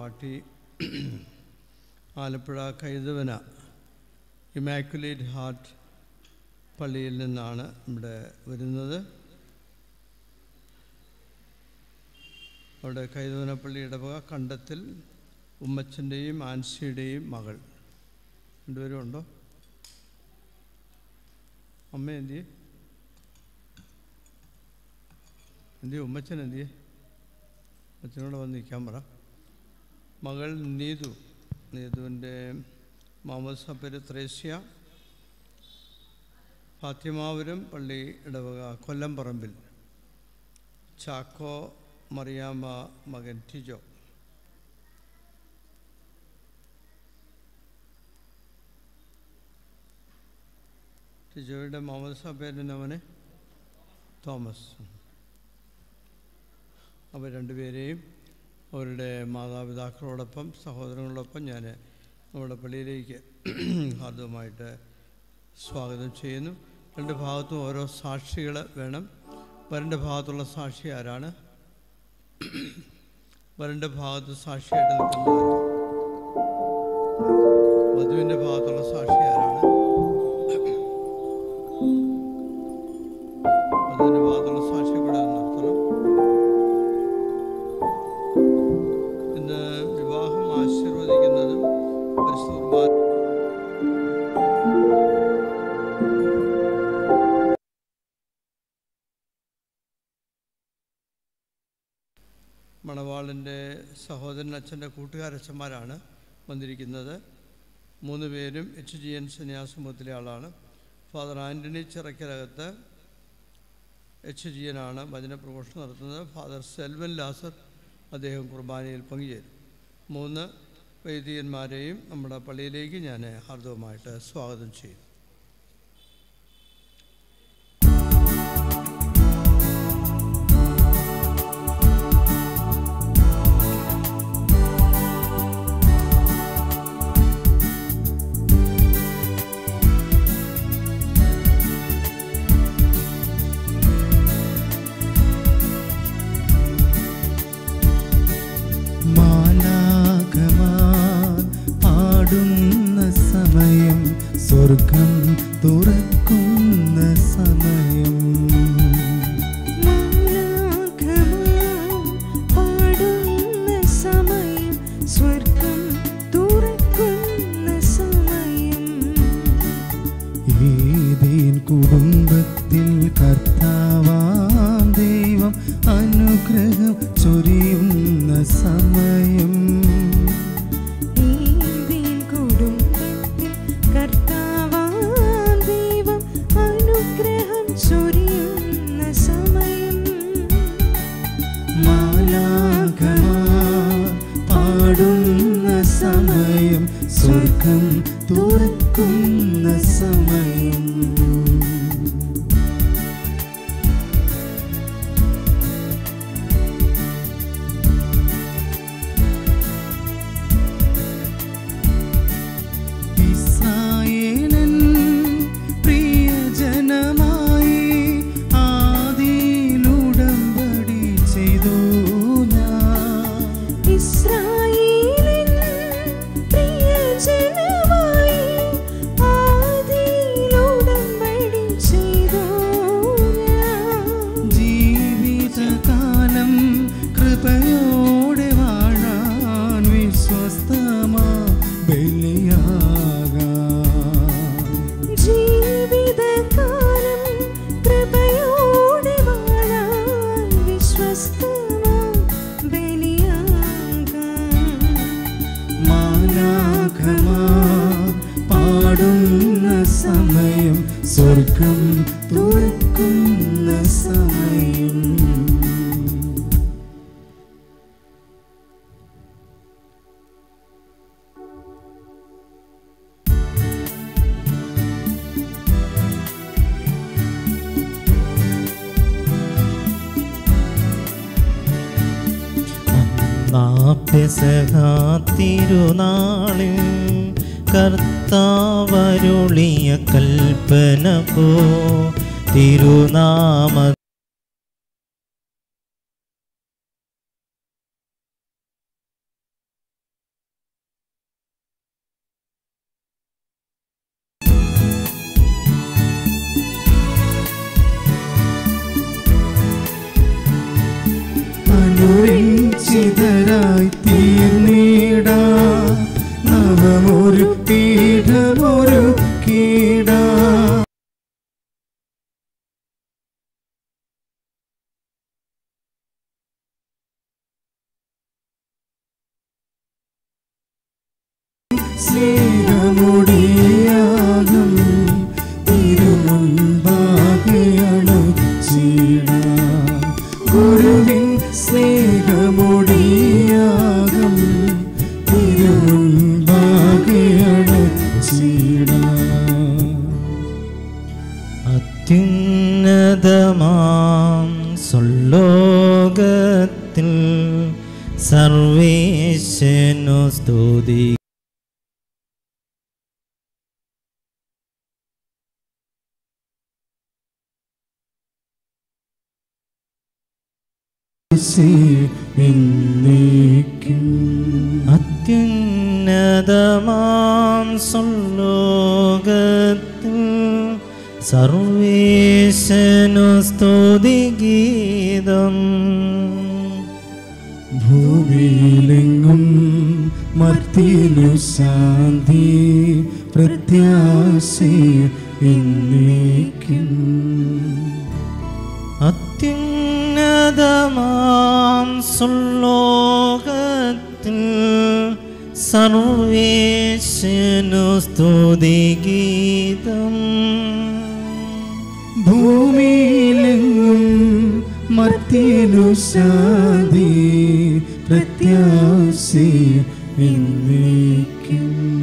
പാട്ടി Alappuzha കൈതവന immaculate heart പള്ളിയിൽ നിന്നാണ് ഇവിടെ വരുന്നത് അവിടെ കൈതവന പള്ളി ഇടവക കണ്ടത്തിൽ ഉമ്മച്ചൻ്റെയും ആൻസിയുടെയും മകൾ രണ്ടുപേരും ഉണ്ടോ അമ്മ എന്തിയെ എന്തിയെ ഉമ്മച്ചൻ എന്തിയെ അച്ഛനോട് വന്ന് നിൽക്കാൻ പറ മകൾ നീതു നീതുവിൻ്റെ മാമോസ പേര് ത്രേസ്യ ഫാത്തിമാപുരം പള്ളി ഇടവക കൊല്ലംപറമ്പിൽ ചാക്കോ മറിയാമ്മ മകൻ ടിജോ ടിജോയുടെ മാമോസ പേരിന് അവനെ തോമസ് അവർ രണ്ടുപേരെയും അവരുടെ മാതാപിതാക്കളോടൊപ്പം സഹോദരങ്ങളോടൊപ്പം ഞാൻ നമ്മുടെ പള്ളിയിലേക്ക് ഹാർദവമായിട്ട് സ്വാഗതം ചെയ്യുന്നു രണ്ട് ഭാഗത്തും ഓരോ സാക്ഷികൾ വേണം വരൻ്റെ ഭാഗത്തുള്ള സാക്ഷി ആരാണ് വരൻ്റെ ഭാഗത്ത് സാക്ഷിയായിട്ട് നിൽക്കുന്നത് വധുവിൻ്റെ ഭാഗത്തുള്ള സാക്ഷി ആരാണ് വധുവിൻ്റെ ഭാഗത്തുള്ള സാക്ഷി കൂടെ ഒന്ന് നിർത്തണം ഇന്ന് വിവാഹം ആശീർവദിക്കുന്നതും പരിശുദ്ധ കുർബാന മണവാളിൻ്റെ സഹോദരൻ അച്ഛൻ്റെ കൂട്ടുകാരച്ഛന്മാരാണ് വന്നിരിക്കുന്നത് മൂന്ന് പേരും എച്ച് ജി എൻ സന്യാസമൂഹത്തിലെ ആളാണ് father Antony Chirakkalakath H G N ആണ് വചന പ്രഘോഷണം നടത്തുന്നത് ഫാദർ സെൽവൻ ലാസർ അദ്ദേഹം കുർബാനയിൽ പങ്കുചേരും മൂന്ന് വൈദികന്മാരെയും നമ്മുടെ പള്ളിയിലേക്ക് ഞാൻ ഹാർദവമായിട്ട് സ്വാഗതം ചെയ്യും മാലാഖമാർ പാടുന്ന സമയം സ്വർഗം തുറക്കുന്ന സമയം പാടുന്ന സമയം സ്വർഗം തുറക്കുന്ന സമയം ഏതേൻ കുടുംബത്തിൽ കർത്താവാം ദൈവം അനുഗ്രഹം ചൊരിയുന്ന സമയം ഏതേൻ കുടുംബത്തിൽ കർത്താവാം ദൈവം അനുഗ്രഹം ചൊരിയുന്ന സമയം മാലാഖമാർ പാടുന്ന സമയം സ്വർഗം തുറക്കുന്ന സമയം ഇസ്രായേലൻ പ്രിയജനമായി ആദിയിലുടമ്പടി ചെയ്തു ഞാൻ ഇസ്രായേലിൻ പ്രിയജനമായി ആദിയിലുടമ്പടി ചെയ്തു ഞാൻ. ജീവിതകാലം കൃപയോടെ വാഴാൻ വിശ്വസ്തമാ ബലിയാകാം ജീവിതകാലം കൃപയോടെ വാഴാൻ വിശ്വസ്തമാം ബലിയാകാം. മാലാഖമാർ പാടുന്ന സമയം സ്വർഗം തുറക്കുന്ന സമയം നാപ്യസഹാത്തിരുനാളിൽ കർത്താവരുളിയ കൽപ്പന പോ തിരുനാമ ചിതരായി തീർന്നിടാ നവമൊരു പീഠമൊരു കീടാ സ്നേഹമുടിയാകും തിരുമുൻപാകെയാണ് ചീട ഗുരുവിൻ സ്നേഹമുടിയാകും തിരുമുൻപാകെയാണ് ചീട അത്യുന്നതമാം സ്വലോകത്തിൽ സർവേശനു സ്തുതി എന്നേക്കും അത്യുന്നതമാം സ്വലോകത്തിൽ സർവേശനു സ്തുതി ഗീതം ഭൂമിയിലെങ്ങും മർത്തിനു ശാന്തി പ്രത്യാശ എന്നേക്കും അത്യുന്നതമാം സുലോകത്തിൽ സർവേശനു സ്തുതി ഗീതം ഭൂമിയിലെങ്ങും മർത്തിനു ശാന്തി പ്രത്യാശ എന്നേക്കും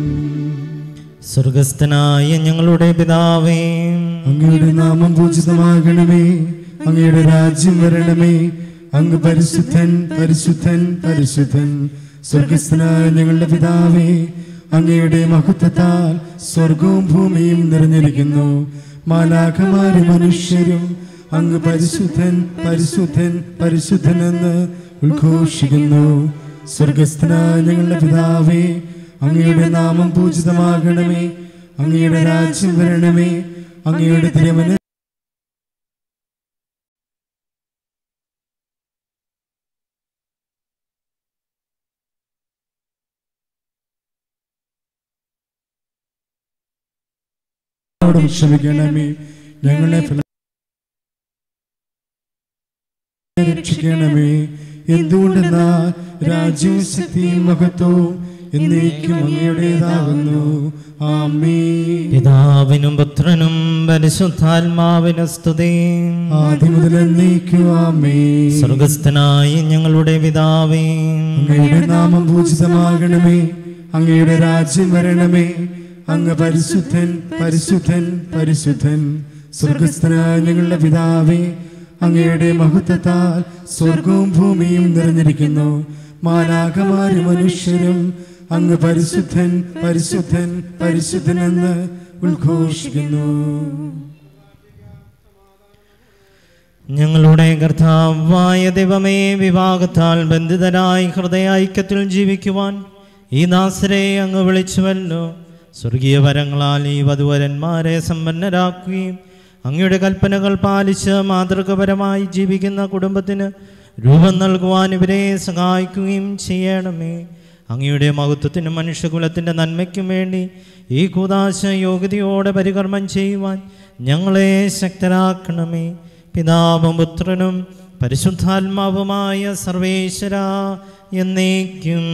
സ്വർഗസ്ഥനായ ഞങ്ങളുടെ പിതാവേ അങ്ങയുടെ നാമം പൂജിതമാകണമേ അങ്ങയുടെ രാജ്യം വരണമേ അങ്ങ് പരിശുദ്ധൻ പരിശുദ്ധൻ പരിശുദ്ധൻ സ്വർഗസ്ഥനായ ഞങ്ങളുടെ പിതാവേ അങ്ങയുടെ മഹത്വത്താൽ സ്വർഗവും ഭൂമിയും നിറഞ്ഞിരിക്കുന്നു മാലാഖമാരും മനുഷ്യരും അങ്ങ് പരിശുദ്ധൻ പരിശുദ്ധൻ പരിശുദ്ധൻ എന്ന് ഉദ്ഘോഷിക്കുന്നു സ്വർഗസ്ഥനായ ഞങ്ങളുടെ പിതാവേ അങ്ങയുടെ നാമം പൂജിതമാകണമേ അങ്ങയുടെ രാജ്യം വരണമേ അങ്ങയുടെ തിരുമന ഞങ്ങളോടും ക്ഷമിക്കണമേ ഞങ്ങളെ ഫല- രക്ഷിക്കണമേ എന്തുകൊണ്ടെന്നാൽ രാജ്യവും ശക്തിയും മഹത്വവും എന്നേക്കും അങ്ങയുടേതാകുന്നു ആമേ പിതാവിനും പുത്രനും പരിശുദ്ധാത്മാവിനും സ്തുതി ആദ്യം മുതൽ എന്നേക്കും ആമേ സ്വർഗസ്ഥനായ ഞങ്ങളുടെ പിതാവേ അങ്ങയുടെ നാമം പൂജിതമാകണമേ അങ്ങയുടെ രാജ്യം വരണമേ അങ്ങ് പരിശുദ്ധൻ പരിശുദ്ധൻ പരിശുദ്ധൻ സ്വർഗസ്ഥനായ ഞങ്ങളുടെ പിതാവേ അങ്ങയുടെ മഹത്വത്താൽ സ്വർഗവും ഭൂമിയും നിറഞ്ഞിരിക്കുന്നു മാലാകമാരും മനുഷ്യരും അങ്ങ് പരിശുദ്ധൻ പരിശുദ്ധൻ പരിശുദ്ധൻ എന്ന് ഉദ്ഘോഷിക്കുന്നു ഞങ്ങളുടെ കർത്താവായ ദൈവമേ വിവാഹത്താൽ ബന്ധിതരായി ഹൃദയൈക്യത്തിൽ ജീവിക്കുവാൻ ഈ ദാസരെ അങ്ങ് വിളിച്ചുവല്ലോ സ്വർഗീയ വരങ്ങളാൽ ഈ വധുവരന്മാരെ സമ്പന്നരാക്കുകയും അങ്ങയുടെ കൽപ്പനകൾ പാലിച്ച് മാതൃകപരമായി ജീവിക്കുന്ന കുടുംബത്തിന് രൂപം നൽകുവാൻ ഇവരെ സഹായിക്കുകയും ചെയ്യണമേ അങ്ങയുടെ മഹത്വത്തിനും മനുഷ്യകുലത്തിൻ്റെ നന്മയ്ക്കും വേണ്ടി ഈ കൂതാശ യോഗ്യതയോടെ പരികർമ്മം ചെയ്യുവാൻ ഞങ്ങളെ ശക്തരാക്കണമേ പിതാവും പുത്രനും പരിശുദ്ധാത്മാവുമായ സർവേശ്വര എന്നേക്കും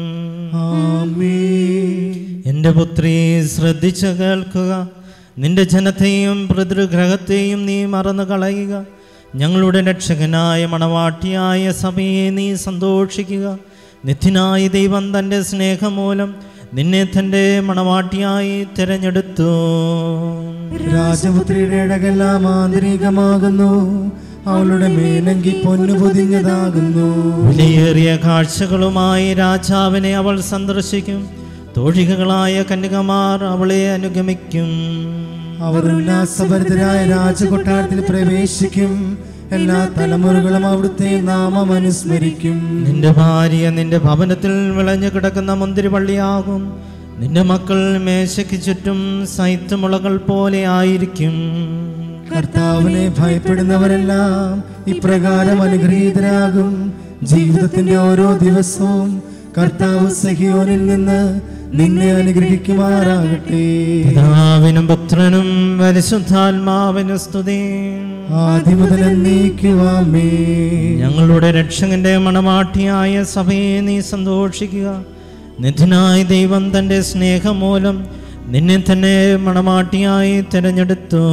ആമേൻ എൻ്റെ പുത്രി ശ്രദ്ധിച്ച് കേൾക്കുക നിന്റെ ജനത്തെയും പിതൃഗ്രഹത്തെയും നീ മറന്നു കളയുക ഞങ്ങളുടെ രക്ഷകനായ മണവാട്ടിയായ സഭയെ നീ സന്തോഷിക്കുക നിത്യനായ ദൈവം തൻ്റെ സ്നേഹം മൂലം നിന്നെ തൻ്റെ മണവാട്ടിയായി തിരഞ്ഞെടുത്തു രാജപുത്രിയുടെ ഇടകെല്ലാം ആന്തരികമാകുന്നു അവളുടെ മേലങ്കി പൊന്നു പൊതിഞ്ഞതാകുന്നു വിലയേറിയ കാഴ്ചകളുമായി രാജാവിനെ അവൾ സന്ദർശിക്കും തോഴികകളായ കന്യകമാർ അവളെ അനുഗമിക്കും അവർ ഉല്ലാസഭരിതരായ രാജകൊട്ടാരത്തിൽ പ്രവേശിക്കും എല്ലാ തലമുറകളും അവിടുത്തെ നാമം അനുസ്മരിക്കും നിന്റെ ഭാര്യ നിന്റെ ഭവനത്തിൽ വിളഞ്ഞു കിടക്കുന്ന മുന്തിരിവള്ളിയാകും നിന്റെ മക്കൾ മേശയ്ക്ക് ചുറ്റും സൈത്തുമുളകൾ പോലെ ആയിരിക്കും കർത്താവിനെ ഭയപ്പെടുന്നവരെല്ലാം ഇപ്രകാരം അനുഗ്രഹീതരാകും ജീവിതത്തിന്റെ ഓരോ ദിവസവും കർത്താവ് സഹിയോനിൽ നിന്ന് നിന്നെ അനുഗ്രഹിക്കുമാറാകട്ടെ പിതാവിനും പുത്രനും പരിശുദ്ധാത്മാവിനും സ്തുതി ആദ്യം മുതൽ എന്നേക്കുവാമേ ഞങ്ങളുടെ രക്ഷകന്റെ മണവാട്ടിയായ സഭയെ നീ സന്തോഷിക്കുക നിധനായ ദൈവം തന്റെ സ്നേഹം മൂലം നിന്നെ തന്നെ മണവാട്ടിയായി തിരഞ്ഞെടുത്തു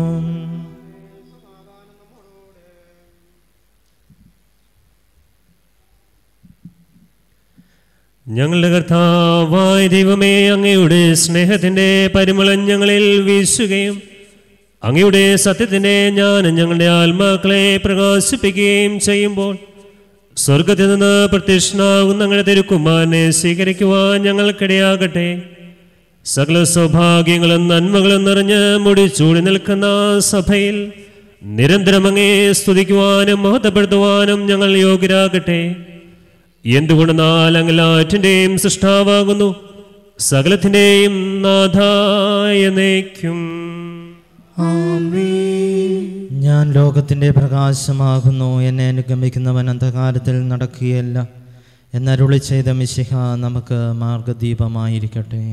ഞങ്ങളുടെ കർത്താവായ ദൈവമേ അങ്ങയുടെ സ്നേഹത്തിന്റെ പരിമളം ഞങ്ങളിൽ വീശുകയും അങ്ങയുടെ സത്യത്തിന്റെ ജ്ഞാനം ഞങ്ങളുടെ ആത്മാക്കളെ പ്രകാശിപ്പിക്കുകയും ചെയ്യുമ്പോൾ സ്വർഗത്തിൽ നിന്ന് പ്രത്യക്ഷനാകുന്ന ഞങ്ങളുടെ തിരുക്കുമാരനെ സ്വീകരിക്കുവാൻ ഞങ്ങൾക്കിടയാകട്ടെ സകല സൗഭാഗ്യങ്ങളും നന്മകളും നിറഞ്ഞ് മുടിച്ചൂടി നിൽക്കുന്ന സഭയിൽ നിരന്തരം അങ്ങേ സ്തുതിക്കുവാനും മഹത്വപ്പെടുത്തുവാനും ഞങ്ങൾ യോഗ്യരാകട്ടെ എന്തുകൊണ്ടെന്നാൽ അങ്ങലാറ്റിൻ്റെയും സൃഷ്ടാവാകുന്നു സകലത്തിൻ്റെയും നാഥായ നയിക്കും ഞാൻ ലോകത്തിന്റെ പ്രകാശമാകുന്നു എന്നെ അനുഗമിക്കുന്നവൻ അന്ധകാരത്തിൽ നടക്കുകയല്ല എന്നരുളി ചെയ്ത മിശിഹ നമുക്ക് മാർഗദീപമായിരിക്കട്ടെ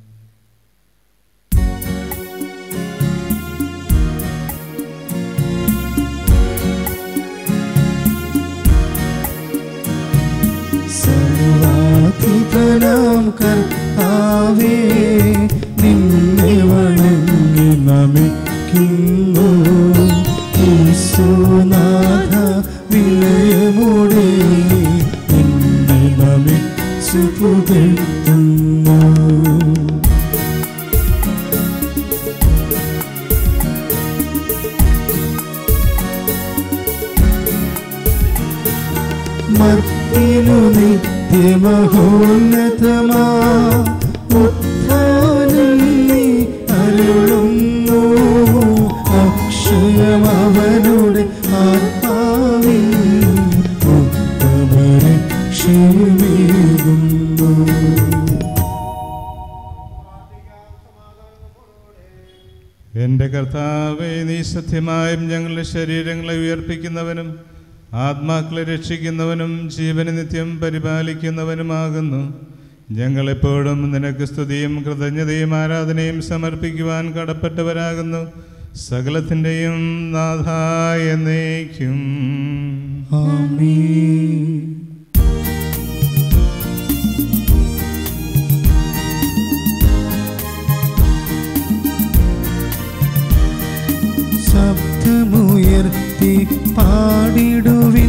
സർവാധിപനാം കർത്താവേ നിന്നെ വണങ്ങി നമിക്കുന്നു യേശുനാഥ വിലയമോടെ നിന്നെ നമിച്ചു പുകഴ്ത്തുന്നു മത്തിനു നിത്യമഹോന്നതമാ ഉത്ഥാനം നീ അരുളുന്നു അക്ഷയമവനുടെ ആത്മാവിൽ ഉത്തമരക്ഷമേകുന്നു എൻ്റെ കർത്താവെ നീ സത്യമായും ഞങ്ങളുടെ ശരീരങ്ങളെ ഉയർപ്പിക്കുന്നവനും ആത്മാക്കളെ രക്ഷിക്കുന്നവനും ജീവനെ നിത്യം പരിപാലിക്കുന്നവനുമാകുന്നു ഞങ്ങളെപ്പോഴും നിനക്ക് സ്തുതിയും കൃതജ്ഞതയും ആരാധനയും സമർപ്പിക്കുവാൻ കടപ്പെട്ടവരാകുന്നു സകലത്തിൻ്റെയും നാഥായ എന്നേക്കും ആമേൻ ശബ്ദമുയർത്തി പാടിടുവിൻ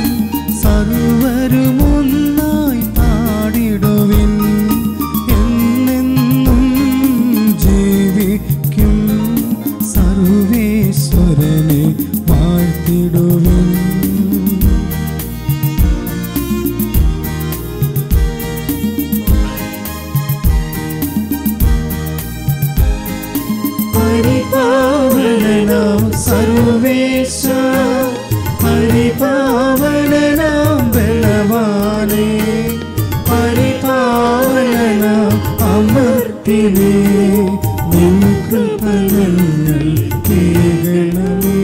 സർവരുമൊന്നായി പാടിടുവിൻ എന്നെന്നും ജീവിക്കും സർവേശ്വരനെ വാഴ്ത്തിടുവിൻ പരിപാവനാം സർവേശ പരിപാവനാം ബലവാനേ പരിപാവനാം അമർത്തിനേ നിൻ കൃപകൾ കേൾക്കണമേ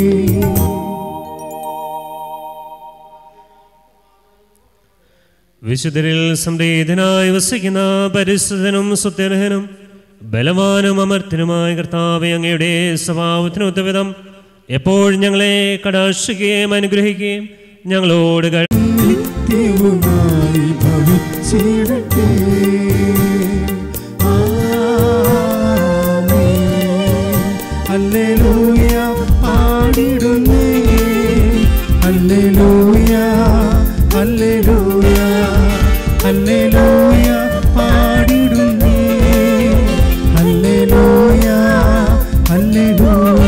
വിശുദ്ധരിൽ സംപ്രീതനായി വസിക്കുന്ന പരിസ്ഥിതനും സുത്യർഹനും ബലവാനും അമർത്തനുമായ കർത്താവെ അങ്ങയുടെ സ്വഭാവത്തിനൊത്ത വിധം എപ്പോഴും ഞങ്ങളെ കടാക്ഷിക്കുകയും അനുഗ്രഹിക്കുകയും ഞങ്ങളോട് കഴി നിത്യവുമായി ഭവിച്ചിടട്ടെ ആമേൻ. ഹല്ലേലൂയ പാടിടുന്നേ ഹല്ലേലൂയ ഹല്ലേലൂയ ഹല്ലേലൂയ പാടിടുന്നേ ഹല്ലേലൂയ ഹല്ലേലൂയ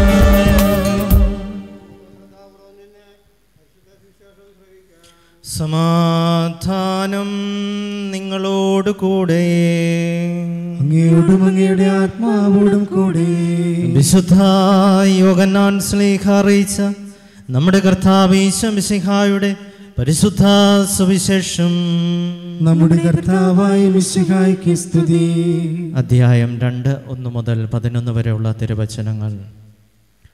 സമാധാനം നിങ്ങളോട് കൂടെ അങ്ങയോടും അങ്ങയുടെ ആത്മാവോടും കൂടെ വിശുദ്ധ യോഗന്നാൻ സ്ലീഹ അറിയിച്ച നമ്മുടെ കർത്താവ് ഈശംസിഹായുടെ പരിശുദ്ധ സുവിശേഷം നമ്മുടെ കർത്താവായ മിശിഹായ്ക്ക് സ്തുതി അധ്യായം രണ്ട് ഒന്ന് മുതൽ പതിനൊന്ന് വരെയുള്ള തിരുവചനങ്ങൾ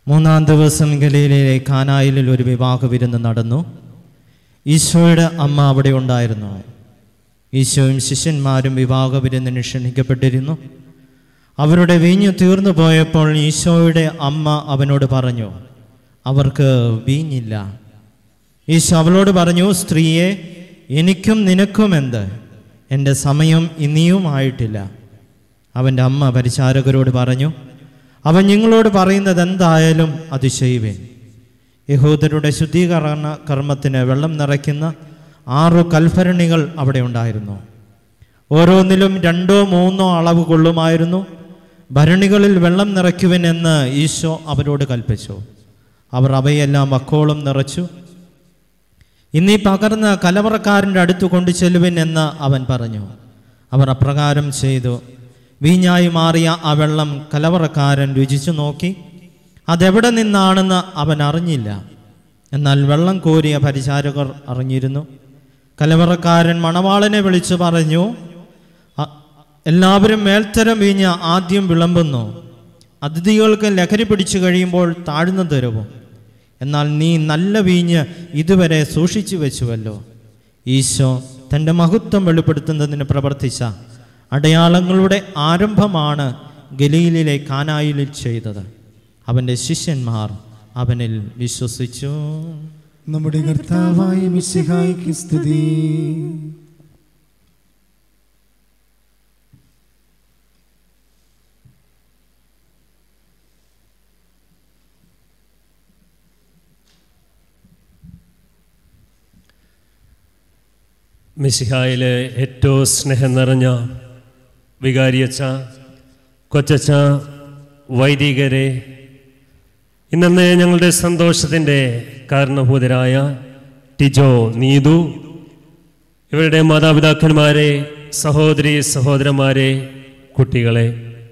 മൂന്നാം ദിവസം ഗലീലയിലെ കാനായിലിൽ ഒരു വിവാഹ വിരുന്ന് നടന്നു ഈശോയുടെ അമ്മ അവിടെ ഉണ്ടായിരുന്നു ഈശോയും ശിഷ്യന്മാരും വിവാഹ വിരുന്നിന് ക്ഷണിക്കപ്പെട്ടിരുന്നു അവരുടെ വീഞ്ഞു തീർന്നു പോയപ്പോൾ ഈശോയുടെ അമ്മ അവനോട് പറഞ്ഞു അവർക്ക് വീഞ്ഞില്ല ഈശോ അവളോട് പറഞ്ഞു സ്ത്രീയെ എനിക്കും നിനക്കും എന്ത് എൻ്റെ സമയം ഇനിയും ആയിട്ടില്ല അവൻ്റെ അമ്മ പരിചാരകരോട് പറഞ്ഞു അവൻ നിങ്ങളോട് പറയുന്നത് എന്തായാലും അത് ചെയ്യുവേൻ യഹൂദരുടെ ശുദ്ധീകരണ കർമ്മത്തിന് വെള്ളം നിറയ്ക്കുന്ന ആറു കൽഭരണികൾ അവിടെ ഉണ്ടായിരുന്നു ഓരോന്നിലും രണ്ടോ മൂന്നോ അളവ് കൊള്ളുമായിരുന്നു ഭരണികളിൽ വെള്ളം നിറയ്ക്കുവിൻ എന്ന് ഈശോ അവരോട് കൽപ്പിച്ചു അവർ അവയെല്ലാം വക്കോളം നിറച്ചു ഇന്നീ പകർന്ന കലവറക്കാരൻ്റെ അടുത്ത് കൊണ്ടു ചെല്ലുവിൻ എന്ന് അവൻ പറഞ്ഞു അവർ അപ്രകാരം ചെയ്തു വീഞ്ഞായി മാറിയ ആ വെള്ളം കലവറക്കാരൻ രുചിച്ചു നോക്കി അതെവിടെ നിന്നാണെന്ന് അവൻ അറിഞ്ഞില്ല എന്നാൽ വെള്ളം കോരിയ പരിചാരകർ അറിഞ്ഞിരുന്നു കലവറക്കാരൻ മണവാളനെ വിളിച്ചു പറഞ്ഞു "അ- എല്ലാവരും മേൽത്തരം വീഞ്ഞ് ആദ്യം വിളമ്പുന്നു അതിഥികൾക്ക് ലഹരി പിടിച്ചു കഴിയുമ്പോൾ താഴ്ന്നു തരുവും എന്നാൽ നീ നല്ല വീഞ്ഞ് ഇതുവരെ സൂക്ഷിച്ചു വെച്ചുവല്ലോ ഈശോ തൻ്റെ മഹത്വം വെളിപ്പെടുത്തുന്നതിന് പ്രവർത്തിച്ച അടയാളങ്ങളുടെ ആരംഭമാണ് ഗലീലിലെ കാനായിലിൽ ചെയ്തത് അവൻ്റെ ശിഷ്യന്മാർ അവനിൽ വിശ്വസിച്ചു നമ്മുടെ കർത്താവായ മിശിഹായിക്ക് സ്തുതി മിശിഹായിലെ ഏറ്റവും സ്നേഹം നിറഞ്ഞ വികാരിയച്ച കൊച്ചച്ച വൈദികരെ ഇന്നത്തെ ഞങ്ങളുടെ സന്തോഷത്തിൻ്റെ കാരണഭൂതരായ ടിജോ നീതു ഇവരുടെ മാതാപിതാക്കന്മാരെ സഹോദരി സഹോദരന്മാരെ കുട്ടികളെ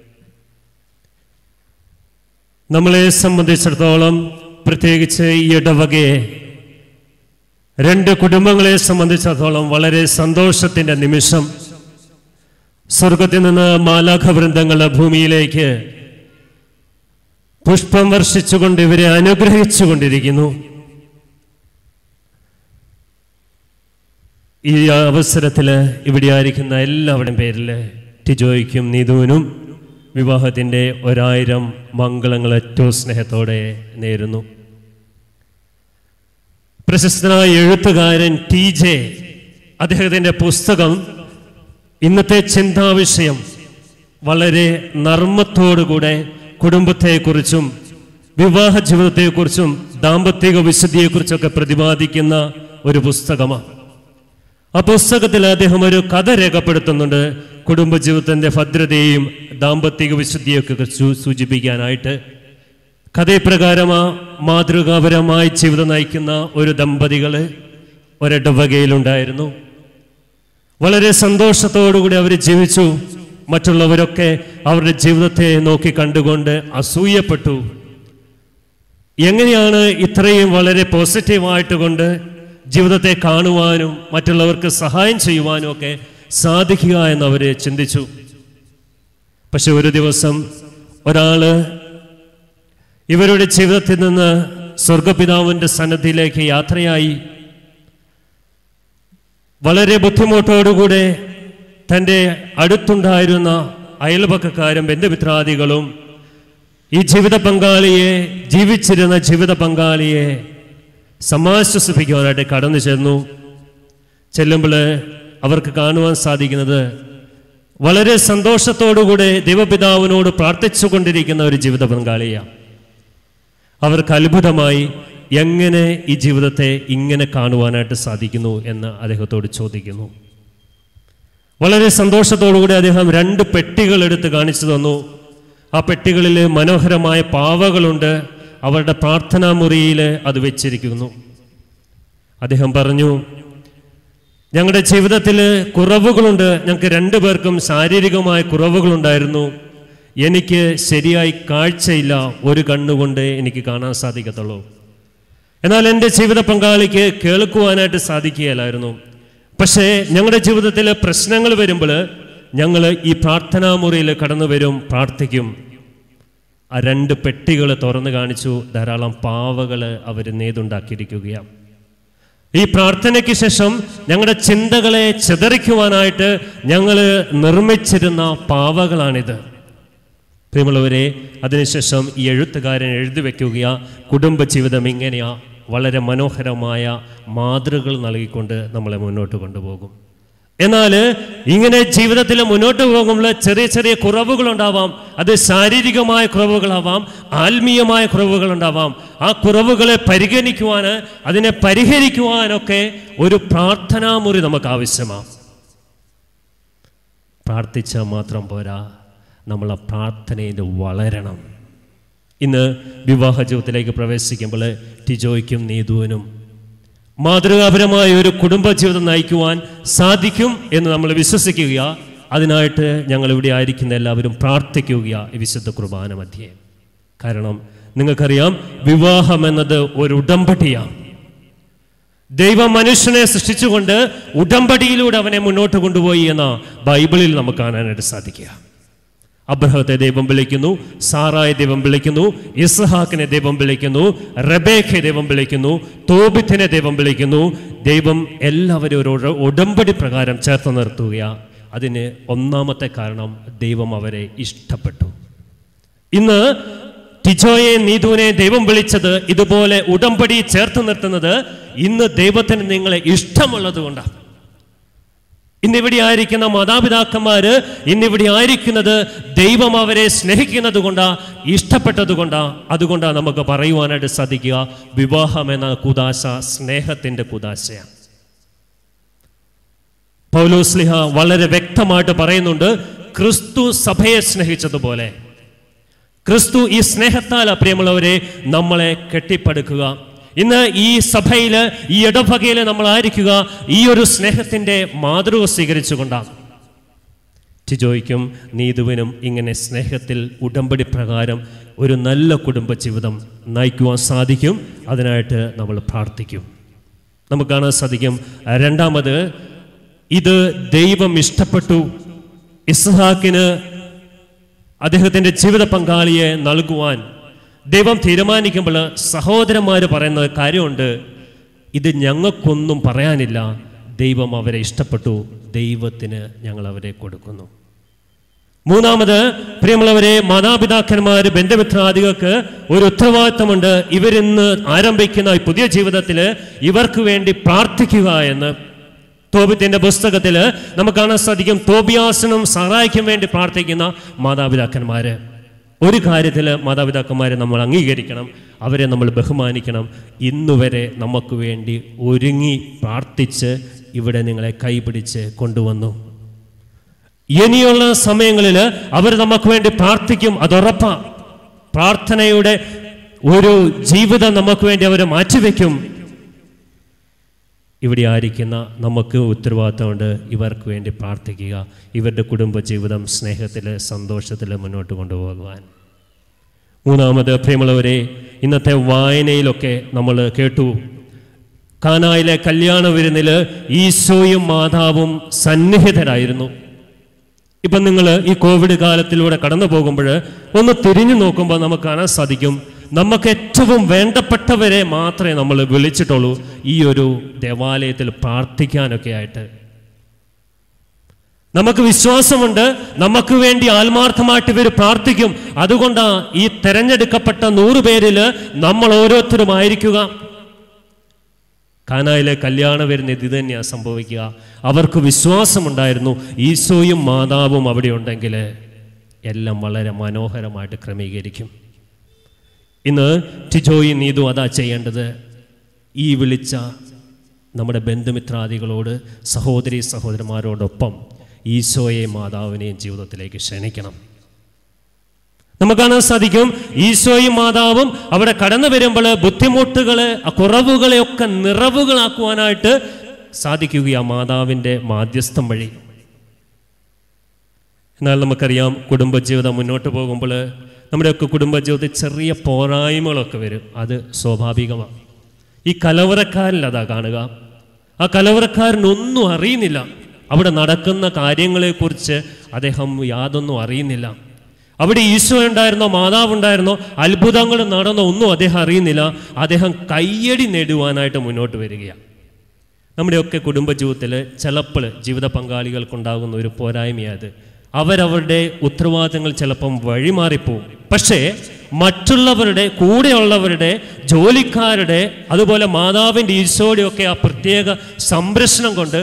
നമ്മളെ സംബന്ധിച്ചിടത്തോളം പ്രത്യേകിച്ച് ഈ ഇടവകയെ രണ്ട് കുടുംബങ്ങളെ സംബന്ധിച്ചിടത്തോളം വളരെ സന്തോഷത്തിൻ്റെ നിമിഷം സ്വർഗത്തിൽ നിന്ന് മാലാഖവൃന്ദങ്ങളുടെ ഭൂമിയിലേക്ക് പുഷ്പം വർഷിച്ചുകൊണ്ട് ഇവരെ അനുഗ്രഹിച്ചുകൊണ്ടിരിക്കുന്നു ഈ അവസരത്തിൽ ഇവിടെ ആയിരിക്കുന്ന എല്ലാവരുടെയും പേരിൽ ടിജോയ്ക്കും നീതുവിനും വിവാഹത്തിൻ്റെ ഒരായിരം മംഗളങ്ങൾ ഏറ്റവും സ്നേഹത്തോടെ നേരുന്നു പ്രശസ്തനായ എഴുത്തുകാരൻ ടി ജെ അദ്ദേഹത്തിൻ്റെ പുസ്തകം ഇന്നത്തെ ചിന്താവിഷയം വളരെ നർമ്മത്തോടുകൂടെ കുടുംബത്തെക്കുറിച്ചും വിവാഹ ജീവിതത്തെക്കുറിച്ചും ദാമ്പത്തിക വിശുദ്ധിയെക്കുറിച്ചൊക്കെ പ്രതിപാദിക്കുന്ന ഒരു പുസ്തകമാണ് ആ പുസ്തകത്തിൽ അദ്ദേഹം ഒരു കഥ രേഖപ്പെടുത്തുന്നുണ്ട് കുടുംബജീവിതത്തിൻ്റെ ഭദ്രതയെയും ദാമ്പത്തിക വിശുദ്ധിയൊക്കെ സൂ- സൂചിപ്പിക്കാനായിട്ട് കഥയിപ്രകാരമാ മാതൃകാപരമായി ജീവിതം നയിക്കുന്ന ഒരു ദമ്പതികൾ ഒരിടവകയിലുണ്ടായിരുന്നു വളരെ സന്തോഷത്തോടുകൂടി അവർ ജീവിച്ചു മറ്റുള്ളവരൊക്കെ അവരുടെ ജീവിതത്തെ നോക്കി കണ്ടുകൊണ്ട് അസൂയപ്പെട്ടു എങ്ങനെയാണ് ഇത്രയും വളരെ പോസിറ്റീവായിട്ട് കൊണ്ട് ജീവിതത്തെ കാണുവാനും മറ്റുള്ളവർക്ക് സഹായം ചെയ്യുവാനും ഒക്കെ സാധിക്കുക എന്ന് അവർ ചിന്തിച്ചു പക്ഷെ ഒരു ദിവസം ഒരാള് ഇവരുടെ ജീവിതത്തിൽ നിന്ന് സ്വർഗപിതാവിൻ്റെ സന്നദ്ധിയിലേക്ക് യാത്രയായി വളരെ ബുദ്ധിമുട്ടോടുകൂടെ തൻ്റെ അടുത്തുണ്ടായിരുന്ന അയൽപക്കക്കാരും ബന്ധുമിത്രാദികളും ഈ ജീവിത പങ്കാളിയെ ജീവിച്ചിരുന്ന ജീവിത പങ്കാളിയെ സമാശ്വസിപ്പിക്കുവാനായിട്ട് കടന്നു ചെന്നു ചെല്ലുമ്പോൾ അവർക്ക് കാണുവാൻ സാധിക്കുന്നത് വളരെ സന്തോഷത്തോടുകൂടെ ദൈവപിതാവിനോട് പ്രാർത്ഥിച്ചുകൊണ്ടിരിക്കുന്ന ഒരു ജീവിത പങ്കാളിയാണ് അവർക്ക് അത്ഭുതമായി എങ്ങനെ ഈ ജീവിതത്തെ ഇങ്ങനെ കാണുവാനായിട്ട് സാധിക്കുന്നു എന്ന് അദ്ദേഹത്തോട് ചോദിക്കുന്നു വളരെ സന്തോഷത്തോടുകൂടി അദ്ദേഹം രണ്ട് പെട്ടികൾ എടുത്ത് കാണിച്ചു തന്നു ആ പെട്ടികളിൽ മനോഹരമായ പാവകളുണ്ട് അവരുടെ പ്രാർത്ഥനാ മുറിയിൽ അത് വെച്ചിരിക്കുന്നു അദ്ദേഹം പറഞ്ഞു ഞങ്ങളുടെ ജീവിതത്തിൽ കുറവുകളുണ്ട് ഞങ്ങൾക്ക് രണ്ടു പേർക്കും ശാരീരികമായ കുറവുകളുണ്ടായിരുന്നു എനിക്ക് ശരിയായി കാഴ്ചയില്ല ഒരു കണ്ണുകൊണ്ട് എനിക്ക് കാണാൻ സാധിക്കത്തുള്ളൂ എന്നാൽ എൻ്റെ ജീവിത പങ്കാളിക്ക് കേൾക്കുവാനായിട്ട് സാധിക്കുകയില്ലായിരുന്നു പക്ഷേ ഞങ്ങളുടെ ജീവിതത്തിൽ പ്രശ്നങ്ങൾ വരുമ്പോൾ ഞങ്ങൾ ഈ പ്രാർത്ഥനാ മുറിയിൽ കടന്നു വരും പ്രാർത്ഥിക്കും ആ രണ്ട് പെട്ടികൾ തുറന്നു കാണിച്ചു ധാരാളം പാവകൾ അവർ നേതുണ്ടാക്കിയിരിക്കുകയാണ് ഈ പ്രാർത്ഥനയ്ക്ക് ശേഷം ഞങ്ങളുടെ ചിന്തകളെ ചിതറിക്കുവാനായിട്ട് ഞങ്ങൾ നിർമ്മിച്ചിരുന്ന പാവകളാണിത് പ്രിയമുള്ളവരെ അതിനുശേഷം ഈ എഴുത്തുകാരൻ എഴുതി വയ്ക്കുക കുടുംബജീവിതം ഇങ്ങനെയാ വളരെ മനോഹരമായ മാതൃകൾ നൽകിക്കൊണ്ട് നമ്മളെ മുന്നോട്ട് കൊണ്ടുപോകും എന്നാൽ ഇങ്ങനെ ജീവിതത്തിൽ മുന്നോട്ട് പോകുമ്പോൾ ചെറിയ ചെറിയ കുറവുകളുണ്ടാവാം അത് ശാരീരികമായ കുറവുകളാവാം ആത്മീയമായ കുറവുകളുണ്ടാവാം ആ കുറവുകളെ പരിഗണിക്കുവാൻ അതിനെ പരിഹരിക്കുവാനൊക്കെ ഒരു പ്രാർത്ഥനാമുറി നമുക്ക് ആവശ്യമാണ് പ്രാർത്ഥിച്ചാൽ മാത്രം പോരാ നമ്മൾ ആ പ്രാർത്ഥനയിൽ വളരണം ഇന്ന് വിവാഹ ജീവിതത്തിലേക്ക് പ്രവേശിക്കുമ്പോൾ ടിജോയ്ക്കും നീതുവിനും മാതൃകാപരമായ ഒരു കുടുംബജീവിതം നയിക്കുവാൻ സാധിക്കും എന്ന് നമ്മൾ വിശ്വസിക്കുക അതിനായിട്ട് ഞങ്ങൾ ഇവിടെ ആയിരിക്കുന്ന എല്ലാവരും പ്രാർത്ഥിക്കുക ഈ വിശുദ്ധ കുർബാന മധ്യേ കാരണം നിങ്ങൾക്കറിയാം വിവാഹം എന്നത് ഒരു ഉടമ്പടിയാണ് ദൈവം മനുഷ്യനെ സൃഷ്ടിച്ചുകൊണ്ട് ഉടമ്പടിയിലൂടെ അവനെ മുന്നോട്ട് കൊണ്ടുപോയി എന്ന ബൈബിളിൽ നമുക്ക് കാണാനായിട്ട് സാധിക്കുക അബ്രഹത്തെ ദൈവം വിളിക്കുന്നു സാറായെ ദൈവം വിളിക്കുന്നു ഇസ്ഹാക്കിനെ ദൈവം വിളിക്കുന്നു റബേഖെ ദൈവം വിളിക്കുന്നു തോബിത്തിനെ ദൈവം വിളിക്കുന്നു ദൈവം എല്ലാവരും ഒരു ഉട- ഉടമ്പടി പ്രകാരം ചേർത്ത് നിർത്തുക അതിന് ഒന്നാമത്തെ കാരണം ദൈവം അവരെ ഇഷ്ടപ്പെട്ടു ഇന്ന് ടിജോയെ നീതുവിനെ ദൈവം വിളിച്ചത് ഇതുപോലെ ഉടമ്പടി ചേർത്ത് നിർത്തുന്നത് ഇന്ന് ദൈവത്തിന് നിങ്ങളെ ഇഷ്ടമുള്ളത് കൊണ്ടാണ് ഇന്നിവിടെ ആയിരിക്കുന്ന മാതാപിതാക്കന്മാര് ഇന്നിവിടെ ആയിരിക്കുന്നത് ദൈവം അവരെ സ്നേഹിക്കുന്നത് കൊണ്ടാ ഇഷ്ടപ്പെട്ടത് കൊണ്ടാ അതുകൊണ്ടാണ് നമുക്ക് പറയുവാനായിട്ട് സാധിക്കുക വിവാഹം എന്ന കുദാശ സ്നേഹത്തിന്റെ കുദാശയാണ് പൗലോസ്ലിഹ വളരെ വ്യക്തമായിട്ട് പറയുന്നുണ്ട് ക്രിസ്തു സഭയെ സ്നേഹിച്ചതുപോലെ ക്രിസ്തു ഈ സ്നേഹത്താൽ പ്രിയമുള്ളവരെ നമ്മളെ കെട്ടിപ്പടുക്കുക ഇന്ന് ഈ സഭയിൽ ഈ ഇടവകയിൽ നമ്മളായിരിക്കുക ഈ ഒരു സ്നേഹത്തിൻ്റെ മാതൃക സ്വീകരിച്ചുകൊണ്ടാണ് ടിജോയ്ക്കും നീതുവിനും ഇങ്ങനെ സ്നേഹത്തിൽ ഉടമ്പടി പ്രകാരം ഒരു നല്ല കുടുംബജീവിതം നയിക്കുവാൻ സാധിക്കും അതിനായിട്ട് നമ്മൾ പ്രാർത്ഥിക്കും നമുക്ക് കാണാൻ സാധിക്കും രണ്ടാമത് ഇത് ദൈവം ഇഷ്ടപ്പെട്ടു ഇസ്ഹാക്കിന് അദ്ദേഹത്തിൻ്റെ ജീവിത പങ്കാളിയെ നൽകുവാൻ ദൈവം തീരുമാനിക്കുമ്പോൾ സഹോദരന്മാർ പറയുന്ന ഒരു കാര്യമുണ്ട് ഇത് ഞങ്ങൾക്കൊന്നും പറയാനില്ല ദൈവം അവരെ ഇഷ്ടപ്പെട്ടു ദൈവത്തിന് ഞങ്ങൾ അവരെ കൊടുക്കുന്നു മൂന്നാമത് പ്രിയമുള്ളവരെ മാതാപിതാക്കന്മാർ ബന്ധുമിത്രാദികൾക്ക് ഒരു ഉത്തരവാദിത്തമുണ്ട് ഇവരിന്ന് ആരംഭിക്കുന്ന ഈ പുതിയ ജീവിതത്തിൽ ഇവർക്ക് വേണ്ടി പ്രാർത്ഥിക്കുക എന്ന് തോബിത്തിന്റെ പുസ്തകത്തിൽ നമുക്ക് കാണാൻ സാധിക്കും തോബിയാസിനും സഹായിക്കും വേണ്ടി പ്രാർത്ഥിക്കുന്ന മാതാപിതാക്കന്മാര് ഒരു കാര്യത്തിൽ മാതാപിതാക്കന്മാരെ നമ്മൾ അംഗീകരിക്കണം അവരെ നമ്മൾ ബഹുമാനിക്കണം ഇന്നുവരെ നമുക്ക് വേണ്ടി ഒരുങ്ങി പ്രാർത്ഥിച്ച് ഇവിടെ നിങ്ങളെ കൈപിടിച്ച് കൊണ്ടുവന്നു ഇനിയുള്ള സമയങ്ങളിൽ അവർ നമുക്ക് വേണ്ടി പ്രാർത്ഥിക്കും അതുറപ്പാ പ്രാർത്ഥനയുടെ ഒരു ജീവിതം നമുക്ക് വേണ്ടി അവർ മാറ്റിവെക്കും ഇവിടെ ആയിരിക്കുന്ന നമുക്ക് ഉത്തരവാദിത്തമുണ്ട് ഇവർക്ക് വേണ്ടി പ്രാർത്ഥിക്കുക ഇവരുടെ കുടുംബജീവിതം സ്നേഹത്തിൽ സന്തോഷത്തിൽ മുന്നോട്ട് കൊണ്ടുപോകുവാൻ മൂന്നാമത് പ്രിയമുള്ളവരെ ഇന്നത്തെ വായനയിലൊക്കെ നമ്മൾ കേട്ടു കാനായിലെ കല്യാണ വിരുന്നിൽ ഈശോയും മാതാവും സന്നിഹിതരായിരുന്നു ഇപ്പം നിങ്ങൾ ഈ കോവിഡ് കാലത്തിലൂടെ കടന്നു പോകുമ്പോൾ ഒന്ന് തിരിഞ്ഞു നോക്കുമ്പോൾ നമുക്ക് കാണാൻ സാധിക്കും നമുക്ക് ഏറ്റവും വേണ്ടപ്പെട്ടവരെ മാത്രമേ നമ്മൾ വിളിച്ചിട്ടുള്ളൂ ഈ ഒരു ദേവാലയത്തിൽ പ്രാർത്ഥിക്കാനൊക്കെ ആയിട്ട് നമുക്ക് വിശ്വാസമുണ്ട് നമുക്ക് വേണ്ടി ആത്മാർത്ഥമായിട്ട് ഇവർ പ്രാർത്ഥിക്കും അതുകൊണ്ടാണ് ഈ തെരഞ്ഞെടുക്കപ്പെട്ട നൂറ് പേരിൽ നമ്മൾ ഓരോരുത്തരും ആയിരിക്കുക കാനായിലെ കല്യാണ വരുന്ന ഇത് തന്നെയാണ് സംഭവിക്കുക അവർക്ക് വിശ്വാസമുണ്ടായിരുന്നു ഈശോയും മാതാവും അവിടെ ഉണ്ടെങ്കിൽ എല്ലാം വളരെ മനോഹരമായിട്ട് ക്രമീകരിക്കും ഇന്ന് ടിജോയി നീതു അതാ ചെയ്യേണ്ടത് ഈ വിളിച്ച നമ്മുടെ ബന്ധുമിത്രാദികളോട് സഹോദരി സഹോദരന്മാരോടൊപ്പം ഈശോയെയും മാതാവിനെയും ജീവിതത്തിലേക്ക് ക്ഷണിക്കണം നമുക്ക് കാണാൻ സാധിക്കും ഈശോയും മാതാവും അവിടെ കടന്നു വരുമ്പോൾ ബുദ്ധിമുട്ടുകളെ ആ കുറവുകളെ ഒക്കെ നിറവുകളാക്കുവാനായിട്ട് സാധിക്കുക ആ മാതാവിൻ്റെ മാധ്യസ്ഥം വഴി എന്നാൽ നമുക്കറിയാം കുടുംബജീവിതം മുന്നോട്ട് പോകുമ്പോൾ നമ്മുടെയൊക്കെ കുടുംബജീവിതത്തിൽ ചെറിയ പോരായ്മകളൊക്കെ വരും അത് സ്വാഭാവികമാണ് ഈ കലവറക്കാരിൽ അതാ കാണുക ആ കലവറക്കാരനൊന്നും അറിയുന്നില്ല അവിടെ നടക്കുന്ന കാര്യങ്ങളെക്കുറിച്ച് അദ്ദേഹം യാതൊന്നും അറിയുന്നില്ല അവിടെ ഈശോ ഉണ്ടായിരുന്നോ മാതാവ് ഉണ്ടായിരുന്നോ അത്ഭുതങ്ങൾ നടന്നോ ഒന്നും അദ്ദേഹം അറിയുന്നില്ല അദ്ദേഹം കയ്യടി നേടുവാനായിട്ട് മുന്നോട്ട് വരികയാണ് നമ്മുടെയൊക്കെ കുടുംബജീവിതത്തിൽ ചിലപ്പോൾ ജീവിത പങ്കാളികൾക്കുണ്ടാകുന്ന ഒരു പോരായ്മയത് അവരവരുടെ ഉത്തരവാദിത്തങ്ങൾ ചിലപ്പം വഴിമാറിപ്പോവും പക്ഷേ മറ്റുള്ളവരുടെ കൂടെയുള്ളവരുടെ ജോലിക്കാരുടെ അതുപോലെ മാതാവിൻ്റെ ഈശോയുടെയൊക്കെ ആ പ്രത്യേക സംരക്ഷണം കൊണ്ട്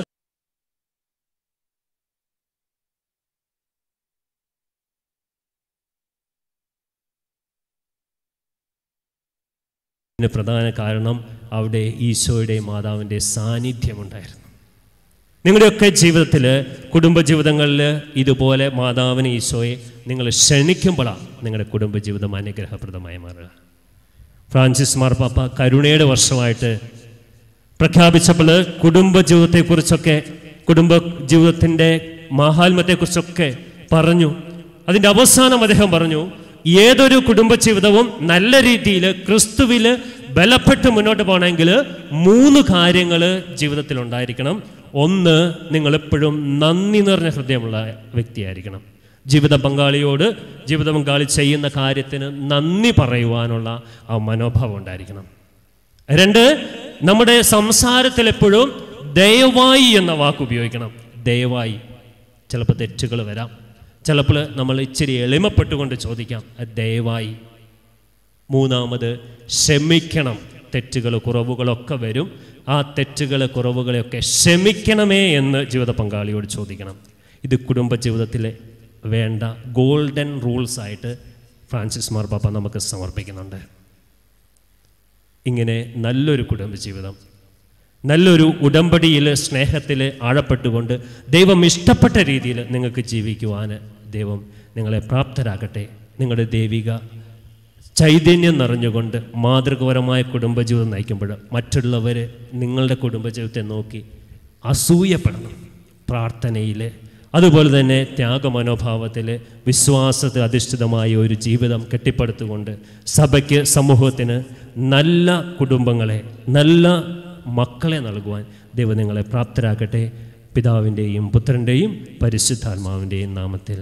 ഇതിന് പ്രധാന കാരണം അവിടെ ഈശോയുടെ മാതാവിൻ്റെ സാന്നിധ്യമുണ്ടായിരുന്നു നിങ്ങളുടെയൊക്കെ ജീവിതത്തിൽ കുടുംബജീവിതങ്ങളിൽ ഇതുപോലെ മാതാവിനെ ഈശോയെ നിങ്ങൾ ക്ഷണിക്കുമ്പോഴാണ് നിങ്ങളുടെ കുടുംബജീവിതം അനുഗ്രഹപ്രദമായി മാറുക ഫ്രാൻസിസ് മാർപ്പാപ്പ കരുണയുടെ വർഷമായിട്ട് പ്രഖ്യാപിച്ചപ്പോൾ കുടുംബജീവിതത്തെക്കുറിച്ചൊക്കെ കുടുംബ ജീവിതത്തിൻ്റെ മാഹാത്മ്യത്തെക്കുറിച്ചൊക്കെ പറഞ്ഞു അതിൻ്റെ അവസാനം അദ്ദേഹം പറഞ്ഞു ഏതൊരു കുടുംബജീവിതവും നല്ല രീതിയിൽ ക്രിസ്തുവിൽ ബലപ്പെട്ട് മുന്നോട്ട് പോകണമെങ്കിൽ മൂന്ന് കാര്യങ്ങൾ ജീവിതത്തിൽ ഉണ്ടായിരിക്കണം ഒന്ന് നിങ്ങൾ എപ്പോഴും നന്ദി നിറഞ്ഞ ഹൃദയമുള്ള വ്യക്തിയായിരിക്കണം ജീവിത പങ്കാളിയോട് ജീവിത പങ്കാളി ചെയ്യുന്ന കാര്യത്തിന് നന്ദി പറയുവാനുള്ള ആ മനോഭാവം ഉണ്ടായിരിക്കണം രണ്ട് നമ്മുടെ സംസാരത്തിൽ എപ്പോഴും ദയവായി എന്ന വാക്ക് ഉപയോഗിക്കണം ദയവായി ചിലപ്പോൾ തെറ്റുകൾ വരാം ചിലപ്പോൾ നമ്മൾ ഇച്ചിരി എളിമപ്പെട്ടുകൊണ്ട് ചോദിക്കാം "അത് ദയവായി മൂന്നാമത് ക്ഷമിക്കണം തെറ്റുകൾ കുറവുകളൊക്കെ വരും ആ തെറ്റുകൾ കുറവുകളെയൊക്കെ ക്ഷമിക്കണമേ എന്ന് ജീവിത പങ്കാളിയോട് ചോദിക്കണം ഇത് കുടുംബജീവിതത്തിൽ വേണ്ട ഗോൾഡൻ റൂൾസ് ആയിട്ട് ഫ്രാൻസിസ് മാർപ്പാപ്പ നമുക്ക് സമർപ്പിക്കുന്നുണ്ട് ഇങ്ങനെ നല്ലൊരു കുടുംബജീവിതം നല്ലൊരു ഉടമ്പടിയിൽ സ്നേഹത്തിൽ ആഴപ്പെട്ടുകൊണ്ട് ദൈവം ഇഷ്ടപ്പെട്ട രീതിയിൽ നിങ്ങൾക്ക് ജീവിക്കുവാൻ ദൈവം നിങ്ങളെ പ്രാപ്തരാകട്ടെ നിങ്ങളുടെ ദൈവിക ചൈതന്യം നിറഞ്ഞുകൊണ്ട് മാതൃകപരമായ കുടുംബജീവിതം നയിക്കുമ്പോൾ മറ്റുള്ളവർ നിങ്ങളുടെ കുടുംബജീവിതത്തെ നോക്കി അസൂയപ്പെടണം പ്രാർത്ഥനയിൽ അതുപോലെ തന്നെ ത്യാഗമനോഭാവത്തിൽ വിശ്വാസത്തിൽ അധിഷ്ഠിതമായ ഒരു ജീവിതം കെട്ടിപ്പടുത്തുകൊണ്ട് സഭയ്ക്ക് സമൂഹത്തിന് നല്ല കുടുംബങ്ങളെ നല്ല മക്കളെ നൽകുവാൻ ദൈവം നിങ്ങളെ പ്രാപ്തരാക്കട്ടെ പിതാവിൻ്റെയും പുത്രൻ്റെയും പരിശുദ്ധാത്മാവിൻ്റെയും നാമത്തിൽ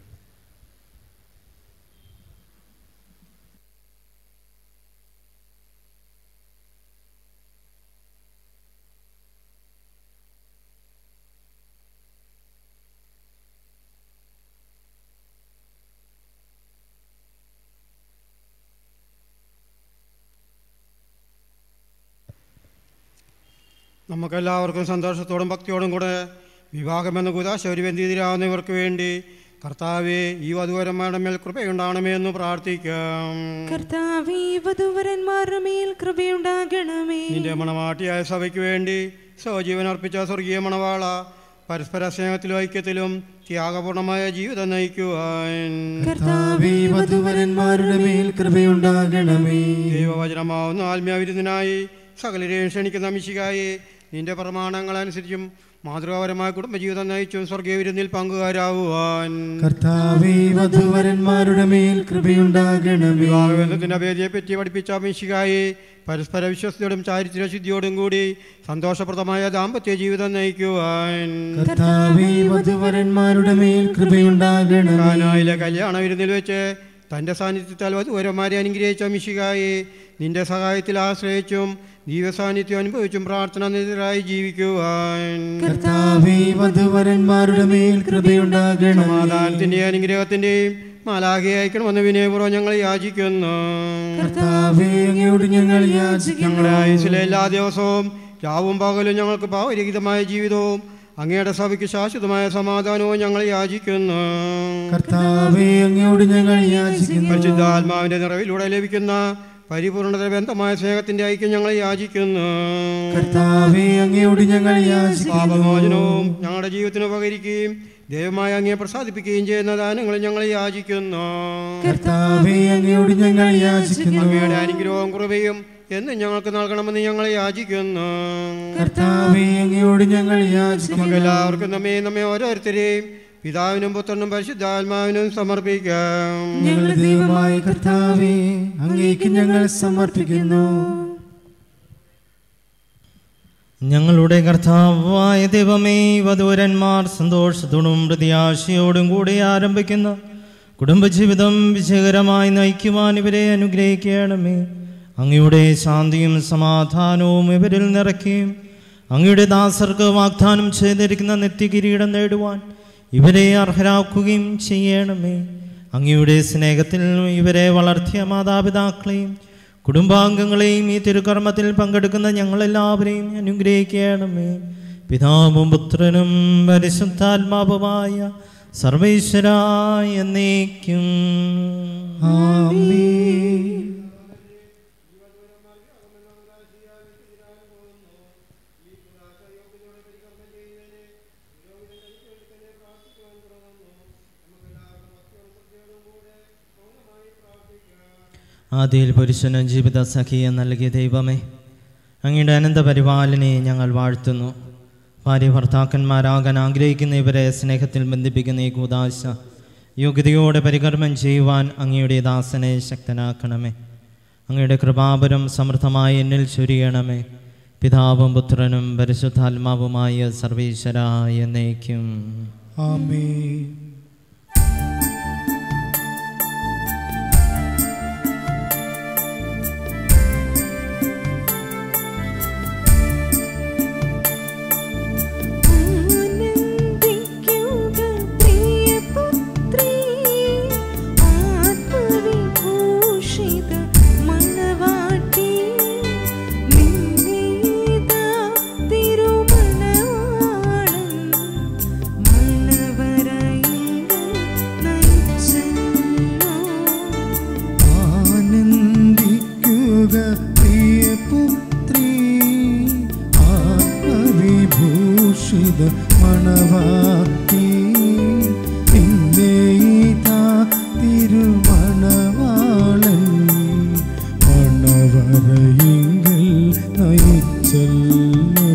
നമുക്കെല്ലാവർക്കും സന്തോഷത്തോടും ഭക്തിയോടും കൂടെ വിവാഹമെന്ന കുതാശൗര്യബന്ധിതരാകുന്നവർക്ക് വേണ്ടി കർത്താവെ ഈ വധുവരന്മാരുടെ മേൽ കൃപയുണ്ടാകണമേ എന്ന് പ്രാർത്ഥിക്കാം കർത്താവേ വധുവരന്മാരുടെ മേൽ കൃപയുണ്ടാകണമേ നിന്റെ മണവാട്ടിയായ സഭയ്ക്ക് വേണ്ടി സ്വജീവൻ അർപ്പിച്ച സ്വർഗീയ മണവാള പരസ്പര സ്നേഹത്തിലും ഐക്യത്തിലും ത്യാഗപൂർണമായ ജീവിതം നയിക്കുവാൻ കർത്താവേ വധുവരന്മാരുടെ മേൽ കൃപയുണ്ടാകണമേ ദൈവവചനമാവുന്ന ആത്മീയവിരുദ്ധനായി സകലരെയും ക്ഷണിക്കുന്ന മിശികായി നിന്റെ പ്രമാണങ്ങളനുസരിച്ചും മാതൃകാപരമായ കുടുംബജീവിതം നയിച്ചും സ്വർഗീയ വിരുന്നിൽ പങ്കുകാരാവുവാൻ കർത്താവേ വധുവരന്മാരുടെ മേൽ കൃപയുണ്ടാകണമേ വിവാഹബന്ധത്തിന്റെ അഭേദിയെ പറ്റി പഠിപ്പിച്ച മിശികായി പരസ്പര വിശ്വസ്തയോടും ചാരിത്രശുദ്ധിയോടും കൂടി സന്തോഷപ്രദമായ ദാമ്പത്യ ജീവിതം നയിക്കുവാൻ കർത്താവേ വധുവരന്മാരുടെ മേൽ കൃപയുണ്ടാകണമേ കാനായിലെ കല്യാണ വിരുന്നിൽ വെച്ച് തൻ്റെ സാന്നിധ്യത്താൽ വധുവരന്മാരെ അനുഗ്രഹിച്ച മിശികായി നിന്റെ സഹായത്തിൽ ആശ്രയിച്ചും ദൈവസാന്നിധ്യം അനുഭവിച്ചും പ്രാർത്ഥന നിരതരായി ജീവിക്കുവാൻ കർത്താവേ വധുവരന്മാരുടെ മേൽ കൃപയുണ്ടാകണമേ സമാധാനത്തിന്റെയും അനുഗ്രഹത്തിന്റെയും മാലാഖെ അയക്കണമെന്ന് വിനയപൂർവ്വം ഞങ്ങൾ യാചിക്കുന്നു കർത്താവേ അങ്ങയോട് ഞങ്ങൾ യാചിക്കുന്നു ഞങ്ങളുടെ ആയുസിലെ എല്ലാ ദിവസവും രാവും പകലും ഞങ്ങൾക്ക് ഭാവരഹിതമായ ജീവിതവും അങ്ങയുടെ സഭയ്ക്ക് ശാശ്വതമായ സമാധാനവും ഞങ്ങൾ യാചിക്കുന്നു കർത്താവേ അങ്ങയോട് ഞങ്ങൾ യാചിക്കുന്നു പരിശുദ്ധാത്മാവിന്റെ നിറവിലൂടെ ലഭിക്കുന്ന പരിപൂർണത ബന്ധമായ സ്നേഹത്തിന്റെ ഐക്യം ഞങ്ങൾ യാചിക്കുന്നു കർത്താവേ അങ്ങയോട് ഞങ്ങൾ യാചിക്കുന്നു പാപമോചനവും ഞങ്ങളുടെ ജീവിതത്തിന് ഉപകരിക്കുകയും ദൈവമായി അങ്ങയെ പ്രസാദിപ്പിക്കുകയും ചെയ്യുന്ന ദാനങ്ങൾ ഞങ്ങൾ യാചിക്കുന്നു കർത്താവേ അങ്ങയോട് ഞങ്ങൾ യാചിക്കുന്നു അങ്ങയുടെ അനുഗ്രഹവും കുറവയും എന്നും ഞങ്ങൾക്ക് നൽകണമെന്ന് ഞങ്ങൾ യാചിക്കുന്നു കർത്താവേ അങ്ങയോട് ഞങ്ങൾ യാചിക്കുന്നു നമുക്കെല്ലാവർക്കും നമ്മെ നമ്മെ ഓരോരുത്തരെയും പിതാവിനും പുത്രനും പരിശുദ്ധാത്മാവിനും സമർപ്പിക്കാം ഞങ്ങളുടെ ദൈവമായ കർത്താവേ അങ്ങേക്ക് ഞങ്ങൾ സമർപ്പിക്കുന്നു ഞങ്ങളുടെ കർത്താവായ ദൈവമേ വധൂരന്മാർ സന്തോഷത്തോടും പ്രത്യാശയോടും കൂടി ആരംഭിക്കുന്ന കുടുംബജീവിതം വിജയകരമായി നയിക്കുവാൻ ഇവരെ അനുഗ്രഹിക്കണമേ അങ്ങയുടെ ശാന്തിയും സമാധാനവും ഇവരിൽ നിറയ്ക്കുകയും അങ്ങയുടെ ദാസർക്ക് വാഗ്ദാനം ചെയ്തിരിക്കുന്ന നിത്യകിരീടം നേടുവാൻ ഇവരെ അർഹരാക്കുകയും ചെയ്യണമേ അങ്ങയുടെ സ്നേഹത്തിൽ ഇവരെ വളർത്തിയ മാതാപിതാക്കളെയും കുടുംബാംഗങ്ങളെയും ഈ തിരുക്കർമ്മത്തിൽ പങ്കെടുക്കുന്ന ഞങ്ങളെല്ലാവരെയും അനുഗ്രഹിക്കണമേ പിതാവും പുത്രനും പരിശുദ്ധാത്മാവുമായ സർവേശ്വരായ എന്നേക്കും ആമേൻ ആദ്യയിൽ പുരുഷന് ജീവിത സഖിയെ നൽകിയ ദൈവമേ അങ്ങയുടെ അനന്ത പരിപാലനയെ ഞങ്ങൾ വാഴ്ത്തുന്നു ഭാര്യ ഭർത്താക്കന്മാരാകാൻ ആഗ്രഹിക്കുന്ന ഇവരെ സ്നേഹത്തിൽ ബന്ധിപ്പിക്കുന്ന ഈ കൂതാശ യോഗ്യതയോടെ പരികർമ്മം ചെയ്യുവാൻ അങ്ങയുടെ ദാസനെ ശക്തനാക്കണമേ അങ്ങയുടെ കൃപാപരം സമൃദ്ധമായി എന്നിൽ ചൊരിയണമേ പിതാവും പുത്രനും പരിശുദ്ധാത്മാവുമായ സർവീശ്വരായ എന്നേക്കും ആമേൻ ആനന്ദിക്കുക പ്രിയപുത്രീ ആത്മവിഭൂഷിത മണവാട്ടി നിന്നീതാ തിരുമണവാളൻ മണവറയിങ്കൽ നയിച്ചല്ലോ ആനന്ദിക്കുക പ്രിയപുത്രീ ആത്മവിഭൂഷിത മണവാട്ടി ഇന്നേതാ തിരുമണവാളൻ മണവറയിങ്കൽ നയിച്ചല്ലോ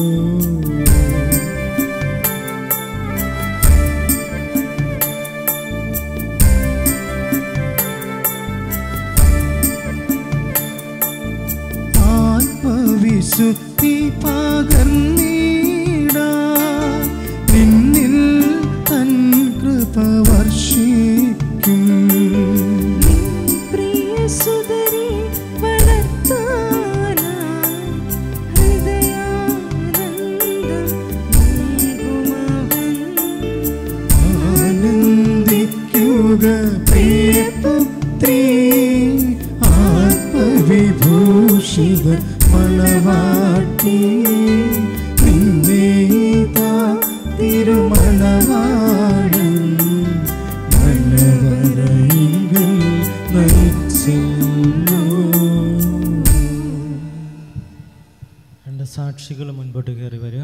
ആത്മവിശുദ്ധി പകർന്നീടാ നിന്നിൽ തൻ കൃപ വർഷിക്കും പ്രിയ സുതരെ വളർത്താനായി ഹൃദയാനന്ദം നൽകുമവൻ ആനന്ദിക്കുക പ്രിയപുത്രീ ആത്മവിഭൂഷിത മണവാട്ടി നിന്നേതാ തിരുമണവാഴൻ മണവരയിങ്കൽ നയിച്ചല്ലോ രണ്ട് സാക്ഷികൾ മുൻപോട്ട് കയറി വരിക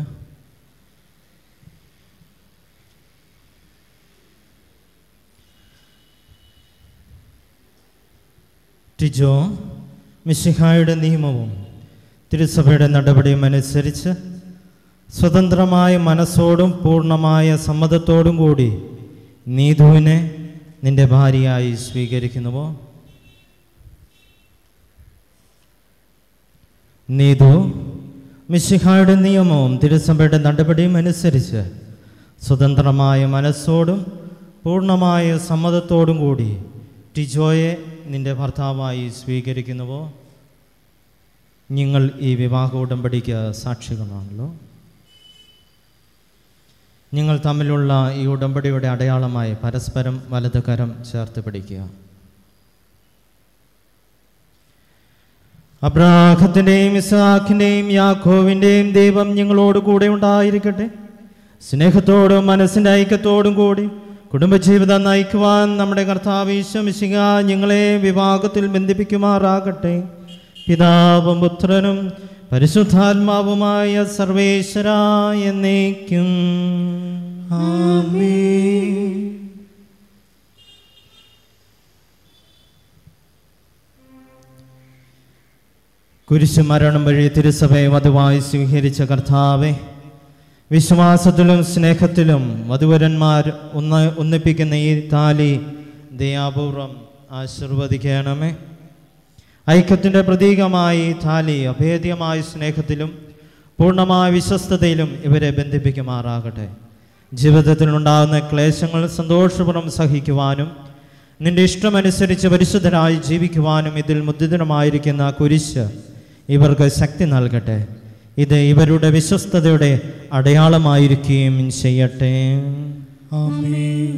ടിജോ മിശിഹായുടെ നിയമവും തിരുസഭയുടെ നടപടിയും അനുസരിച്ച് സ്വതന്ത്രമായ മനസ്സോടും പൂർണ്ണമായ സമ്മതത്തോടും കൂടി നീതുവിനെ നിന്റെ ഭാര്യയായി സ്വീകരിക്കുന്നുവോ നീതു മിശിഹായുടെ നിയമവും തിരുസഭയുടെ നടപടിയും അനുസരിച്ച് സ്വതന്ത്രമായ മനസ്സോടും പൂർണ്ണമായ സമ്മതത്തോടും കൂടി ടിജോയെ നിന്റെ ഭർത്താവായി സ്വീകരിക്കുന്നുവോ നിങ്ങൾ ഈ വിവാഹ ഉടമ്പടിക്ക് സാക്ഷികളാണല്ലോ നിങ്ങൾ തമ്മിലുള്ള ഈ ഉടമ്പടിയുടെ അടയാളമായി പരസ്പരം വലത് കരം ചേർത്ത് പിടിക്കുക അബ്രാഹത്തിൻ്റെയും ഇസാഖിൻ്റെയും യാഖോവിൻ്റെയും ദൈവം ഞങ്ങളോട് കൂടെ ഉണ്ടായിരിക്കട്ടെ സ്നേഹത്തോടും മനസ്സിൻ്റെ ഐക്യത്തോടും കൂടി കുടുംബജീവിതം നയിക്കുവാൻ നമ്മുടെ കർത്താവ് ഈശ്വമിശിക ഞങ്ങളെ വിവാഹത്തിൽ ബന്ധിപ്പിക്കുമാറാകട്ടെ പിതാവും പുത്രനും പരിശുദ്ധാത്മാവുമായ സർവേശ്വരായ എന്നേക്കും ആമേൻ കുരിശു മരണം വഴി തിരുസഭയെ വധുവായി സ്വീകരിച്ച കർത്താവെ വിശ്വാസത്തിലും സ്നേഹത്തിലും വധുവരന്മാർ ഒന്ന് ഒന്നിപ്പിക്കുന്ന ഈ താലി ദയാപൂർവം ആശീർവദിക്കണമേ ഐക്യത്തിൻ്റെ പ്രതീകമായി ഈ താലി അഭേദ്യമായ സ്നേഹത്തിലും പൂർണ്ണമായ വിശ്വസ്തതയിലും ഇവരെ ബന്ധിപ്പിക്കുമാറാകട്ടെ ജീവിതത്തിൽ ഉണ്ടാകുന്ന ക്ലേശങ്ങൾ സന്തോഷപൂർവ്വം സഹിക്കുവാനും നിന്റെ ഇഷ്ടമനുസരിച്ച് പരിശുദ്ധരായി ജീവിക്കുവാനും ഇതിൽ മുദ്രിതമായിരിക്കുന്ന കുരിശ് ഇവർക്ക് ശക്തി നൽകട്ടെ ഇത് ഇവരുടെ വിശ്വസ്തതയുടെ അടയാളമായിരിക്കുകയും ചെയ്യട്ടെ ആമേൻ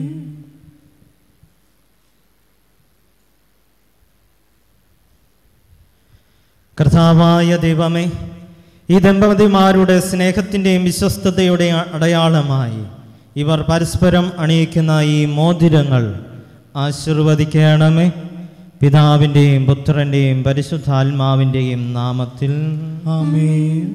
കർത്താവായ ദൈവമേ ഈ ദമ്പതിമാരുടെ സ്നേഹത്തിൻ്റെയും വിശ്വസ്തതയുടെ അടയാളമായി ഇവർ പരസ്പരം അണിയിക്കുന്ന ഈ മോതിരങ്ങൾ ആശീർവദിക്കണമേ പിതാവിൻ്റെയും പുത്രൻ്റെയും പരിശുദ്ധാത്മാവിൻ്റെയും നാമത്തിൽ ആമേൻ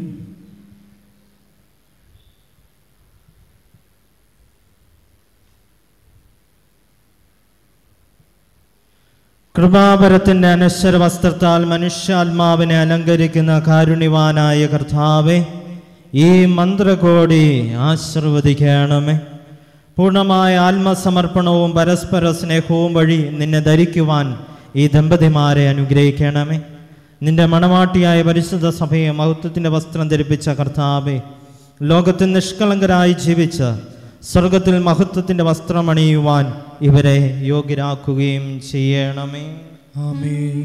കൃപാപരത്തിൻ്റെ അനശ്വര വസ്ത്രത്താൽ മനുഷ്യാത്മാവിനെ അലങ്കരിക്കുന്ന കാരുണ്യവാനായ കർത്താവെ ഈ മന്ത്രകോടി ആശീർവദിക്കണമേ പൂർണ്ണമായ ആത്മസമർപ്പണവും പരസ്പര സ്നേഹവും വഴി നിന്നെ ധരിക്കുവാൻ ഈ ദമ്പതിമാരെ അനുഗ്രഹിക്കണമേ നിന്റെ മണവാട്ടിയായ പരിശുദ്ധ സഭയെ മഹത്വത്തിൻ്റെ വസ്ത്രം ധരിപ്പിച്ച കർത്താവെ ലോകത്തിൽ നിഷ്കളങ്കരായി ജീവിച്ച സ്വർഗത്തിൽ മഹത്വത്തിൻ്റെ വസ്ത്രം അണിയുവാൻ ഇവരെ യോഗ്യരാക്കുകയും ചെയ്യണമേ ആമേൻ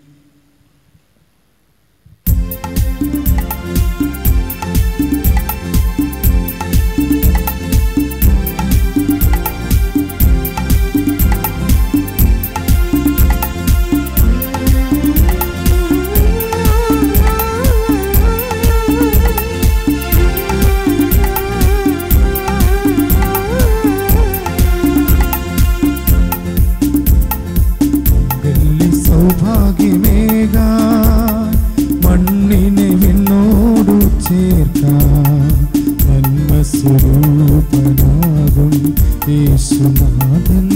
വെള്ളി സൗഭാഗ്യമേകാൻ മണ്ണിനെ വിണ്ണോടു ചേർക്കാൻ നന്മസ്വരൂപനാകും യേശുനാഥൻ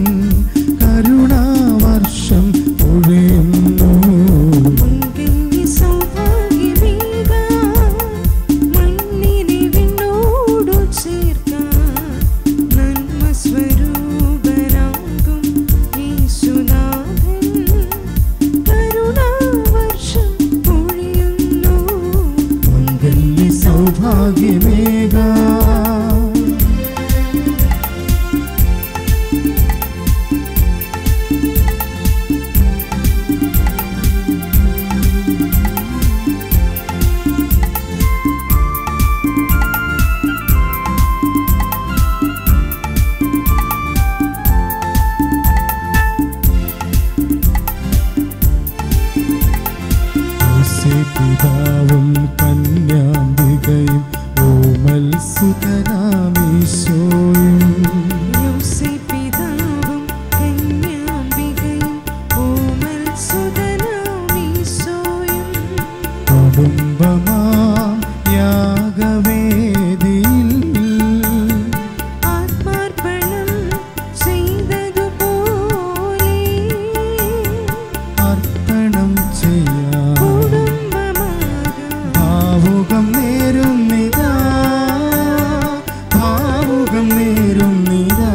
കരുണാവർഷം പൊഴിയുന്നു മംഗല്യ സൗഭാഗ്യമേകാൻ മണ്ണിനെ വിണ്ണോടു ചേർക്കാൻ നന്മ സ്വരൂപനാകും യേശുനാഥൻ കരുണാവർഷം പൊഴിയുന്നു മംഗല്യ സൗഭാഗ്യമേകാൻ പിതാവും കന്യാംബികയും ഓമൽ സുതനാമീശോയും യോസേപ്പിതാവും കന്യാംബികയും ഓമൽ സുതനാമീശോയും കുടുംബമാം യാഗവേദിയിൽ ആത്മാർപ്പണം ചെയ്തതുപോലെ അർപ്പണം ചെയ്യാം കുടുംബമാകാം ഭാവുകം നേരുന്നിതാ ഭാവുകം നേരുന്നിതാ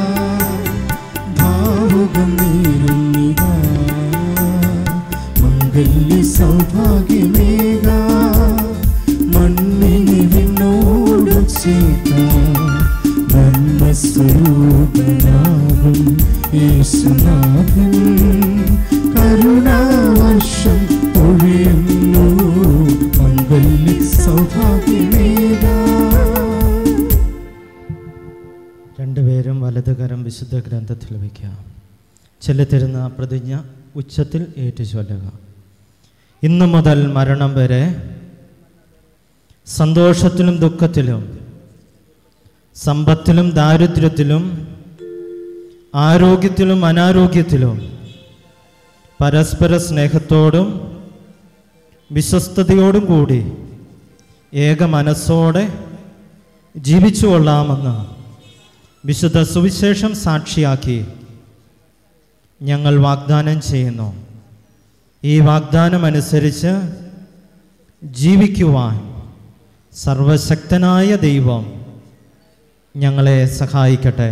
ഭാവുകം നേരുന്നിതാ മംഗല്യ സൗഭാഗ്യമേക മണ്ണിനെ വിണ്ണോടു ചേത ബ്രഹ്മസ്വരൂപനാകും യേശുനാഥൻ കരുണാവർഷം പൊഴിയുന്നു മംഗല്യ സൗഭാഗ്യമേക രണ്ടുപേരും വലതുകരം വിശുദ്ധ ഗ്രന്ഥത്തിൽ വയ്ക്കാം ചെല്ലിത്തരുന്ന പ്രതിജ്ഞ ഉച്ചത്തിൽ ഏറ്റുചൊല്ലുക ഇന്നു മുതൽ മരണം വരെ സന്തോഷത്തിലും ദുഃഖത്തിലും സമ്പത്തിലും ദാരിദ്ര്യത്തിലും ആരോഗ്യത്തിലും അനാരോഗ്യത്തിലും പരസ്പര സ്നേഹത്തോടും വിശ്വസ്തയോടും കൂടി ഏക മനസ്സോടെ ജീവിച്ചു കൊള്ളാമെന്ന് വിശുദ്ധ സുവിശേഷം സാക്ഷിയാക്കി ഞങ്ങൾ വാഗ്ദാനം ചെയ്യുന്നു ഈ വാഗ്ദാനം അനുസരിച്ച് ജീവിക്കുവാൻ സർവശക്തനായ ദൈവം ഞങ്ങളെ സഹായിക്കട്ടെ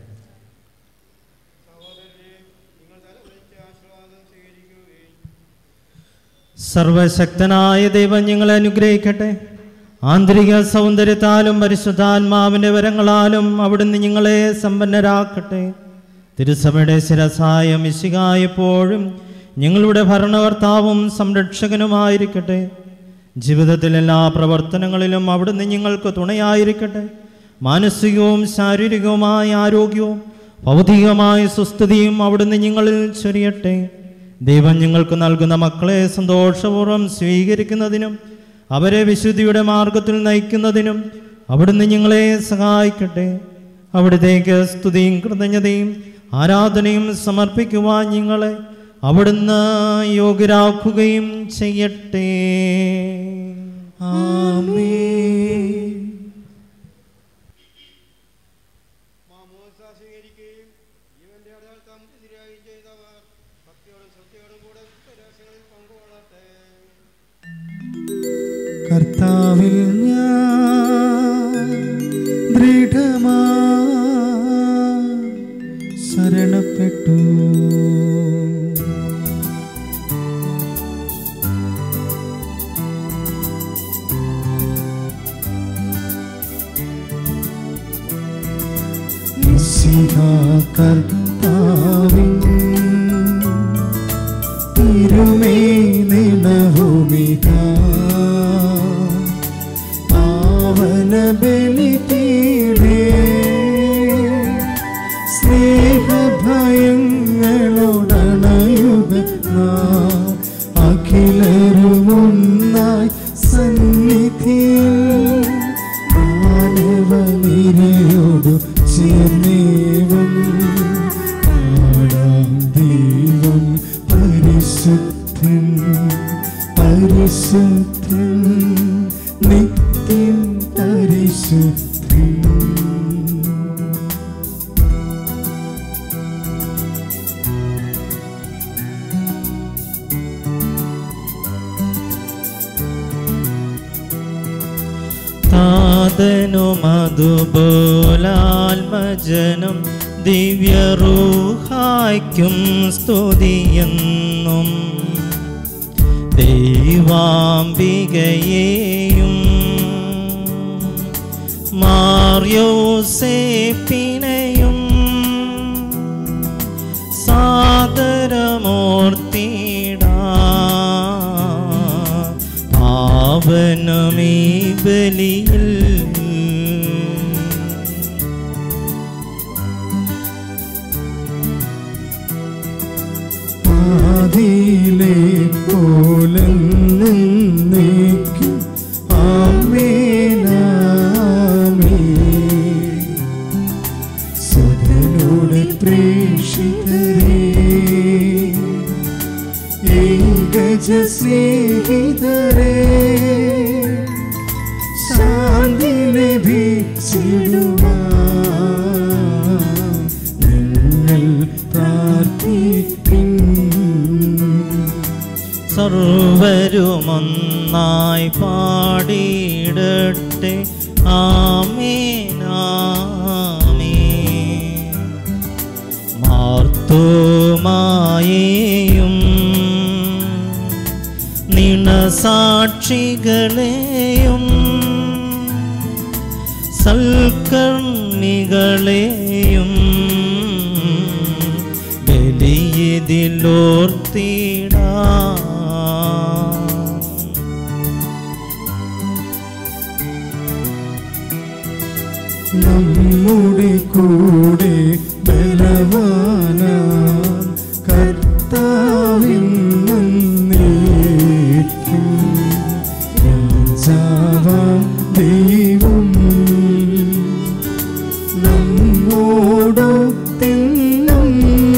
സർവശക്തനായ ദൈവം ഞങ്ങളെ അനുഗ്രഹിക്കട്ടെ ആന്തരിക സൗന്ദര്യത്താലും പരിശുദ്ധാത്മാവിൻ്റെ വരങ്ങളാലും അവിടുന്ന് ഞങ്ങളെ സമ്പന്നരാക്കട്ടെ തിരുസഭയുടെ ശിരസായ മിശികായപ്പോഴും ഞങ്ങളുടെ ഭരണകർത്താവും സംരക്ഷകനുമായിരിക്കട്ടെ ജീവിതത്തിൽ എല്ലാ പ്രവർത്തനങ്ങളിലും അവിടുന്ന് ഞങ്ങൾക്ക് തുണയായിരിക്കട്ടെ മാനസികവും ശാരീരികവുമായ ആരോഗ്യവും ഭൗതികമായ സുസ്ഥിതിയും അവിടുന്ന് ഞങ്ങളിൽ ചൊരിയട്ടെ ദൈവം ഞങ്ങൾക്ക് നൽകുന്ന മക്കളെ സന്തോഷപൂർവ്വം സ്വീകരിക്കുന്നതിനും അവരെ വിശുദ്ധിയുടെ മാർഗത്തിൽ നയിക്കുന്നതിനും അവിടുന്ന് ഞങ്ങളെ സഹായിക്കട്ടെ അവിടത്തേക്ക് സ്തുതിയും കൃതജ്ഞതയും ആരാധനയും സമർപ്പിക്കുവാൻ ഞങ്ങളെ അവിടുന്ന് യോഗ്യരാക്കുകയും ചെയ്യട്ടെ മാമോദിസ സ്വീകരിക്കുകയും ജീവന്റെ അടയാളത്താം എതിരായും ചെയ്തവർ ഭക്തിയോടും ശ്രദ്ധയോടും കൂടെ രഹസ്യങ്ങളിൽ പങ്കുകൊള്ളട്ടെ കർത്താവിൽ ഞാൻ ദൃഢമാ ശരണപ്പെട്ടു മിശിഹാ കർത്താവിൻ തിരുമേനിണവുമിക പാവന ബലിപീഠേ സ്നേഹഭയങ്ങളോടണയുക നാം അഖിലരുമൊന്നായി സന്നിധിയിൽ മാനവനിരയോടു ചേർന്നേവും പാടാം ദൈവം പരിശുദ്ധൻ പരിശുദ്ധൻ നിത്യം പരിശുദ്ധൻ താതനും അതുപോലാത്മജനം ദിവ്യറൂഹായ്ക്കും സ്തുതിയെന്നും ദൈവാംബികയെയും മാർയോസേപ്പിനെയും സാദരമൂർത്തിട പാവനമീ ബലിയിൽ ആദിയിലെ പോലെ നിന്നേക്കും ആമേനാമേ സദനോടെ പ്രേക്ഷിതരേ ഏകജ സ്നേഹിതരേ ശാന്തി ലഭിച്ചിടുവാൻ നിങ്ങൾ പ്രാർത്ഥിപ്പിൻ സർവരുമൊന്നായി പാടിയിടട്ടെ ആമേനാമേ മാർത്തോമായേയും നിണസാക്ഷികളെയും സൽക്കർമ്മികളെയും ബലിയതിലോർത്തിടാം നമ്മുടെ കൂടെ ബലവാന കർത്താവിൻ നന്ദിക്കും രാജാവാം ദൈവം നമ്മോടൊത്തെന്നും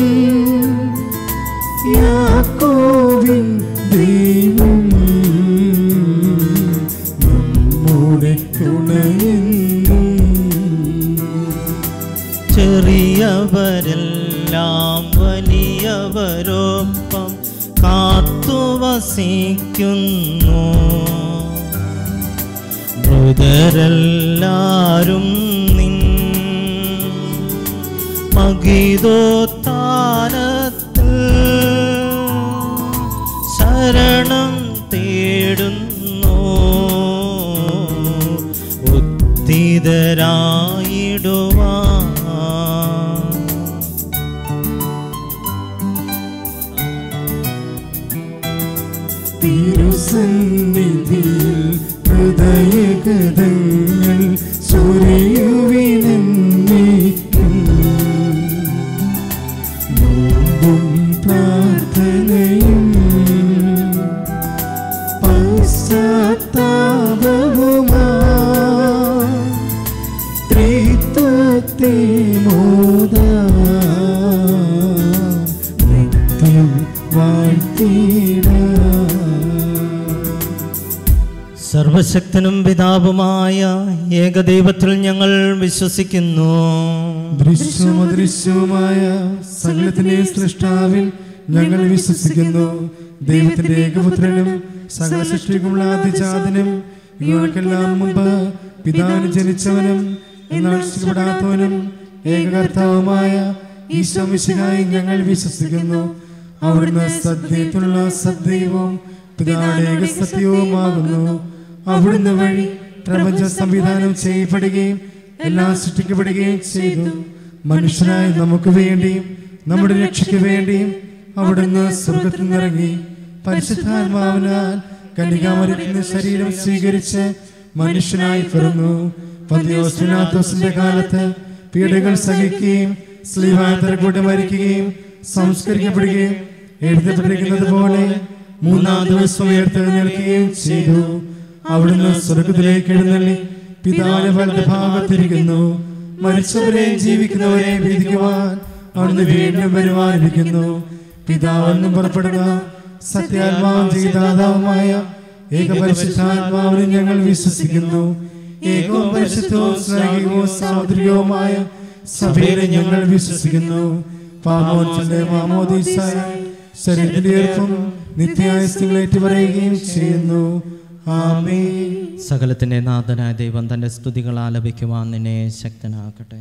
യാക്കോവിൻ ദൈവം നമ്മുടെ തുണയെന്നും ചെറിയവരെല്ലാം വലിയവരൊപ്പം കാത്തുവസിക്കുന്നു മൃതരെല്ലാരും നിൻ മകിതോത്താനത്തിൽ ശരണം തേടുന്നു ഉത്തിതരായിടുവാൻ പാദങ്ങൾ സുരയുവിനെന്നേക്കും നോമ്പും പ്രാർത്ഥനയും പശ്ചാത്താപവുമാ ത്രിത്വത്തെ മോദ നിത്യം വാഴ്ത്തിടാം സർവശക്തനും പിതാവുമായ ഏകദൈവത്തിൽ ഞങ്ങൾ വിശ്വസിക്കുന്നു ദൃശ്യവും അദൃശ്യവുമായ സകലത്തിന്റെ സൃഷ്ടാവിൽ ഞങ്ങൾ വിശ്വസിക്കുന്നു ദൈവത്തിന്റെ ഏകപുത്രനും സകല സൃഷ്ടിക്കുമുള്ള ആദിജാതനും ഇവർക്കെല്ലാം മുമ്പ് പിതാവിന് ജനിച്ചവനും എന്നാൽ രക്ഷിക്കപ്പെടാത്തവനും ഏകകർത്താവുമായ ഈശോ മിശിഹായി ഞങ്ങൾ വിശ്വസിക്കുന്നു അവിടുന്ന് സത്യത്തിലുള്ള സദ്ദൈവവും പിതാവിന്റെ ഏകസത്യവുമാകുന്നു അവിടുന്ന് വഴി പ്രപഞ്ച സംവിധാനം ചെയ്യപ്പെടുകയും എല്ലാം സൃഷ്ടിക്കപ്പെടുകയും ചെയ്തു മനുഷ്യനായി നമുക്ക് വേണ്ടിയും നമ്മുടെ രക്ഷയ്ക്ക് വേണ്ടിയും അവിടുന്ന് സ്വർഗത്തിൽ നിന്നിറങ്ങി പരിശുദ്ധാത്മാവിനാൽ കന്യകാമരത്തിന് ശരീരം സ്വീകരിച്ച് മനുഷ്യനായി പിറന്നു പന്തിയോസ്നാത്തോസിന്റെ കാലത്ത് പീഡകൾ സഹിക്കുകയും സ്ലീവാന്തരക്കൂട്ട് മരിക്കുകയും സംസ്കരിക്കപ്പെടുകയും എഴുതപ്പെട്ടിരിക്കുന്നത് പോലെ മൂന്നാം ദിവസം ഉയർത്തെഴുന്നേൽക്കുകയും ചെയ്തു അവിടുന്ന് സ്വർഗത്തിലേക്ക് എഴുന്നള്ളി പിതാവിന്റെ വലത് ഭാഗത്തിരിക്കുന്നു മരിച്ചവരെയും ജീവിക്കുന്നവരെയും വിധിക്കുവാൻ അവിടുന്ന് വീണ്ടും വരുവാനിരിക്കുന്നു പിതാവെന്നും പുറപ്പെടുന്ന സത്യാത്മാവും ചെയ്താതാവുമായ ഏകപരിശുദ്ധാത്മാവിനെ ഞങ്ങൾ വിശ്വസിക്കുന്നു ഏകവും പരിശുദ്ധവും സ്നേഹികവും സാമുദ്രികവുമായ സഭയിലെ ഞങ്ങൾ വിശ്വസിക്കുന്നു പാമോച്ചന്റെ മാമോദീസായ ശരീരത്തിന്റെ ഏർപ്പും നിത്യായസ്യങ്ങളേറ്റ് പറയുകയും ചെയ്യുന്നു ആമേ സകലത്തിന്റെ നാഥനായ ദൈവം തന്റെ സ്തുതികൾ ആലപിക്കുവാൻ നിന്നെ ശക്തനാക്കട്ടെ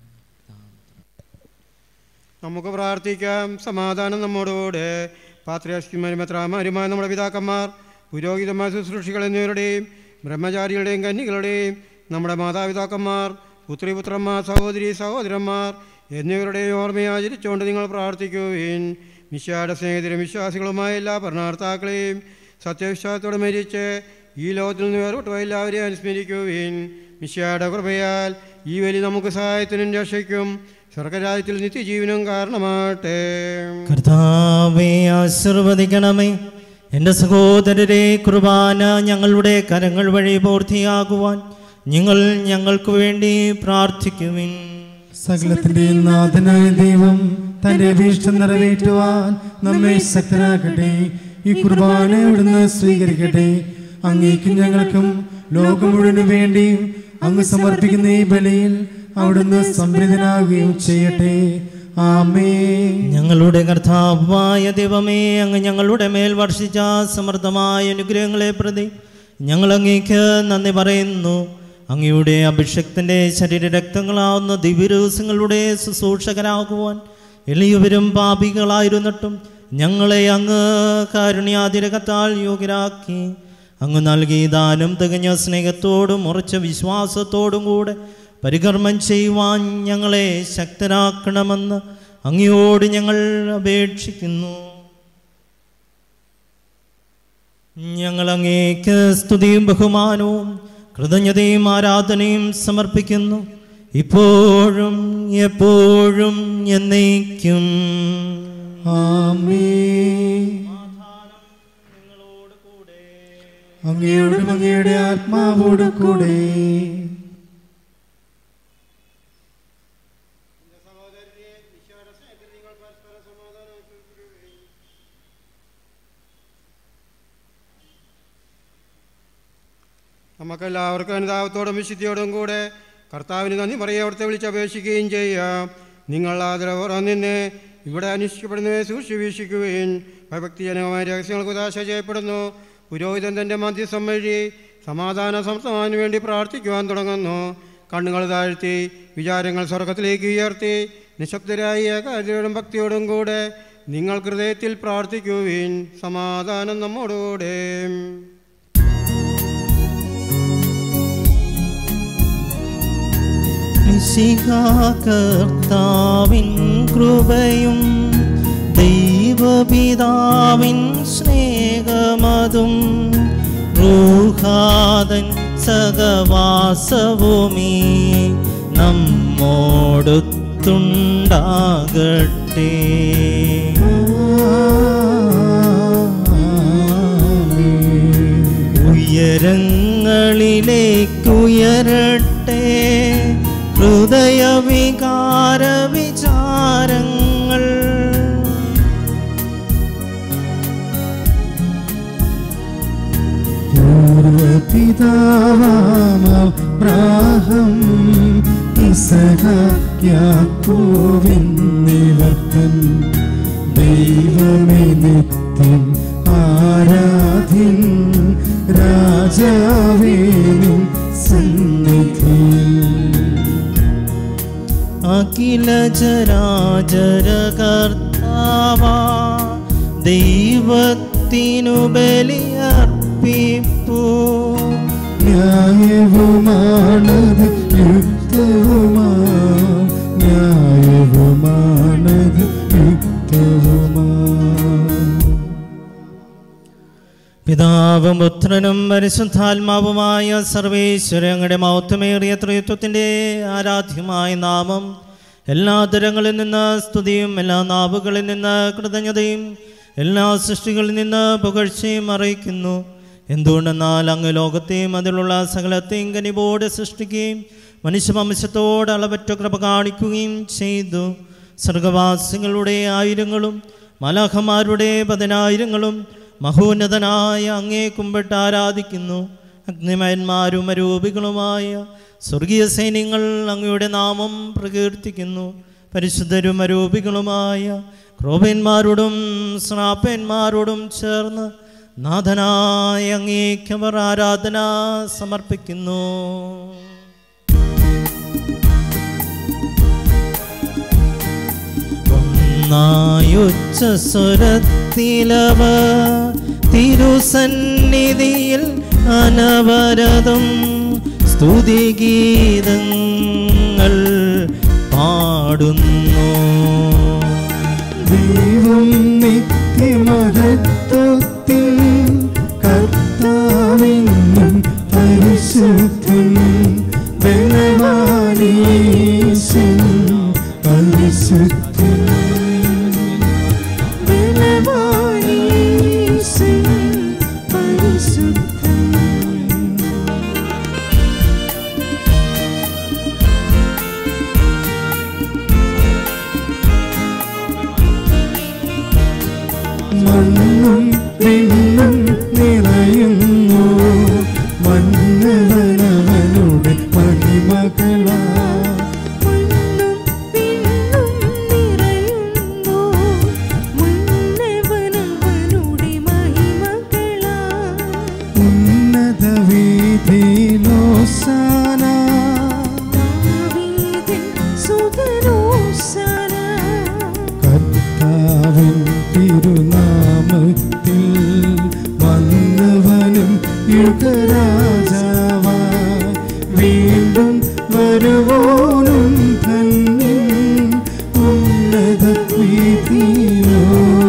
നമുക്ക് പ്രാർത്ഥിക്കാം സമാധാനം നമ്മോടുകൂടെ പാത്രിയാസ്കിമാരും മെത്രാമാരുമായ നമ്മുടെ പിതാക്കന്മാർ പുരോഹിതന്മാർ ശുശ്രൂഷികൾ എന്നിവരുടെയും ബ്രഹ്മചാരികളുടെയും കന്യകളുടെയും നമ്മുടെ മാതാപിതാക്കന്മാർ പുത്രിപുത്രന്മാർ സഹോദരി സഹോദരന്മാർ എന്നിവരുടെയും ഓർമ്മയാചരിച്ചുകൊണ്ട് നിങ്ങൾ പ്രാർത്ഥിക്കുവിൻ മിശായുടെ സ്നേഹിതരും വിശ്വാസികളുമായ എല്ലാ ഭരണാർത്ഥാക്കളെയും സത്യവിശ്വാസത്തോടെ മരിച്ച് ഈ ലോകത്തിൽ നിന്ന് വേർപെട്ട എല്ലാവരെയും അനുസ്മരിക്കുവിൻ മിശായുടെ കൃപയാൽ ഈ വലി നമുക്ക് സഹായത്തിനും രക്ഷയ്ക്കും സ്വർഗരാജ്യത്തിൽ നിത്യജീവനും കാരണമാട്ടെ കർത്താവെ ആശീർവദിക്കണമേ എൻ്റെ സഹോദരരെ കുർബാന ഞങ്ങളുടെ കരങ്ങൾ വഴി പൂർത്തിയാകുവാൻ നിങ്ങൾ ഞങ്ങൾക്ക് വേണ്ടി പ്രാർത്ഥിക്കുവിൻ സകലത്തിന്റെ നാഥനായ ദൈവം തന്റെ അഭീഷ്ടം നിറവേറ്റുവാൻ നമ്മെ ശക്തരാക്കട്ടെ ഈ കുർബാന ഇവിടുന്ന് സ്വീകരിക്കട്ടെ അങ്ങേക്കും ഞങ്ങൾക്കും ലോകം മുഴുവനും വേണ്ടിയും അങ്ങ് സമർപ്പിക്കുന്ന ഈ ബലിയിൽ അവിടുന്ന് സംപ്രീതനാകുകയും ചെയ്യട്ടെ ആമേ ഞങ്ങളുടെ കർത്താവായ ദൈവമേ അങ്ങ് ഞങ്ങളുടെ മേൽ വർഷിച്ച സമൃദ്ധമായ അനുഗ്രഹങ്ങളെ പ്രതി ഞങ്ങൾ അങ്ങേക്ക് നന്ദി പറയുന്നു അങ്ങയുടെ അഭിഷക്തന്റെ ശരീരരക്തങ്ങളാവുന്ന ദിവ്യരഹസ്യങ്ങളുടെ ശുശ്രൂഷകരാകുവാൻ എളിയവരും പാപികളായിരുന്നിട്ടും ഞങ്ങളെ അങ്ങ് കാരുണ്യാതിരകത്താൽ യോഗ്യരാക്കി അങ്ങ് നൽകിയ ദാനം തികഞ്ഞ സ്നേഹത്തോടും ഉറച്ച വിശ്വാസത്തോടും കൂടെ പരികർമ്മം ചെയ്യുവാൻ ഞങ്ങളെ ശക്തരാക്കണമെന്ന് അങ്ങയോട് ഞങ്ങൾ അപേക്ഷിക്കുന്നു ഞങ്ങൾ അങ്ങേക്ക് സ്തുതിയും ബഹുമാനവും കൃതജ്ഞതയും ആരാധനയും സമർപ്പിക്കുന്നു ഇപ്പോഴും എപ്പോഴും എന്നേക്കും ആമേ അങ്ങയോടും അങ്ങയുടെ ആത്മാവോട് കൂടെ നമുക്കെല്ലാവർക്കും അനുതാപത്തോടും വിശുദ്ധിയോടും കൂടെ കർത്താവിന് നന്ദി പറയുക അവിടുത്തെ വിളിച്ചപേക്ഷിക്കുകയും ചെയ്യാം നിങ്ങൾ ആദരവോറം നിന്ന് ഇവിടെ അന്വേഷിക്കപ്പെടുന്നവയെ സൂക്ഷിച്ച് വീക്ഷിക്കുകയും ഭക്തിജനകമായ രഹസ്യങ്ങൾക്ക് ഉദാശ ചെയ്യപ്പെടുന്നു പുരോഹിതൻ തൻ്റെ മധ്യസ്ഥം വഴി സമാധാന സമർത്ഥമാനു വേണ്ടി പ്രാർത്ഥിക്കുവാൻ തുടങ്ങുന്നു കണ്ണുകൾ താഴ്ത്തി വിചാരങ്ങൾ സ്വർഗത്തിലേക്ക് ഉയർത്തി നിശബ്ദരായി ഏകാഗ്രയോടും ഭക്തിയോടും കൂടെ നിങ്ങൾ ഹൃദയത്തിൽ പ്രാർത്ഥിക്കുവിൻ സമാധാനം നമ്മോടുകൂടെ കർത്താവിൻ കൃപയും ദൈവപിതാവിൻ സ്നേഹമതും റൂഹാദൻ സഹവാസവുമീ നമ്മോടൊത്തുണ്ടാകട്ടെ ഉയരങ്ങളിലേക്കുയരട്ടെ ഹൃദയവികാര വിചാരങ്ങൾ പൂർവപിതാവാം ഇസഹാക്യാക്കോവിന്നിവർത്തൻ ദൈവമേ നിത്യം ആരാധ്യൻ രാജാവേ നിൻ സന്നിധിയിൽ അഖില ചരാചര കർത്താവാ ദൈവത്തിനു ബലിയർപ്പിപ്പൂ ന്യായവുമാണത് യുക്തവുമാ ന്യായവുമാണത് യുക്തവുമാ പിതാവും പുത്രനും പരിശുദ്ധാത്മാവുമായ സർവേശ്വരങ്ങളുടെ മൗത്വമേറിയ ത്രിത്വത്തിൻ്റെ ആരാധ്യമായ നാമം എല്ലാ തരങ്ങളിൽ നിന്ന് സ്തുതിയും എല്ലാ നാവുകളിൽ നിന്ന് കൃതജ്ഞതയും എല്ലാ സൃഷ്ടികളിൽ നിന്ന് പുകഴ്ചയും അറിയിക്കുന്നു എന്തുകൊണ്ടെന്നാൽ അങ്ങ് ലോകത്തെയും അതിലുള്ള സകലത്തെയും കനിവോടെ സൃഷ്ടിക്കുകയും മനുഷ്യവംശത്തോട് അളവറ്റ കൃപ കാണിക്കുകയും ചെയ്തു സർഗവാസികളുടെ ആയിരങ്ങളും മലാഖമാരുടെ പതിനായിരങ്ങളും മഹോന്നതനായ അങ്ങേ കുമ്പിട്ട് ആരാധിക്കുന്നു അഗ്നിമയന്മാരും അരൂപികളുമായ സ്വർഗീയ സൈന്യങ്ങൾ അങ്ങയുടെ നാമം പ്രകീർത്തിക്കുന്നു പരിശുദ്ധരും അരൂപികളുമായ ക്രോപന്മാരോടും സ്നാപ്പന്മാരോടും ചേർന്ന് നാഥനായ അങ്ങേക്കവർ ആരാധന സമർപ്പിക്കുന്നു ഒന്നായുച്ച സ്വരത്തിലവ തിരുസന്നിധിയിൽ അനവരതം സ്തുതിഗീതങ്ങൾ പാടുന്നു ദൈവം നിത്യമഹത്വത്തിൽ കർത്താവിന്നും പരിശുദ്ധൻ ബലവാനീശൻ പരിശുദ്ധൻ ബലവാനീശൻ പരിശുദ്ധൻ മണ്ണും വിണ്ണും നിറയുന്നു മന്നവനവനുടെ മഹിമകളാ മണ്ണും വിണ്ണും നിറയുന്നു മന്നവനവനുടെ മഹിമകളാൽ ഉന്നത വീതിയിലോസാന ദാവീദിൻ സുതനോസന കർത്താവിൻ തിരുനാമത്തിൽ വന്നവനും യുഗരാജാവാ വീണ്ടും വരുവോനും ധന്യൻ ഉന്നത വീതിയിലോ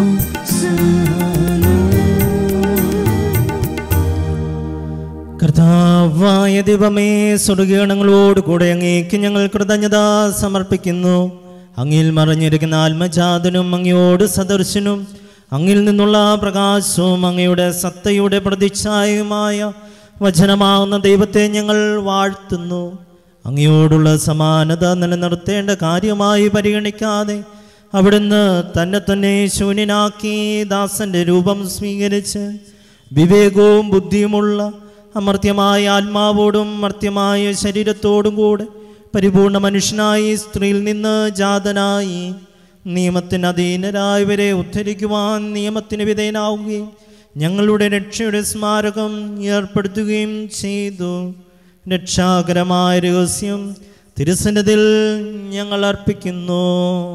കർത്താവായ ദൈവമേ സ്വർഗീയണങ്ങളോട് കൂടെ അങ്ങേക്ക് ഞങ്ങൾ കൃതജ്ഞത സമർപ്പിക്കുന്നു അങ്ങിൽ മറിഞ്ഞിരിക്കുന്ന ആത്മജാതനും അങ്ങയോട് സദർശനും അങ്ങിൽ നിന്നുള്ള പ്രകാശവും അങ്ങയുടെ സത്തയുടെ പ്രതിച്ഛായയുമായ വചനമാകുന്ന ദൈവത്തെ ഞങ്ങൾ വാഴ്ത്തുന്നു അങ്ങയോടുള്ള സമാനത നിലനിർത്തേണ്ട കാര്യമായി പരിഗണിക്കാതെ അവിടുന്ന് തന്നെ തന്നെ ശൂന്യനാക്കി ദാസന്റെ രൂപം സ്വീകരിച്ച് വിവേകവും ബുദ്ധിയുമുള്ള അമർത്യമായ ആത്മാവോടും മർത്യമായ ശരീരത്തോടും കൂടെ പരിപൂർണ മനുഷ്യനായി സ്ത്രീയിൽ നിന്ന് ജാതനായി നിയമത്തിന് അധീനരായവരെ ഉദ്ധരിക്കുവാൻ നിയമത്തിന് വിധേയനാവുകയും ഞങ്ങളുടെ രക്ഷയുടെ സ്മാരകം ഏർപ്പെടുത്തുകയും ചെയ്തു രക്ഷാകരമായ രഹസ്യം തിരുസന്നതിൽ ഞങ്ങൾ അർപ്പിക്കുന്നു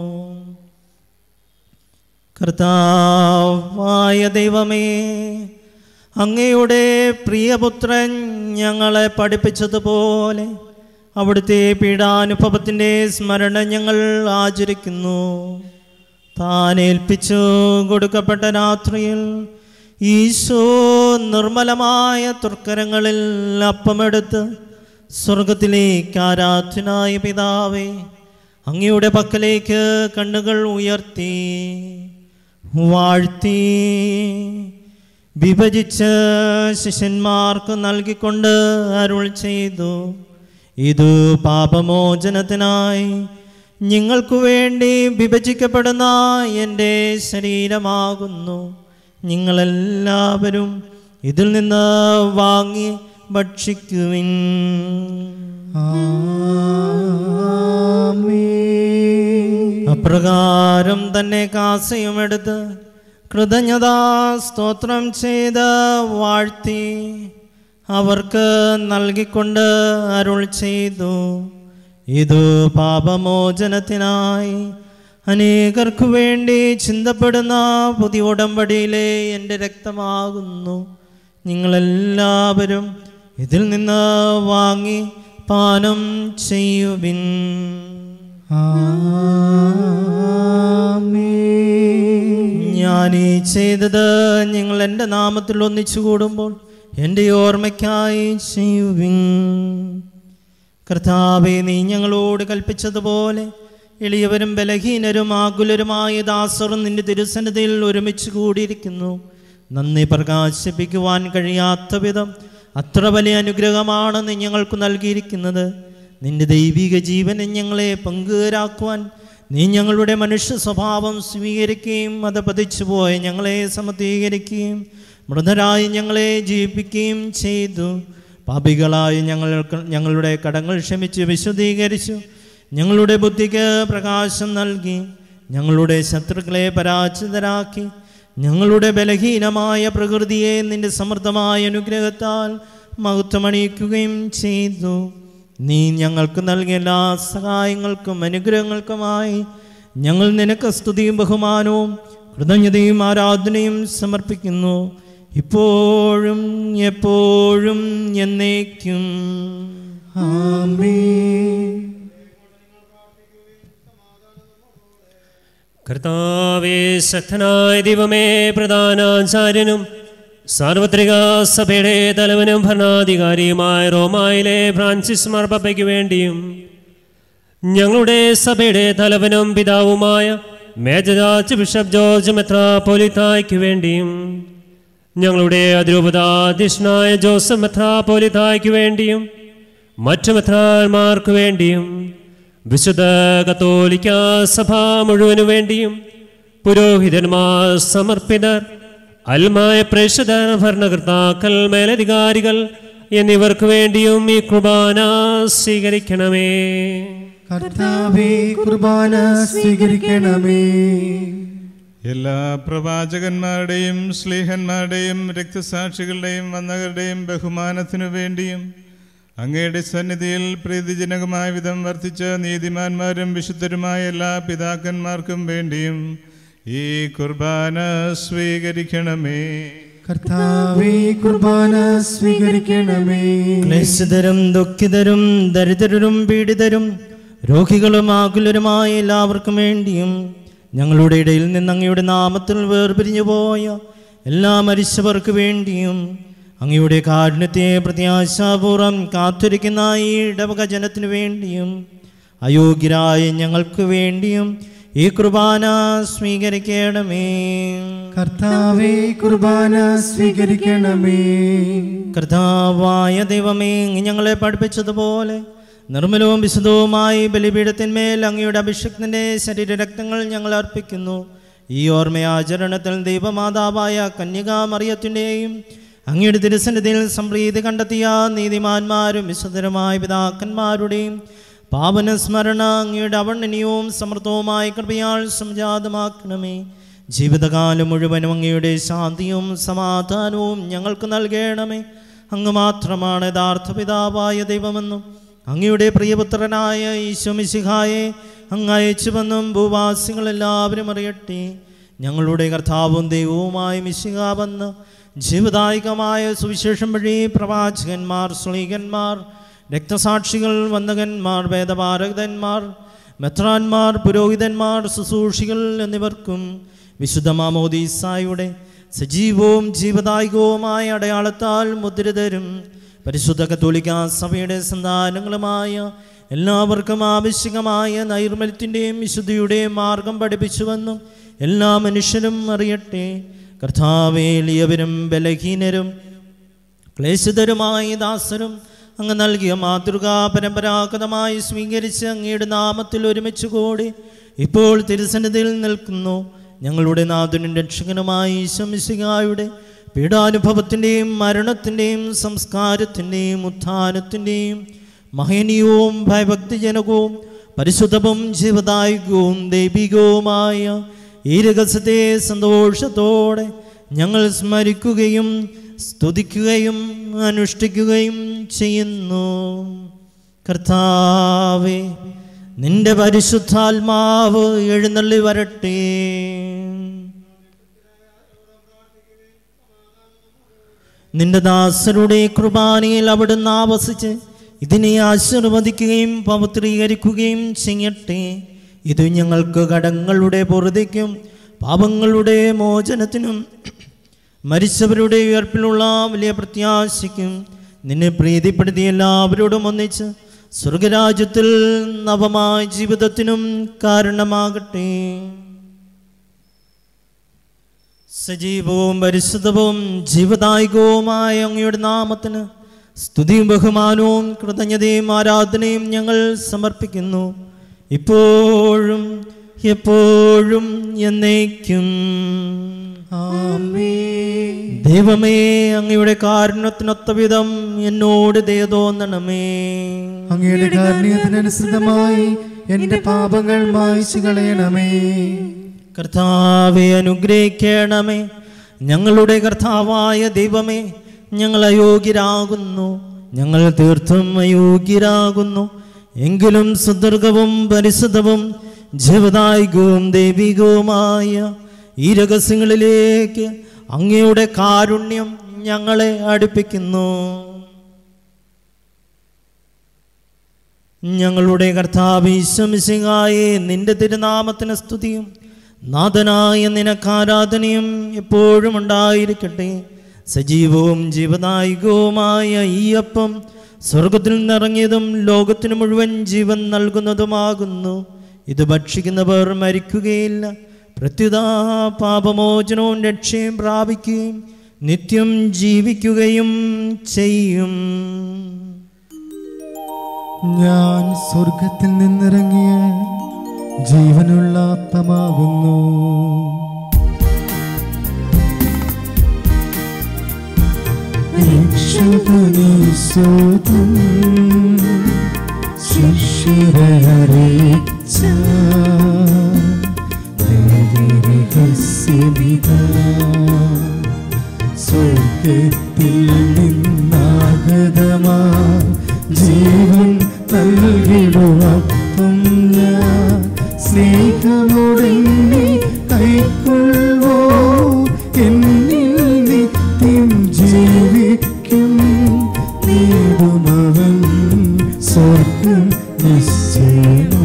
കർത്താവായ ദൈവമേ അങ്ങയുടെ പ്രിയപുത്രൻ ഞങ്ങളെ പഠിപ്പിച്ചതുപോലെ അവിടുത്തെ പീഡാനുഭവത്തിൻ്റെ സ്മരണ ഞങ്ങൾ ആചരിക്കുന്നു താൻ ഏൽപ്പിച്ചു കൊടുക്കപ്പെട്ട രാത്രിയിൽ ഈശോ നിർമ്മലമായ തുർക്കരങ്ങളിൽ അപ്പമെടുത്ത് സ്വർഗത്തിലേക്ക് ആരാധനായ പിതാവേ അങ്ങയുടെ പക്കലേക്ക് കണ്ണുകൾ ഉയർത്തി വാഴ്ത്തി വിഭജിച്ച് ശിഷ്യന്മാർക്ക് നൽകിക്കൊണ്ട് അരുൾ ചെയ്തു ഇത് പാപമോചനത്തിനായി നിങ്ങൾക്ക് വേണ്ടി വിഭജിക്കപ്പെടുന്ന എൻ്റെ ശരീരമാകുന്നു നിങ്ങളെല്ലാവരും ഇതിൽ നിന്ന് വാങ്ങി ഭക്ഷിക്കുവിൻ അപ്രകാരം തന്നെ കാസയുമെടുത്ത് കൃതജ്ഞതാ സ്തോത്രം ചെയ്ത് വാഴ്ത്തി അവർക്ക് നൽകിക്കൊണ്ട് അരുൾ ചെയ്തു ഇത് പാപമോചനത്തിനായി അനേകർക്കു വേണ്ടി ചിന്തപ്പെടുന്ന പുതിയ ഉടമ്പടിയിലെ എൻ്റെ രക്തമാകുന്നു നിങ്ങളെല്ലാവരും ഇതിൽ നിന്ന് വാങ്ങി പാനം ചെയ്യുവിൻ ഞാൻ ഈ ചെയ്തത് നിങ്ങൾ എൻ്റെ നാമത്തിൽ ഒന്നിച്ചു കൂടുമ്പോൾ എൻ്റെ ഓർമ്മയ്ക്കായി ചെയ്യുവിൻ കർത്താവെ നീ ഞങ്ങളോട് കൽപ്പിച്ചതുപോലെ എളിയവരും ബലഹീനരും ആകുലരുമായ ദാസറും നിന്റെ തിരുസന്നിധിയിൽ ഒരുമിച്ച് കൂടിയിരിക്കുന്നു നന്ദി പ്രകാശിപ്പിക്കുവാൻ കഴിയാത്ത വിധം അത്ര വലിയ അനുഗ്രഹമാണ് നീ ഞങ്ങൾക്ക് നൽകിയിരിക്കുന്നത് നിന്റെ ദൈവിക ജീവനെ ഞങ്ങളെ പങ്കുകാരാക്കുവാൻ നീ ഞങ്ങളുടെ മനുഷ്യ സ്വഭാവം സ്വീകരിക്കുകയും അത് പതിച്ചുപോയ ഞങ്ങളെ സമർത്ഥീകരിക്കുകയും മൃതരായി ഞങ്ങളെ ജീവിപ്പിക്കുകയും ചെയ്തു പാപികളായ ഞങ്ങൾക്ക് ഞങ്ങളുടെ കടങ്ങൾ ക്ഷമിച്ച് വിശുദ്ധീകരിച്ചു ഞങ്ങളുടെ ബുദ്ധിക്ക് പ്രകാശം നൽകി ഞങ്ങളുടെ ശത്രുക്കളെ പരാജിതരാക്കി ഞങ്ങളുടെ ബലഹീനമായ പ്രകൃതിയെ നിന്റെ സമൃദ്ധമായ അനുഗ്രഹത്താൽ മഹത്വമണിയിക്കുകയും ചെയ്തു നീ ഞങ്ങൾക്ക് നൽകിയ എല്ലാ സഹായങ്ങൾക്കും അനുഗ്രഹങ്ങൾക്കുമായി ഞങ്ങൾ നിനക്ക് സ്തുതിയും ബഹുമാനവും കൃതജ്ഞതയും ആരാധനയും സമർപ്പിക്കുന്നു ഇപ്പോഴും എപ്പോഴും എന്നേക്കും കർത്താവേ ശക്തനായ ദൈവമേ പ്രധാനാചാര്യനും സാർവത്രിക സഭയുടെ തലവനും ഭരണാധികാരിയുമായ റോമായിലെ ഫ്രാൻസിസ് മാർപ്പയ്ക്ക് വേണ്ടിയും ഞങ്ങളുടെ സഭയുടെ തലവനും പിതാവുമായ മേജർ ആർച്ച് ബിഷപ്പ് ജോർജ് മെത്രാപോലിത്തായ്ക്ക് വേണ്ടിയും ഞങ്ങളുടെ അതിരൂപതാധ്യക്ഷനായ ജോസഫ് മെത്രാപോലിത്തായ്ക്ക് വേണ്ടിയും മറ്റു മെത്രാന്മാർക്ക് വേണ്ടിയും വിശുദ്ധ കത്തോലിക്ക സഭ മുഴുവനു വേണ്ടിയും പുരോഹിതന്മാർ സമർപ്പിതർ അൽമായ പ്രേക്ഷിതർ ഭരണകർത്താക്കൾ മേലധികാരികൾ എന്നിവർക്ക് വേണ്ടിയും ഈ കുർബാന സ്വീകരിക്കണമേ കർത്താവേ കുർബാന സ്വീകരിക്കണമേ എല്ലാ പ്രവാചകന്മാരുടെയും സ്ലീഹന്മാരുടെയും രക്തസാക്ഷികളുടെയും വന്നവരുടെയും ബഹുമാനത്തിനു വേണ്ടിയും അങ്ങയുടെ സന്നിധിയിൽ പ്രീതിജനകമായ വിധം വർത്തിച്ച നീതിമാന്മാരും വിശുദ്ധരുമായ എല്ലാ പിതാക്കന്മാർക്കും വേണ്ടിയും ഈ കുർബാന സ്വീകരിക്കണമേ കർത്താവേ കുർബാന സ്വീകരിക്കണമേ ക്ലേശിതരും ദുഃഖിതരും ദരിദ്രരും പീഡിതരും രോഗികളും ആകുലരുമായ എല്ലാവർക്കും വേണ്ടിയും ഞങ്ങളുടെ ഇടയിൽ നിന്ന് അങ്ങയുടെ നാമത്തിൽ വേർപിരിഞ്ഞു പോയ എല്ലാ മരിച്ചവർക്ക് വേണ്ടിയും അങ്ങയുടെ കാരുണ്യത്തെ പ്രത്യാശാപൂർവം കാത്തിരിക്കുന്ന ഈ ഇടവക ജനത്തിനു വേണ്ടിയും അയോഗ്യരായ ഞങ്ങൾക്ക് വേണ്ടിയും ഈ കുർബാന സ്വീകരിക്കണമേ കർത്താവേ കുർബാന സ്വീകരിക്കണമേ കർത്താവായ ദൈവമേ അങ്ങ് ഞങ്ങളെ പഠിപ്പിച്ചതുപോലെ നിർമ്മലവും വിശുദ്ധവുമായി ബലിപീഠത്തിന്മേൽ അങ്ങയുടെ അഭിഷേകത്തിൻ്റെ ശരീരരക്തങ്ങൾ ഞങ്ങൾ അർപ്പിക്കുന്നു ഈ ഓർമ്മയാചരണത്തിൽ ദൈവമാതാവായ കന്യകാമറിയത്തിൻ്റെയും അങ്ങയുടെ തിരുസന്നിധിയിൽ സംപ്രീതി കണ്ടെത്തിയ നീതിമാന്മാരും വിശുദ്ധരുമായ പിതാക്കന്മാരുടെയും പാവന സ്മരണ അങ്ങയുടെ അവർണ്ണനീയവും സമൃദ്ധവുമായ കൃപയാൽ സംജാതമാക്കണമേ ജീവിതകാലം മുഴുവനും അങ്ങയുടെ ശാന്തിയും സമാധാനവും ഞങ്ങൾക്ക് നൽകണമേ അങ്ങ് മാത്രമാണ് യഥാർത്ഥ പിതാവായ ദൈവമെന്നും അങ്ങയുടെ പ്രിയപുത്രനായ ഈശോമിശിഹായെ അങ്ങ് അയച്ചുവെന്നും ഭൂവാസികളെല്ലാവരും അറിയട്ടെ ഞങ്ങളുടെ കർത്താവും ദൈവവുമായ മിശിഹ വന്ന് ജീവദായകമായ സുവിശേഷം വഴി പ്രവാചകന്മാർ സ്ലീകന്മാർ രക്തസാക്ഷികൾ വന്ദകന്മാർ വേദപാരകന്മാർ മെത്രാന്മാർ പുരോഹിതന്മാർ ശുശ്രൂഷികൾ എന്നിവർക്കും വിശുദ്ധ മാമോദീസായുടെ സജീവവും ജീവദായകവുമായ അടയാളത്താൽ മുദ്രിതരും പരിശുദ്ധ കത്തോലിക്ക സഭയുടെ സന്താനങ്ങളുമായ എല്ലാവർക്കും ആവശ്യകമായ നൈർമല്യത്തിൻ്റെയും വിശുദ്ധിയുടെയും മാർഗം പഠിപ്പിച്ചുവെന്നും എല്ലാ മനുഷ്യരും അറിയട്ടെ കർത്താവേലിയവരും ബലഹീനരും ക്ലേശിതരുമായ ദാസരും അങ്ങ് നൽകിയ മാതൃകാ പരമ്പരാഗതമായി സ്വീകരിച്ച് അങ്ങയുടെ നാമത്തിൽ ഒരുമിച്ച് കൂടി ഇപ്പോൾ തിരുസന്നിധിയിൽ നിൽക്കുന്നു ഞങ്ങളുടെ നാഥനും രക്ഷകനുമായി ശംസികായുടെ പീഡാനുഭവത്തിൻ്റെയും മരണത്തിൻ്റെയും സംസ്കാരത്തിൻ്റെയും ഉത്ഥാനത്തിൻ്റെയും മഹനീയവും ഭയഭക്തിജനകവും പരിശുദ്ധവും ജീവദായകവും ദൈവികവുമായ ഈ രഹസ്യത്തെ സന്തോഷത്തോടെ ഞങ്ങൾ സ്മരിക്കുകയും സ്തുതിക്കുകയും അനുഷ്ഠിക്കുകയും ചെയ്യുന്നു കർത്താവെ നിന്റെ പരിശുദ്ധാത്മാവ് എഴുന്നള്ളി വരട്ടെ നിന്റെ ദാസരുടെ കുർബാനയിൽ അവിടുന്ന് ആവസിച്ച് ഇതിനെ ആശീർവദിക്കുകയും പവിത്രീകരിക്കുകയും ചെയ്യട്ടെ ഇത് ഞങ്ങൾക്ക് കടങ്ങളുടെ പൊറുതിക്കും പാപങ്ങളുടെ മോചനത്തിനും മരിച്ചവരുടെ ഉയർപ്പിലുള്ള വലിയ പ്രത്യാശയ്ക്കും നിന്നെ പ്രീതിപ്പെടുത്തിയ എല്ലാവരോടും ഒന്നിച്ച് സ്വർഗരാജ്യത്തിൽ നവമായ ജീവിതത്തിനും കാരണമാകട്ടെ സജീവവും പരിശുദ്ധവും ജീവദായകവുമായ അങ്ങയുടെ നാമത്തിന് സ്തുതിയും ബഹുമാനവും കൃതജ്ഞതയും ആരാധനയും ഞങ്ങൾ സമർപ്പിക്കുന്നു ഇപ്പോഴും എപ്പോഴും എന്നേക്കും ദൈവമേ അങ്ങയുടെ കാരുണ്യത്തിനൊത്ത വിധം എന്നോട് ദയ തോന്നണമേ അങ്ങയുടെ കാരുണ്യത്തിനനുസൃതമായി എന്റെ പാപങ്ങൾ മായ്ച്ചു കളയണമേ കർത്താവെ അനുഗ്രഹിക്കണമേ ഞങ്ങളുടെ കർത്താവായ ദൈവമേ ഞങ്ങൾ അയോഗ്യരാകുന്നു ഞങ്ങൾ തീർത്തും അയോഗ്യരാകുന്നു എങ്കിലും സുദീർഘവും പരിശുദ്ധവും ജീവദായകവും ദൈവികവുമായ ഈ രഹസ്യങ്ങളിലേക്ക് അങ്ങയുടെ കാരുണ്യം ഞങ്ങളെ അടുപ്പിക്കുന്നു ഞങ്ങളുടെ കർത്താവിശ്വമിശിഹായെ നിന്റെ തിരുനാമത്തിന് സ്തുതിയും നാഥനായ നിനക്കാരാധനയും എപ്പോഴും ഉണ്ടായിരിക്കട്ടെ സജീവവും ജീവദായകവുമായ ഈ അപ്പം സ്വർഗത്തിൽ നിന്നിറങ്ങിയതും ലോകത്തിന് മുഴുവൻ ജീവൻ നൽകുന്നതുമാകുന്നു ഇത് ഭക്ഷിക്കുന്നവർ മരിക്കുകയില്ല പ്രത്യുതാ പാപമോചനവും രക്ഷയും പ്രാപിക്കുകയും നിത്യം ജീവിക്കുകയും ചെയ്യും ഞാൻ സ്വർഗത്തിൽ നിന്നിറങ്ങിയ ജീവനുള്ള അപ്പമാകുന്നു രക്ഷകനീശോദം ശിഷ്യരെ അറിയിച്ച രഹസ്യമിതാ സ്വർഗത്തിൽ നിന്നാഗതമാ ജീവൻ നൽകിടുവപ്പം ഞാൻ സ്നേഹമോടെന്നെ കൈക്കൊള്ളുവോ എന്നിൽ നിത്യം ജീവിക്കും നേടുമവൻ സ്വർഗം നിശ്ചയമാ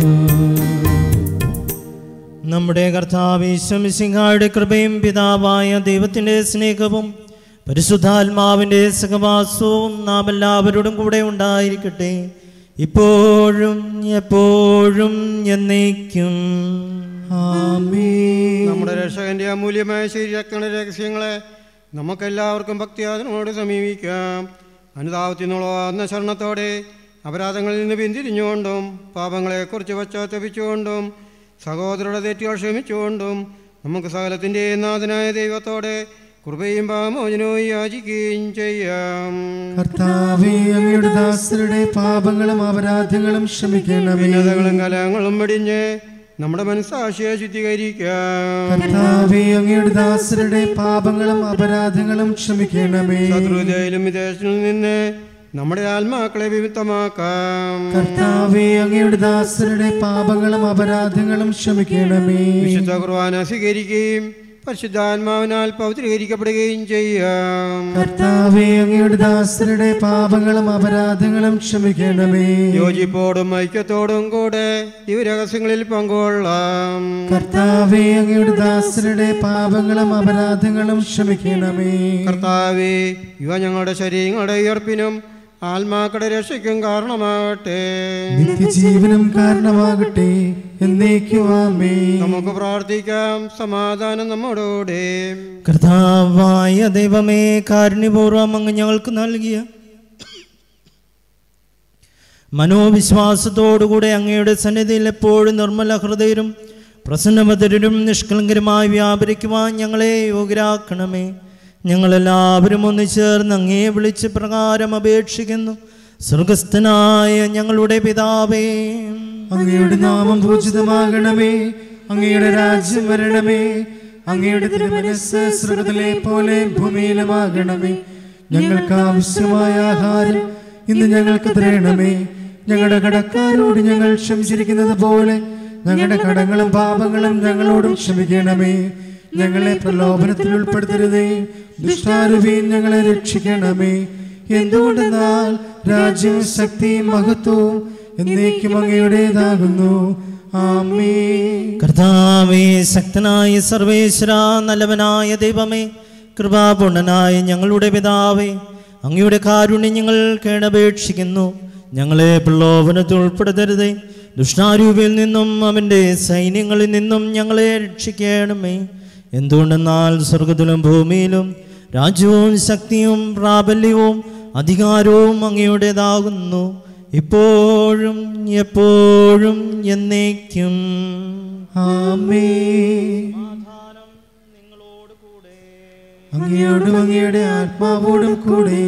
നമ്മുടെ കർത്താവിശ്വമിസിംഹായുടെ കൃപയും പിതാവായ ദൈവത്തിൻ്റെ സ്നേഹവും പരിശുദ്ധാത്മാവിൻ്റെ സഹവാസവും നാം എല്ലാവരോടും കൂടെ ഉണ്ടായിരിക്കട്ടെ ഇപ്പോഴും എപ്പോഴും എന്നേക്കും നമ്മുടെ രക്ഷകന്റെ അമൂല്യമായ ശരീരക്കളുടെ രഹസ്യങ്ങളെ നമുക്കെല്ലാവർക്കും ഭക്തിയാദനോട് സമീപിക്കാം അനുതാപത്തിനുള്ള ശരണത്തോടെ അപരാധങ്ങളിൽ നിന്ന് പിന്തിരിഞ്ഞുകൊണ്ടും പാപങ്ങളെക്കുറിച്ച് പശ്ചാത്തപിച്ചുകൊണ്ടും സഹോദരരുടെ തെറ്റുകൾ ക്ഷമിച്ചുകൊണ്ടും നമുക്ക് സകലത്തിൻ്റെ നാഥനായ ദൈവത്തോടെ കൃപയും പാമോചനവും യാചിക്കുകയും ചെയ്യാം കർത്താവേ അങ്ങയുടെ ദാസരുടെ പാപങ്ങളും അപരാധങ്ങളും ക്ഷമിക്കണമേ ഭിന്നതകളും കലങ്ങളും വെടിഞ്ഞ് നമ്മുടെ മനസ്സാക്ഷിയെ ശുദ്ധീകരിക്കാം കർത്താവേ അങ്ങയുടെ ദാസരുടെ പാപങ്ങളും അപരാധങ്ങളും ക്ഷമിക്കണമേ ശത്രുതയിലും വിദേശത്തിൽ നിന്ന് നമ്മുടെ ആത്മാക്കളെ വിമുക്തമാക്കാം കർത്താവേ അങ്ങയുടെ ദാസരുടെ പാപങ്ങളും അപരാധങ്ങളും ക്ഷമിക്കണമേ വിശുദ്ധ കുർബാന സ്വീകരിക്കുകയും പരിശുദ്ധാത്മാവിനാൽ പൗത്രീകരിക്കപ്പെടുകയും ചെയ്യാം കർത്താവേ അങ്ങയുടെ ദാസരുടെ പാപങ്ങളും അപരാധങ്ങളും ക്ഷമിക്കണമേ യോജിപ്പോടും ഐക്യത്തോടും കൂടെ ദിവരഹസ്യങ്ങളിൽ പങ്കുകൊള്ളാം കർത്താവേ അങ്ങയുടെ ദാസരുടെ പാപങ്ങളും അപരാധങ്ങളും ക്ഷമിക്കണമേ കർത്താവേ ഇവ ഞങ്ങളുടെ ശരീരങ്ങളുടെ ഉയർപ്പിനും ആത്മാക്കളുടെ രക്ഷയ്ക്കും കാരണമാകട്ടെ നിത്യജീവനം കാരണമാകട്ടെ എന്നേക്കുവാമേ നമുക്ക് പ്രാർത്ഥിക്കാം സമാധാനം നമ്മോടുകൂടെ കർത്താവായ ദൈവമേ കാരുണ്യപൂർവ്വം അങ്ങ് ഞങ്ങൾക്ക് നൽകിയ മനോവിശ്വാസത്തോടുകൂടെ അങ്ങയുടെ സന്നിധിയിൽ എപ്പോഴും നിർമ്മല ഹൃദയരും പ്രസന്നമധുരരും നിഷ്കളങ്കരുമായി വ്യാപരിക്കുവാൻ ഞങ്ങളെ യോഗ്യരാക്കണമേ ഞങ്ങളെല്ലാവരും ഒന്ന് ചേർന്ന് അങ്ങേ വിളിച്ച് പ്രകാരം അപേക്ഷിക്കുന്നു സ്വർഗസ്ഥനായ ഞങ്ങളുടെ പിതാവേ അങ്ങയുടെ നാമം പൂജിതമാകണമേ അങ്ങയുടെ രാജ്യം വരണമേ അങ്ങയുടെ തിരുമനസ് സ്വർഗത്തിലെ പോലെ ഭൂമിയിലുമാകണമേ ഞങ്ങൾക്ക് ആവശ്യമായ ആഹാരം ഇന്ന് ഞങ്ങൾക്ക് തരണമേ ഞങ്ങളുടെ കടക്കാരോട് ഞങ്ങൾ ക്ഷമിച്ചിരിക്കുന്നത് പോലെ ഞങ്ങളുടെ കടങ്ങളും പാപങ്ങളും ഞങ്ങളോടും ക്ഷമിക്കണമേ ഞങ്ങളെ പ്രലോഭനത്തിൽ ഉൾപ്പെടുത്തരുതേ ദുഷ്ടാരൂപിയും ഞങ്ങളെ രക്ഷിക്കണമേ എന്തുകൊണ്ടെന്നാൽ രാജ്യവും ശക്തിയും മഹത്വവും എന്നേക്കും അങ്ങയുടേതാകുന്നു ആമേ കർത്താവേ ശക്തനായ സർവേശ്വര നല്ലവനായ ദൈവമേ കൃപാപൂർണനായ ഞങ്ങളുടെ പിതാവേ അങ്ങയുടെ കാരുണ്യം ഞങ്ങൾ കേണപേക്ഷിക്കുന്നു ഞങ്ങളെ പ്രലോഭനത്തിൽ ഉൾപ്പെടുത്തരുതേ ദുഷ്ടാരൂപിയിൽ നിന്നും അവൻ്റെ സൈന്യങ്ങളിൽ നിന്നും ഞങ്ങളെ രക്ഷിക്കണമേ എന്തുകൊണ്ടെന്നാൽ സ്വർഗത്തിലും ഭൂമിയിലും രാജ്യവും ശക്തിയും പ്രാബല്യവും അധികാരവും അങ്ങയുടേതാകുന്നു ഇപ്പോഴും എപ്പോഴും എന്നേക്കും ആമേ അങ്ങയോടും അങ്ങയുടെ ആത്മാവോടും കൂടെ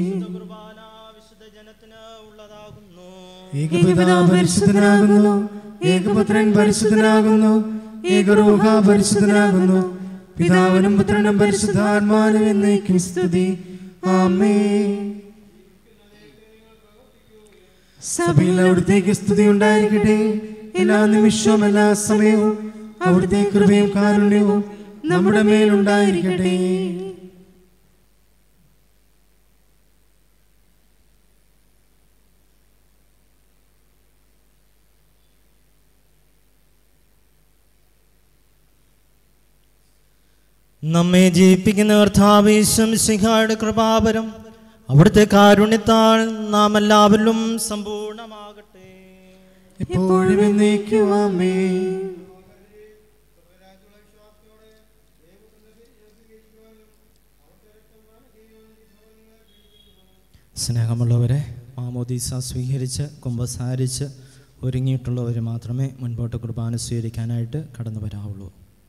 ഏകപിതാ പരിശുദ്ധനാകുന്നു ഏകപുത്രൻ പരിശുദ്ധനാകുന്നു ഏകരൂഹ പരിശുദ്ധനാകുന്നു പിതാവിനും പുത്രനും പരിശുദ്ധാത്മാനും എന്നേക്കും സ്തുതി ആമേ സഭയിൽ അവിടുത്തേക്ക് സ്തുതി ഉണ്ടായിരിക്കട്ടെ എല്ലാ നിമിഷവും എല്ലാ സമയവും അവിടുത്തെ കൃപയും കാരുണ്യവും നമ്മുടെ മേലുണ്ടായിരിക്കട്ടെ നമ്മെ ജീവിപ്പിക്കുന്ന കർത്താവേശം സിഹായുടെ കൃപാപരം അവിടുത്തെ കാരുണ്യത്താൽ നാം എല്ലാവരിലും സമ്പൂർണമാകട്ടെ എപ്പോഴും എന്നേക്കും ആമേ സ്നേഹമുള്ളവരെ മാമോദീസ സ്വീകരിച്ച് കുമ്പസാരിച്ച് ഒരുങ്ങിയിട്ടുള്ളവർ മാത്രമേ മുൻപോട്ട് കുർബാന സ്വീകരിക്കാനായിട്ട് കടന്നു വരാവുള്ളൂ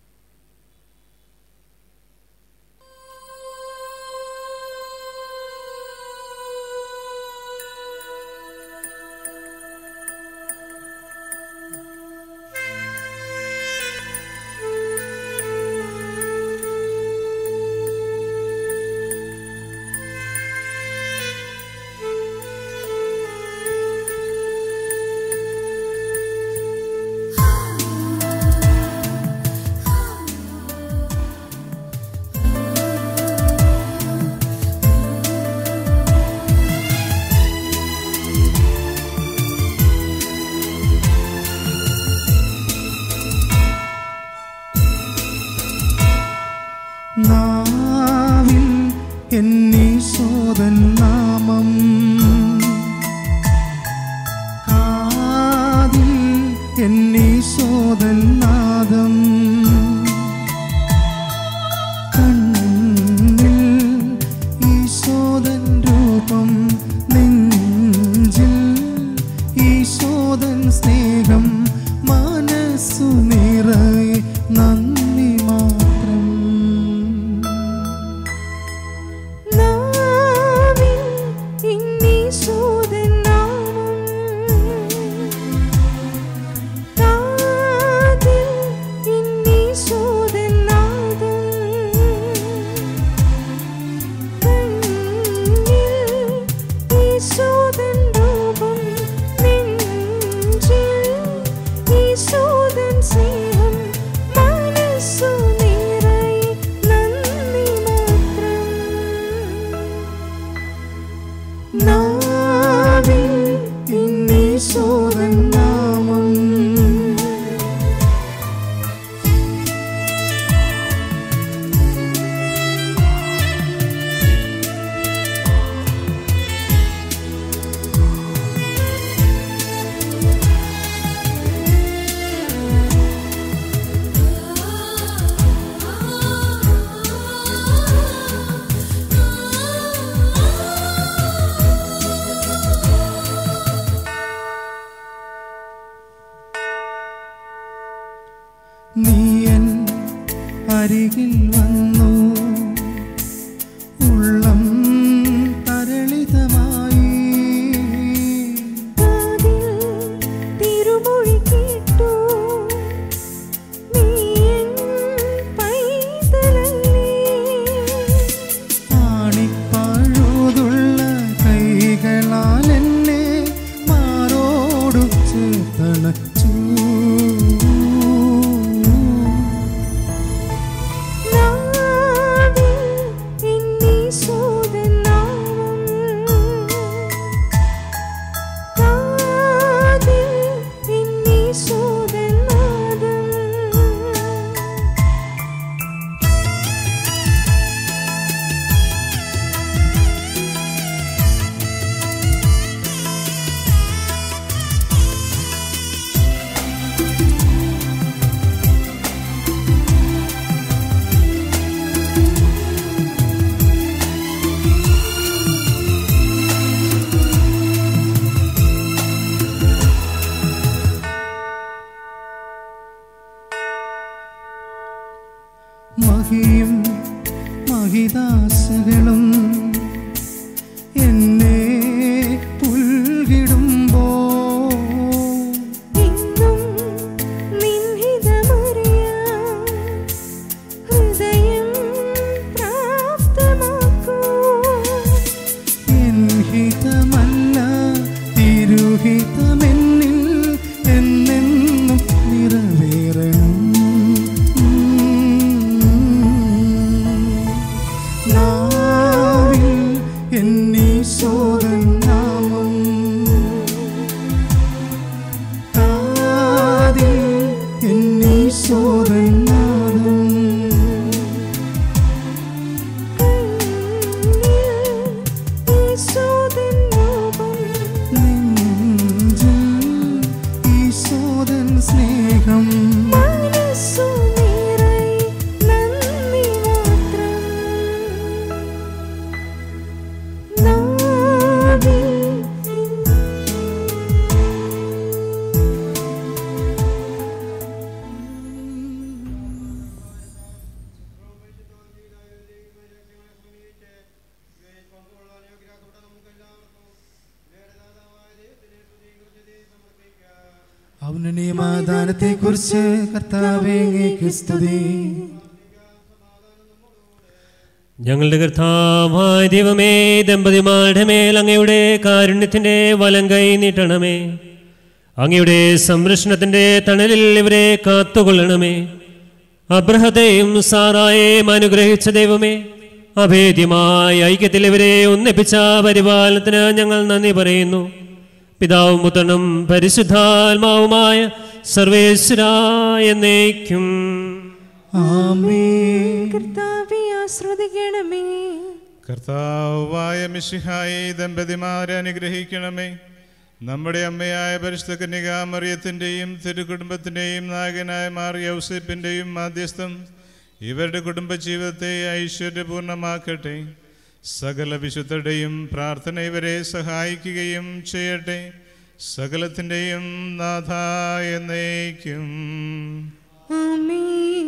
നാവിൽ എന്നീശോദൻ നാമം കാതിൽ എന്നീശോദൻ നാദം കണ്ണിൽ ഈശോദൻ രൂപം നെഞ്ചിൽ ഈശോദൻ സ്നേഹം മനസ്സു നിറയെ നന്ദി മാത്രം നാവിൽ ഇന്നീശോദൻ നാമം കാതിൽ ഇന്നീശോദൻ നാദം കണ്ണിൽ ഈശോദൻ രൂപം നെഞ്ചിൽ ഈശോദൻ സ്നേഹം മനസ്സു ഈശോദൻ നാമം നീയൻ അരികിൽ വന്നു ഉള്ളം തരളിതമായി കാതിൽ തിരുമൊഴി കേട്ടു നീ എൻ പൈതലല്ലേ ആണിപ്പാഴുതുള്ള കൈകളാൽ എന്നെ മാറോടു ചേർത്തണച്ചു നാവിൽ എന്നീശോദൻ നാമം കാതിൽ എന്നീശോദൻ നാദം മഹിയും മഹിദാസുകളും എന്നെ പുൽകിടുമ്പോ എന്നും നിൻഹിതമറിയാം ഹൃദയം പ്രാപ്തമാക്കൂ ഹിതമല്ല തിരുഹിതമെന്നിൽ എന്നെന്നും നിറവേറണം നാവിൽ എന്നീശോദൻ നാമം കാതിൽ എന്നീശോദൻ നാദം ഈശോദൻ രൂപം നെഞ്ചിൽ ഈശോദൻ സ്നേഹം മനസ്സു നിറയെ നന്ദി മാത്രം നാവിൽ ഔന്നനീയമാദാനത്തെ കുറിച്ച് കർത്താവേ അങ്ങേക്ക് സ്തുതി ഞങ്ങളുടെ കർത്താവായ ദൈവമേ ദമ്പതിമാരുടെ മേൽ അങ്ങയുടെ കാരുണ്യത്തിൻ്റെ വലം കൈ നീട്ടണമേ അങ്ങയുടെ സംരക്ഷണത്തിൻ്റെ തണലിൽ ഇവരെ കാത്തുകൊള്ളണമേ അബ്രഹത്തെയും സാറായെയും അനുഗ്രഹിച്ച ദൈവമേ അഭേദ്യമായ ഐക്യത്തിൽ ഇവരെ ഒന്നിപ്പിച്ച പരിപാലനത്തിന് ഞങ്ങൾ നന്ദി പറയുന്നു പിതാവും പുത്രനും പരിശുദ്ധാത്മാവുമായ സർവേശ്വര എന്നേക്കും ആമേൻ കർത്താവെ ആശ്രദിക്കണമേ കർത്താവായ മിശിഹായി ദമ്പതിമാരെ അനുഗ്രഹിക്കണമേ നമ്മുടെ അമ്മയായ പരിശുദ്ധ കന്യകാമറിയത്തിൻ്റെയും തിരുകുടുംബത്തിൻ്റെയും നായകനായ മാറിയ ഔസേപ്പിൻ്റെയും മാധ്യസ്ഥം ഇവരുടെ കുടുംബജീവിതത്തെ ഐശ്വര്യപൂർണമാക്കട്ടെ സകല വിശുദ്ധരുടെയും പ്രാർത്ഥന ഇവരെ സഹായിക്കുകയും ചെയ്യട്ടെ സകലത്തിൻ്റെയും നാഥ എന്നേക്കും ആമേൻ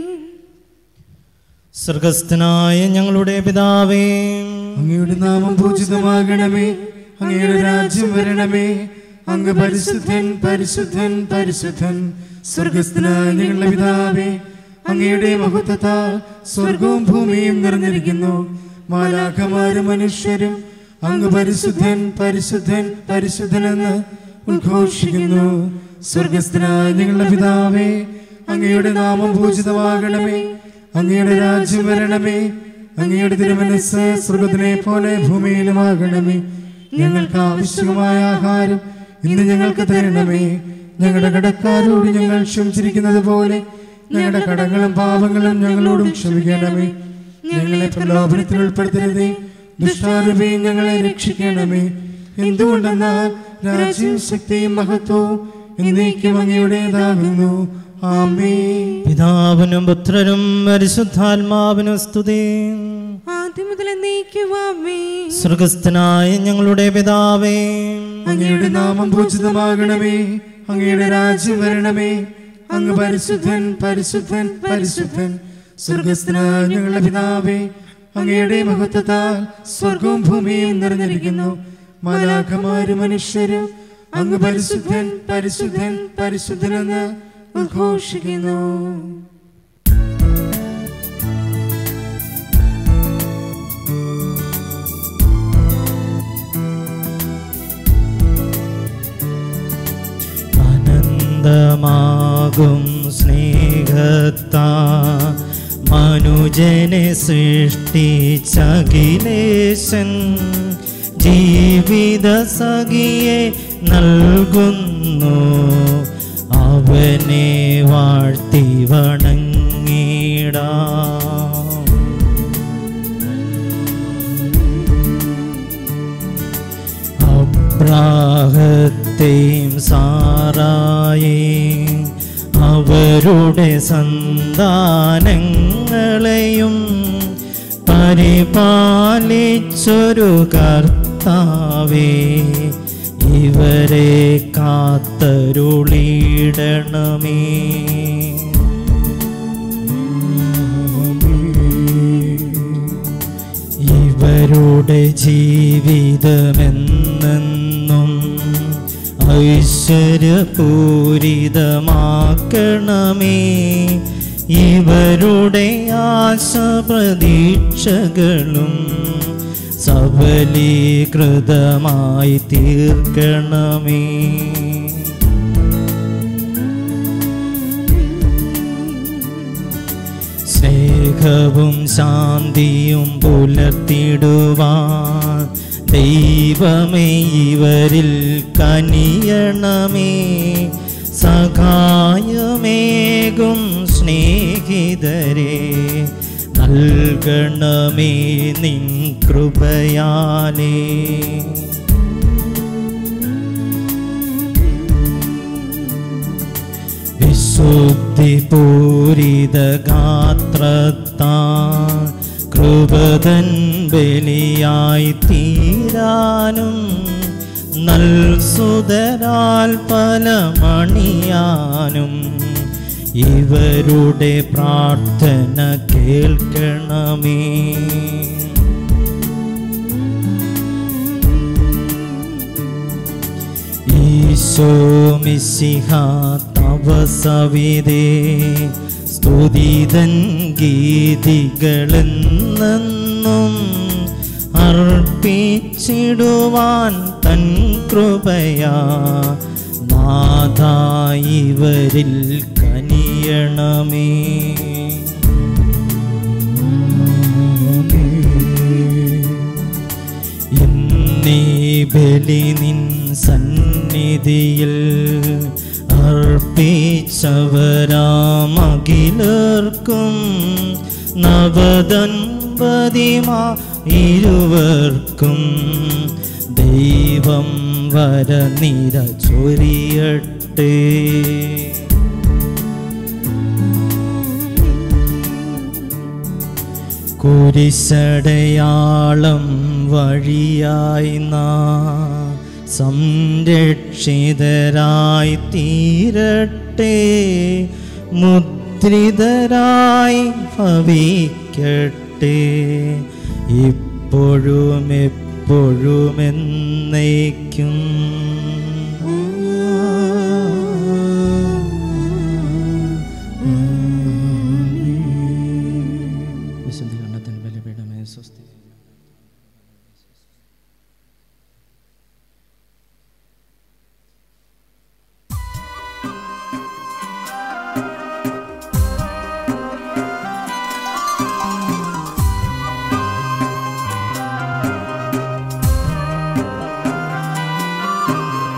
സ്വർഗസ്ഥനായ ഞങ്ങളുടെ പിതാവേ അങ്ങയുടെ നാമം പൂജിതമാകണമേ അങ്ങയുടെ രാജ്യം വരണമേ അങ്ങ് പരിശുദ്ധൻ പരിശുദ്ധൻ പരിശുദ്ധൻ സ്വർഗസ്ഥനായ ഞങ്ങളുടെ പിതാവേ അങ്ങയുടെ മഹത്വത്താൽ സ്വർഗവും ഭൂമിയും നിറഞ്ഞിരിക്കുന്നു മാലാഖമാരും മനുഷ്യരും അങ്ങ് പരിശുദ്ധൻ പരിശുദ്ധൻ പരിശുദ്ധനെന്ന് ഉദ്ഘോഷിക്കുന്നു സ്വർഗസ്ഥനായ ഞങ്ങളുടെ പിതാവേ അങ്ങയുടെ നാമം പൂജിതമാകണമേ അങ്ങയുടെ രാജ്യം വരണമേ അങ്ങയുടെ തിരുമനസ് സ്വർഗത്തിനെ പോലെ ഭൂമിയിലുമാകണമേ ഞങ്ങൾക്ക് ആവശ്യമായ ആഹാരം ഇന്ന് ഞങ്ങൾക്ക് തരണമേ ഞങ്ങളുടെ കടക്കാരോട് ഞങ്ങൾ ക്ഷമിച്ചിരിക്കുന്നത് പോലെ ഞങ്ങളുടെ കടങ്ങളും പാപങ്ങളും ഞങ്ങളോടും ക്ഷമിക്കണമേ ഞങ്ങളെ പ്രലോഭനത്തിൽ ഉൾപ്പെടുത്തരുതേ ദുഷ്ടാരൂപേ ഞങ്ങളെ രക്ഷിക്കണമേ എന്തുകൊണ്ടെന്നാൽ രാജ്യവും ശക്തിയും മഹത്വവും എന്നേക്കും അങ്ങയുടേതാകുന്നു ആമേ പിതാവിനും പുത്രനും പരിശുദ്ധാത്മാവിനും സ്തുതി ആദ്യം മുതൽ എന്നേക്കുവാമേ സ്വർഗസ്ഥനായ ഞങ്ങളുടെ പിതാവേ അങ്ങയുടെ നാമം പൂജിതമാകണമേ അങ്ങയുടെ രാജ്യം വരണമേ അങ്ങ് പരിശുദ്ധൻ പരിശുദ്ധൻ പരിശുദ്ധൻ സ്വർഗസ്ഥനായ ഞങ്ങളുടെ പിതാവേ അങ്ങയുടെ മഹത്വത്താൽ സ്വർഗവും ഭൂമിയും നിറഞ്ഞിരിക്കുന്നു മാലാഖമാരും മനുഷ്യരും അങ്ങ് പരിശുദ്ധൻ പരിശുദ്ധൻ പരിശുദ്ധനെന്ന് ഉദ്ഘോഷിക്കുന്നു അനന്തമാകും സ്നേഹത്താ മനുജനെ സൃഷ്ടിച്ചഖിലേശൻ ജീവിത സഖിയെ നൽകുന്നു അവനെ വാഴ്ത്തി വണങ്ങിടാം അബ്രാഹത്തെയും സാറായെയും അവരുടെ സന്താനങ്ങളെയും പരിപാലിച്ചൊരു കർത്താവേ ഇവരെ കാത്തരുളിയിടണമേ ഇവരുടെ ജീവിതമെന്നെന്നും ഐശ്വര്യപൂരിതമാക്കണമേ ഇവരുടെ ആശ പ്രതീക്ഷകളും സബലീകൃതമായി തീർക്കണമേ സ്നേഹവും ശാന്തിയും പുലർത്തിടുവാൻ ദൈവമേ ഇവരിൽ കനിയണമേ സഹായമേകും സ്നേഹിതരെ നൽകണമേ നിൻ കൃപയാലേ വിശുദ്ധി പൂരിത ഗാത്രത്താ കൃപതൻ ബലിയായി തീരാനും നൽസുതരാൽ പലമണിയാനും ഇവരുടെ പ്രാർത്ഥന കേൾക്കണമേ ഈശോ മിശിഹ തവ സവിതേ സ്തുതിതൻ ഗീതികളെന്നെന്നും അർപ്പിച്ചിടുവാൻ തൻ കൃപയാ നാഥായിവരിൽ കനിയണമേ ഇന്നീ ബലി നിൻ സന്നിധിയിൽ അർപ്പിച്ചവരാമകിലർക്കും നവദമ്പതിമാ ഇരുവർക്കും ദൈവം വരനിര ചൊരിയട്ടെ കുരിശടയാളം വഴിയായി നാ സംരക്ഷിതരായി തീരട്ടെ മുദ്രിതരായി ഭവിക്കട്ടെ ഇപ്പോഴും എപ്പോഴും എന്നേക്കും വിശുദ്ധി കണ്ടത്തിന് ബലിപീഠമേ സ്വസ്തി ും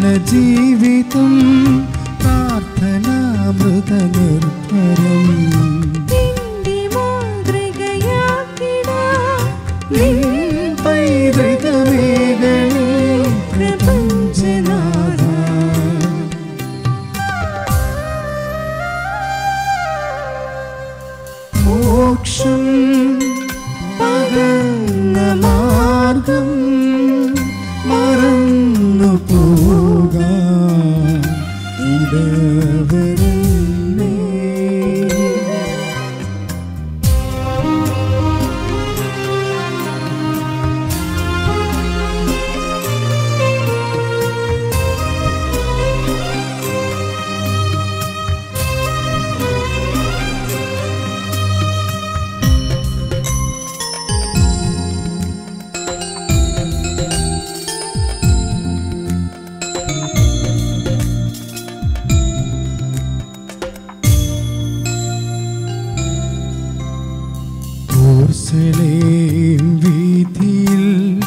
ജീവിതം പ്രാർത്ഥനാമൃത നിർഭരം നിന്റെ മാതൃകയാക്കിടാം നിൻ പൈതൃകമേകളേ പ്രപഞ്ചനാഥ മോക്ഷം പകർന്ന മാർഗം മറന്നു പോകാൻ ഇടവരല്ലേ ഓർസലേം വീതിയിൽ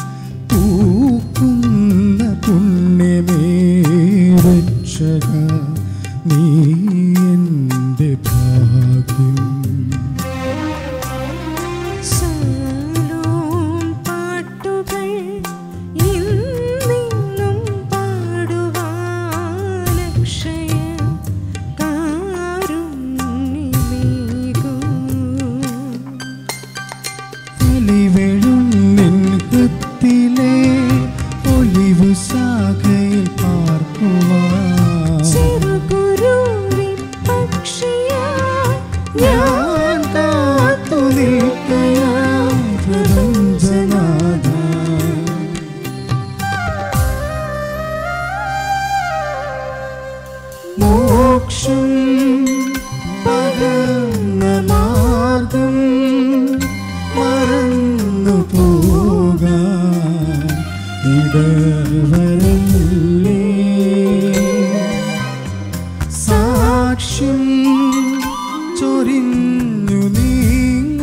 പൂക്കുന്ന പുണ്യമേ രക്ഷക നീ എൻ്റെ ഭാഗ്യം സലോം പാട്ടുകൾ ഇന്നിന്നും പാടുവാൻ അക്ഷയ കാരുണ്യമേകൂ വെളിവെഴുന്നിൻ കത്തിലെ ഒലിവു ശാഖയിൽ പാർക്കുവാൻ ചെറുകുരുവി പക്ഷിയായി ഞാൻ കാത്തു നിൽക്കയാം പ്രപഞ്ചനാഥ മോക്ഷം പകർന്ന മാർഗം മറന്നു പോകാൻ ഇടവരല്ലേ സാക്ഷ്യം ചൊരിഞ്ഞു നീങ്ങ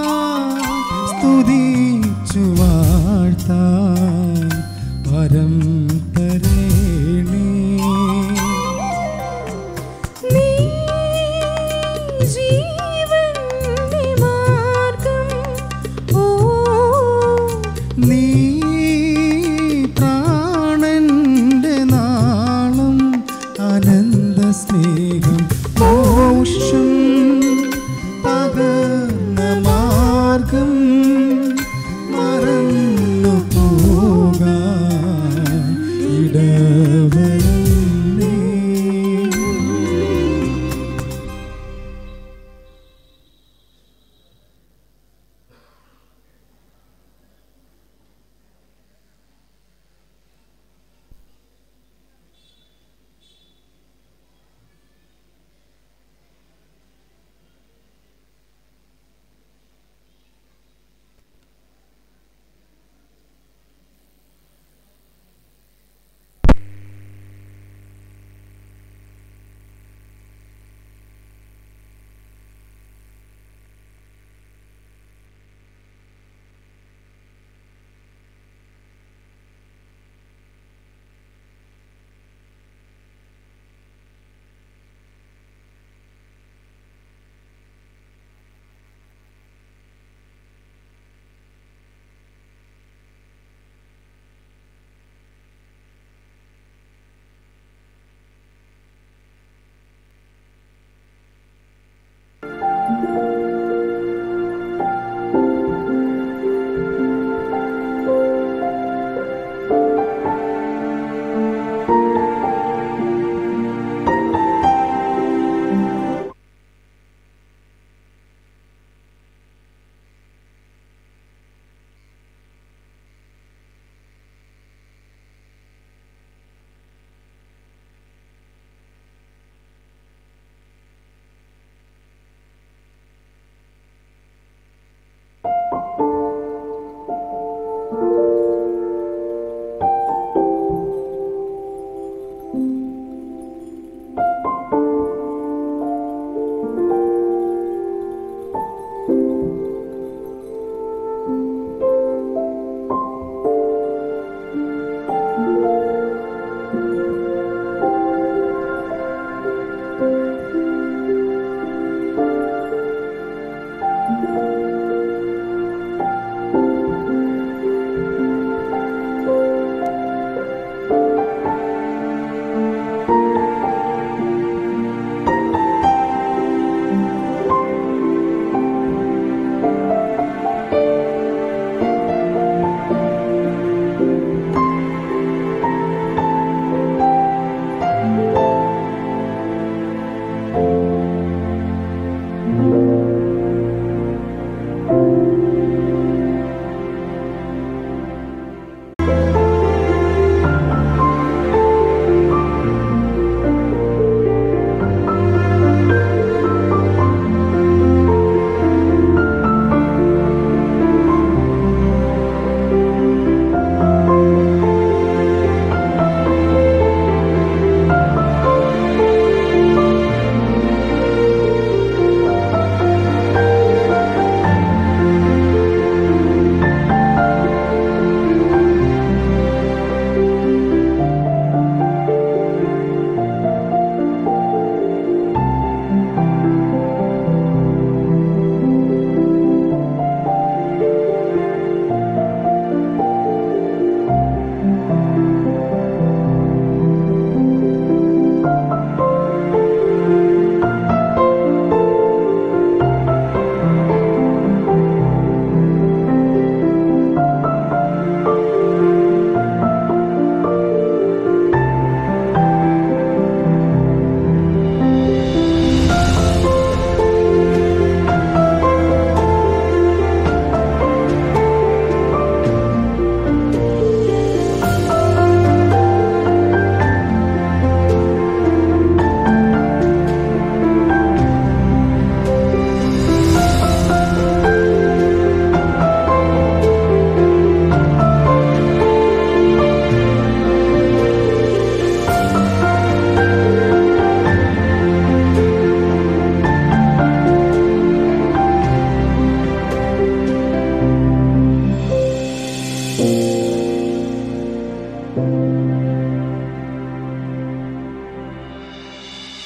സ്തുതിച്ചു വാഴ്ത്താൻ വരം തരേണേ നീ ജീവന്റെ മാർഗം ഓ നീ പ്രാണന്റെ നാളം അനന്ത സ്നേഹം മോക്ഷം പകർന്ന മാർഗം മറന്നു പോകാൻ ഇടവരല്ലേ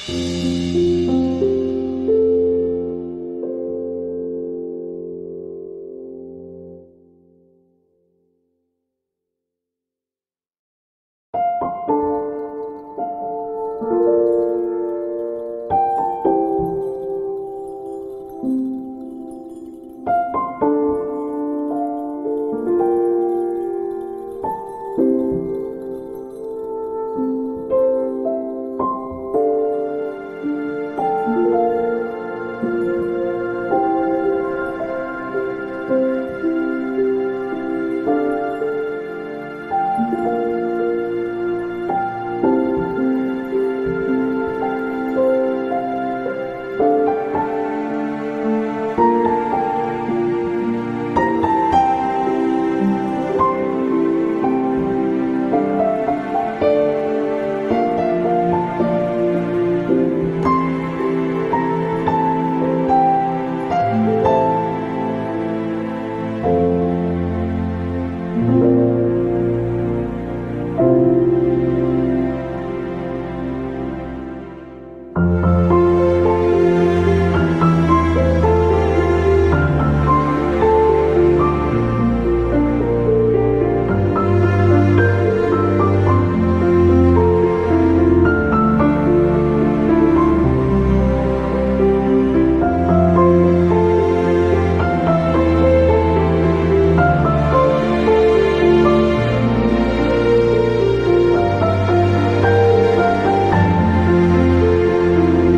ും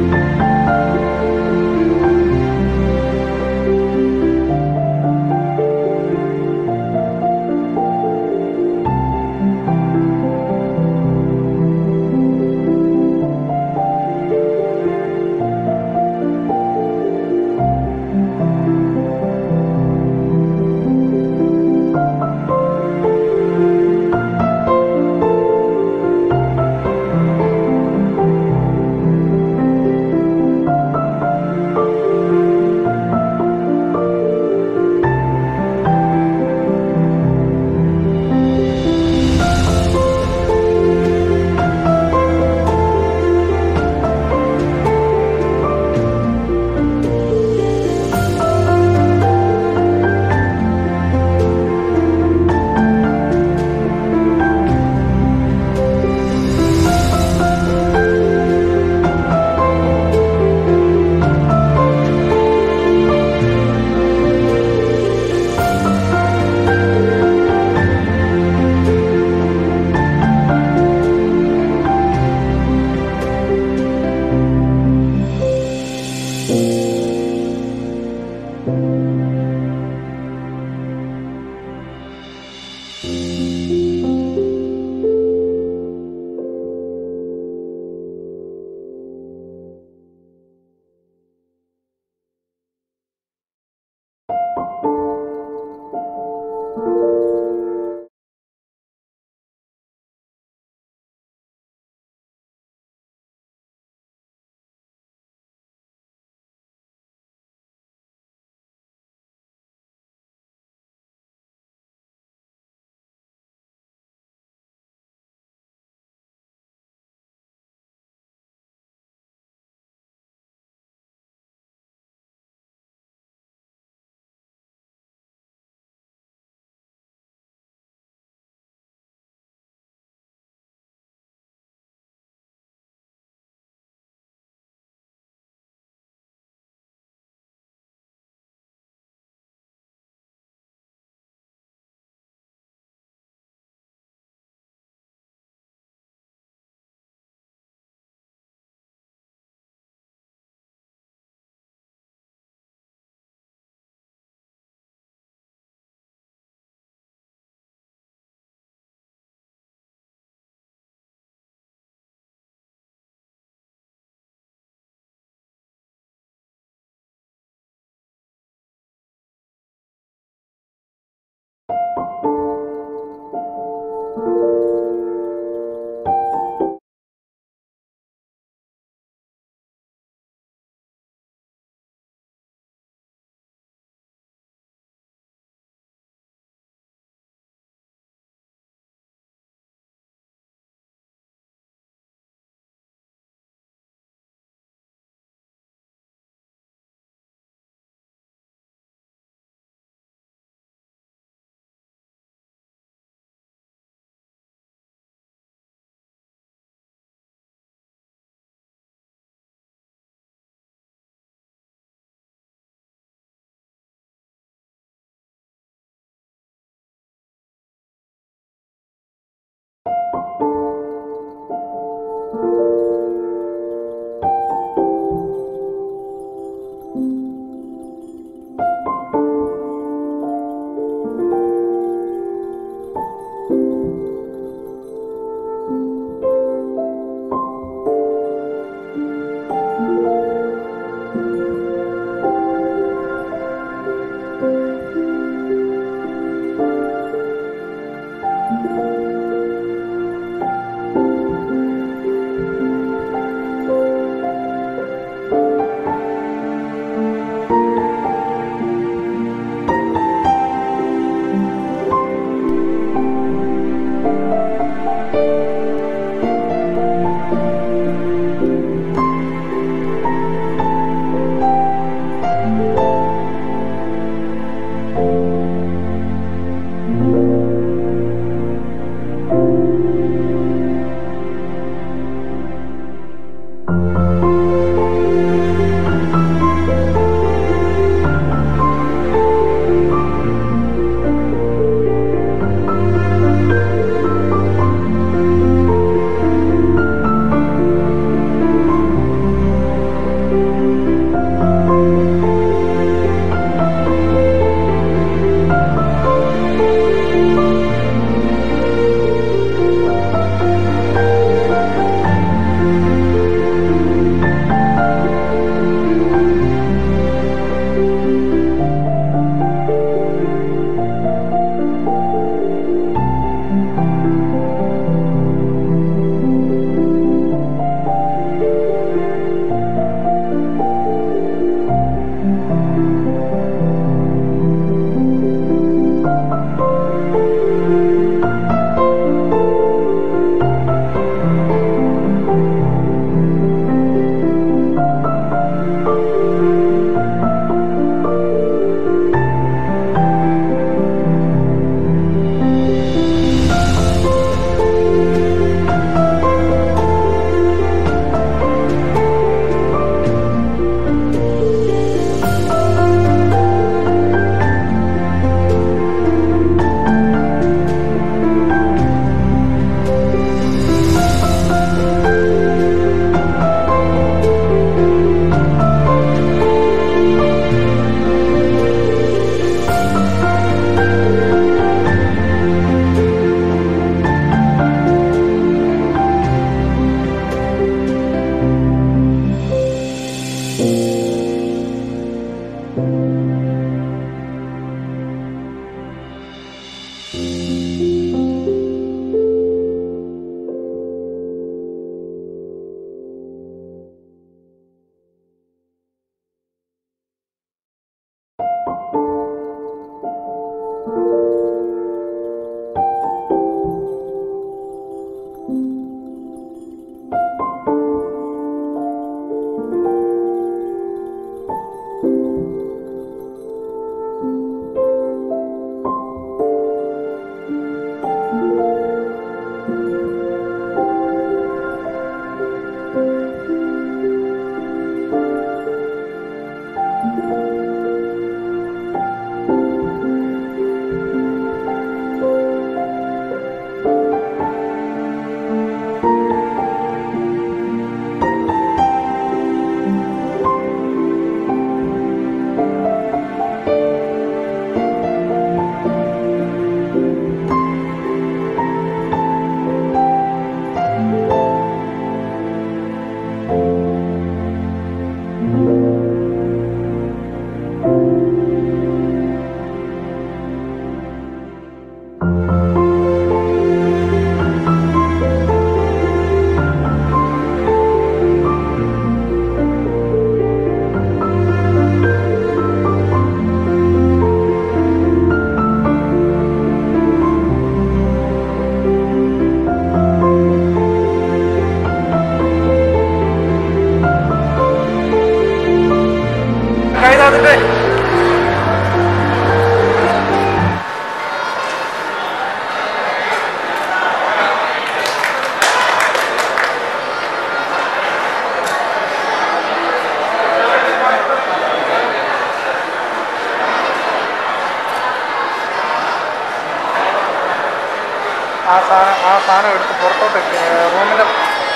ആ സാധനം ആ സാധനം എടുത്ത് പുറത്തോട്ട് റൂമിൻ്റെ ആ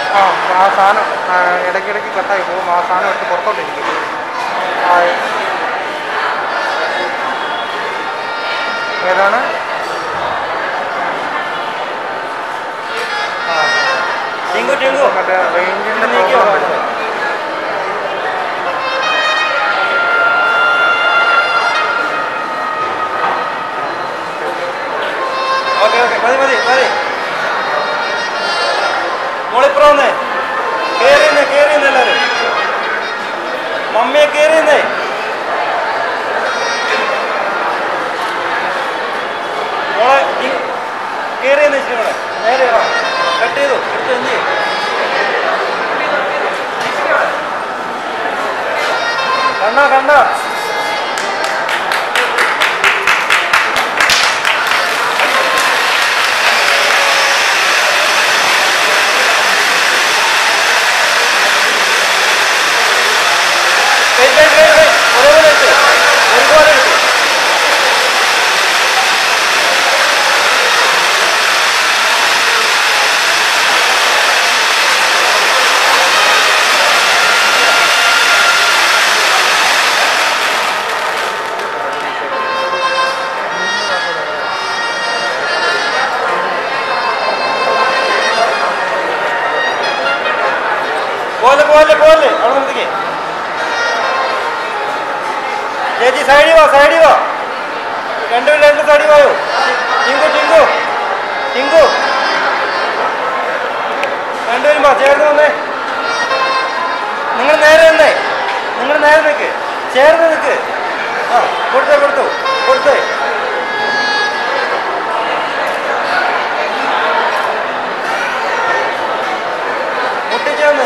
ആ സാധനം ആ, ഇടയ്ക്കിടയ്ക്ക് കട്ടായി പോകും ആ സാധനം എടുത്ത് പുറത്തോട്ടിരിക്കും ആ, ഏതാണ് മറ്റേ റേഞ്ചിൻ്റെ പ്രോബ്ലം വരുന്നത് ഓക്കെ ഓക്കെ മതി മതി മതി മോളിപ്പുറം വന്നേ കയറിയെന്നേ കയറിയെന്നേ എല്ലാവരും മമ്മിയെ കയറിയെന്നേ മോളെ കയറിയെന്നേ ഇച്ചിരി കൂടെ നേരെ വാ കട്ട് ചെയ്തു എടുത്ത് എന്ത് ചെയ്യും കണ്ട കണ്ട വെയിറ്റ് വെയിറ്റ് വെയിറ്റ് വെയിറ്റ് ഒരേപോലെ എടുത്ത് ഒരുപോലെ എടുത്ത് പോലെ പോലെ പോലെ അവിടെ നിർത്തിക്കേ ചേച്ചി സൈഡിൽ വാ സൈഡിൽ വാ രണ്ടു രണ്ട് സൈഡിൽ വായോ ടിങ്കു ടിങ്കു ടിങ്കു രണ്ടുപേരും വാ ചേർന്ന് വന്നേ നിങ്ങൾ നേരെ നിന്നേ നിങ്ങൾ നേരെ നിൽക്ക് ചേർന്ന് നിൽക്ക് ആ കൊടുത്തേ കൊടുത്തു കൊടുത്തേ മുട്ടിച്ചേർന്ന്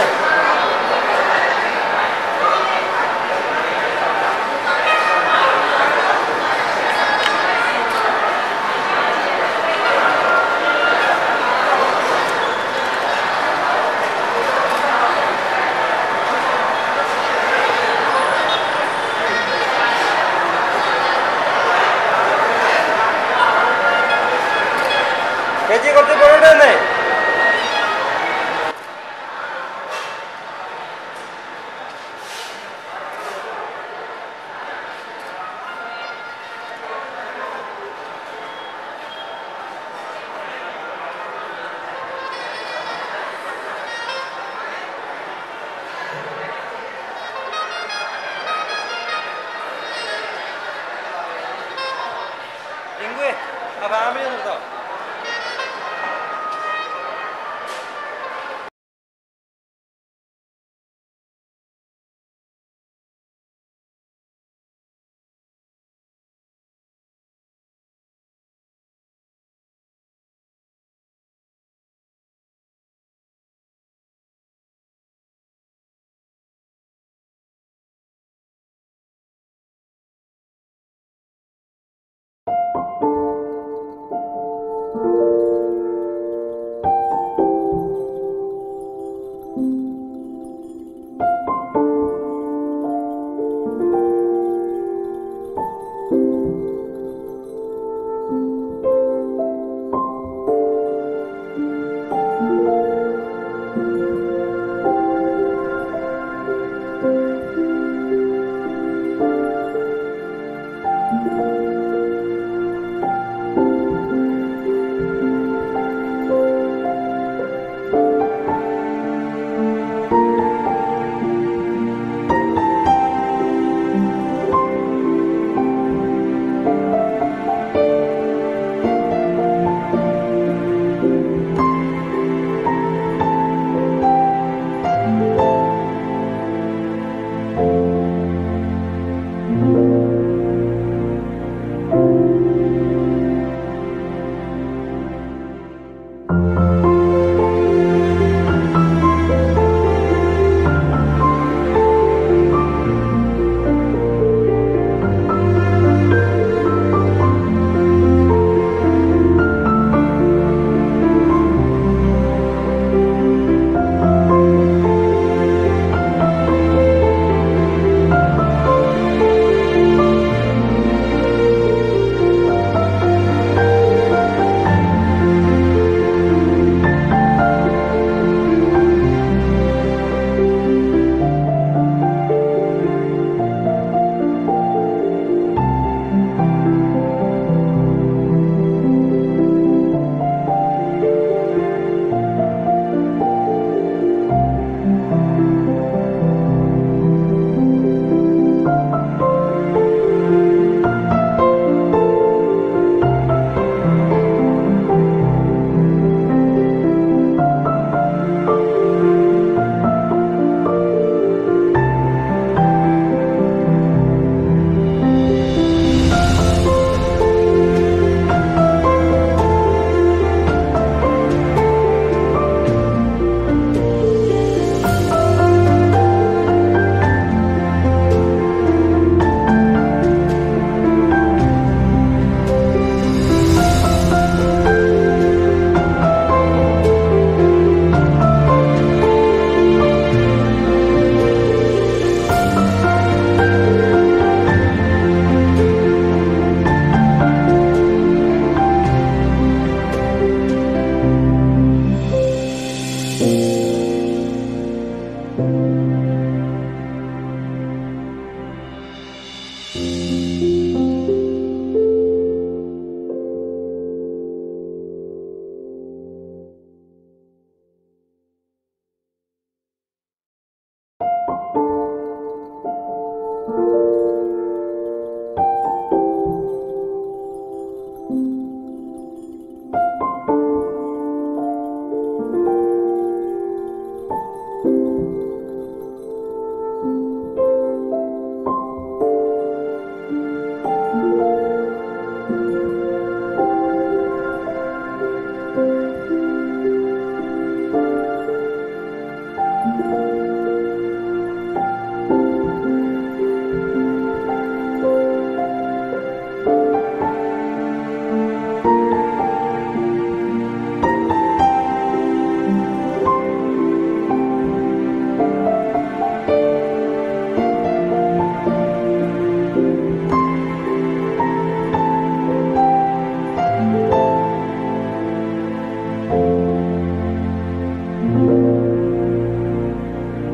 ും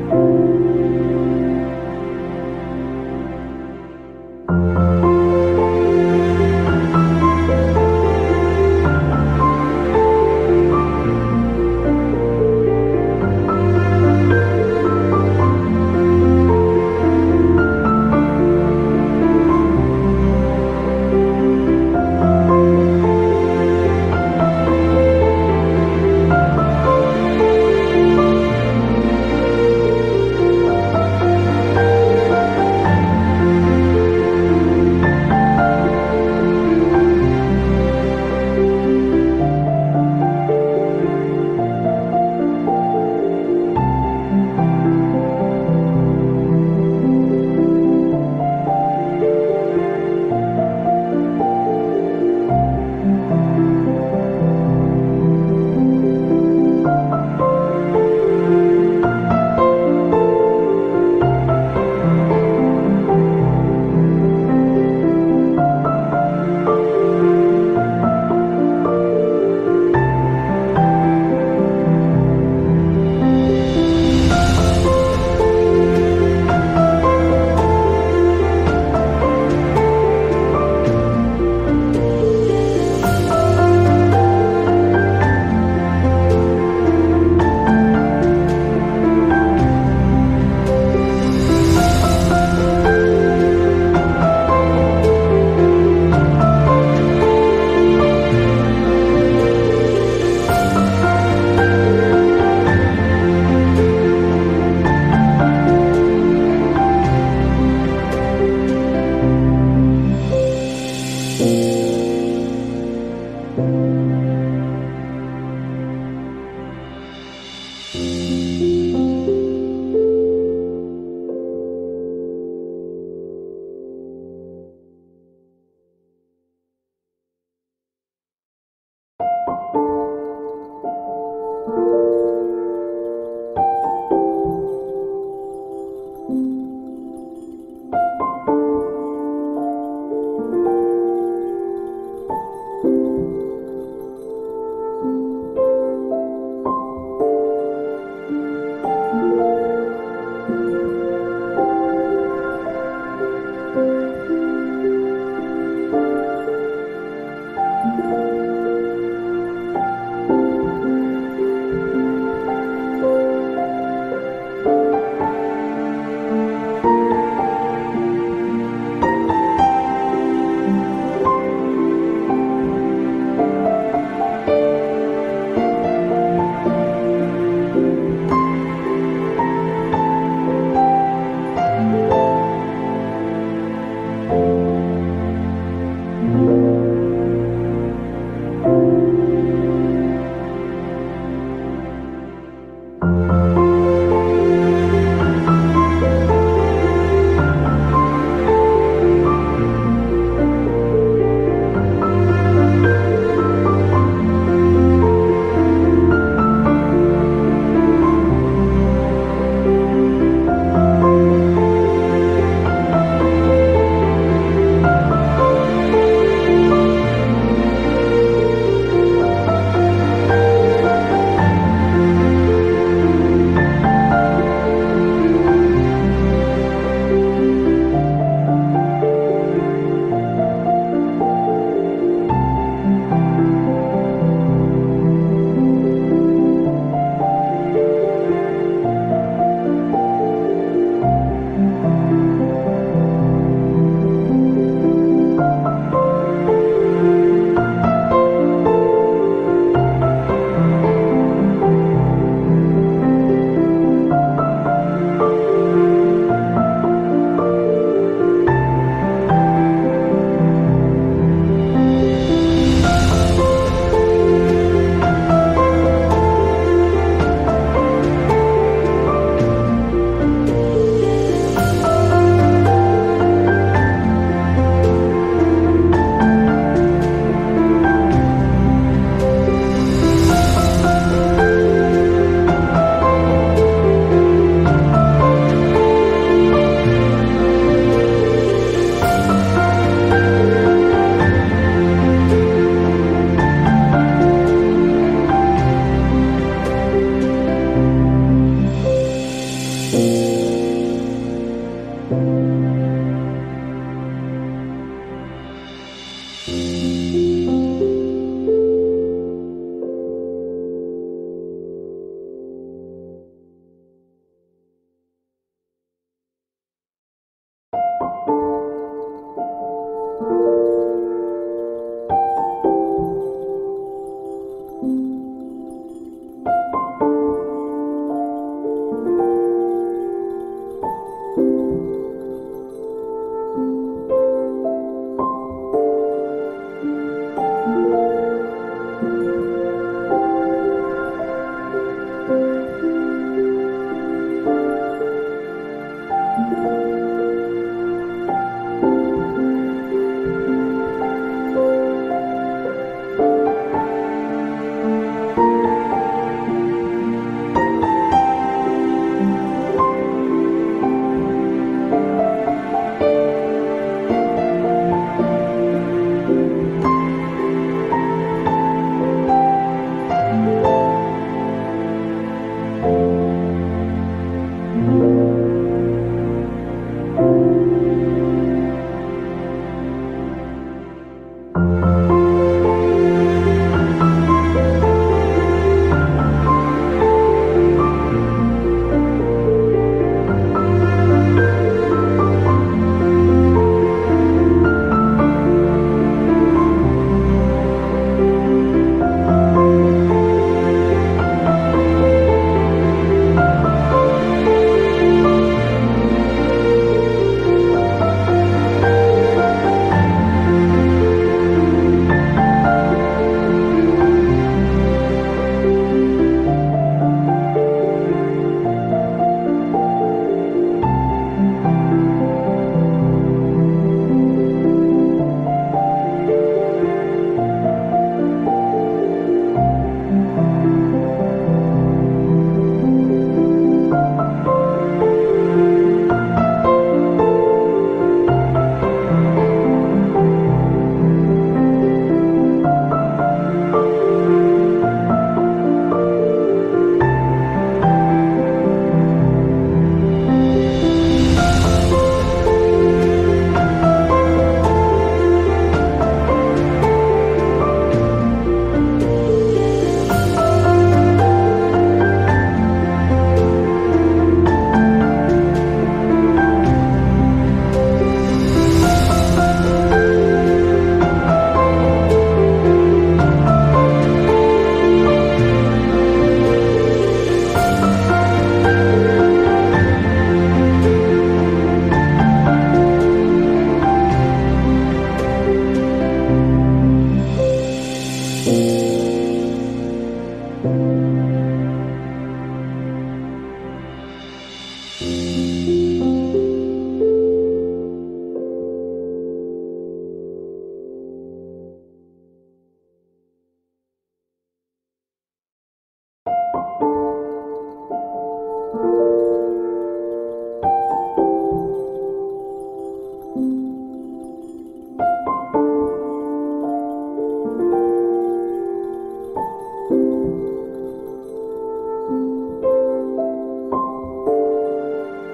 ും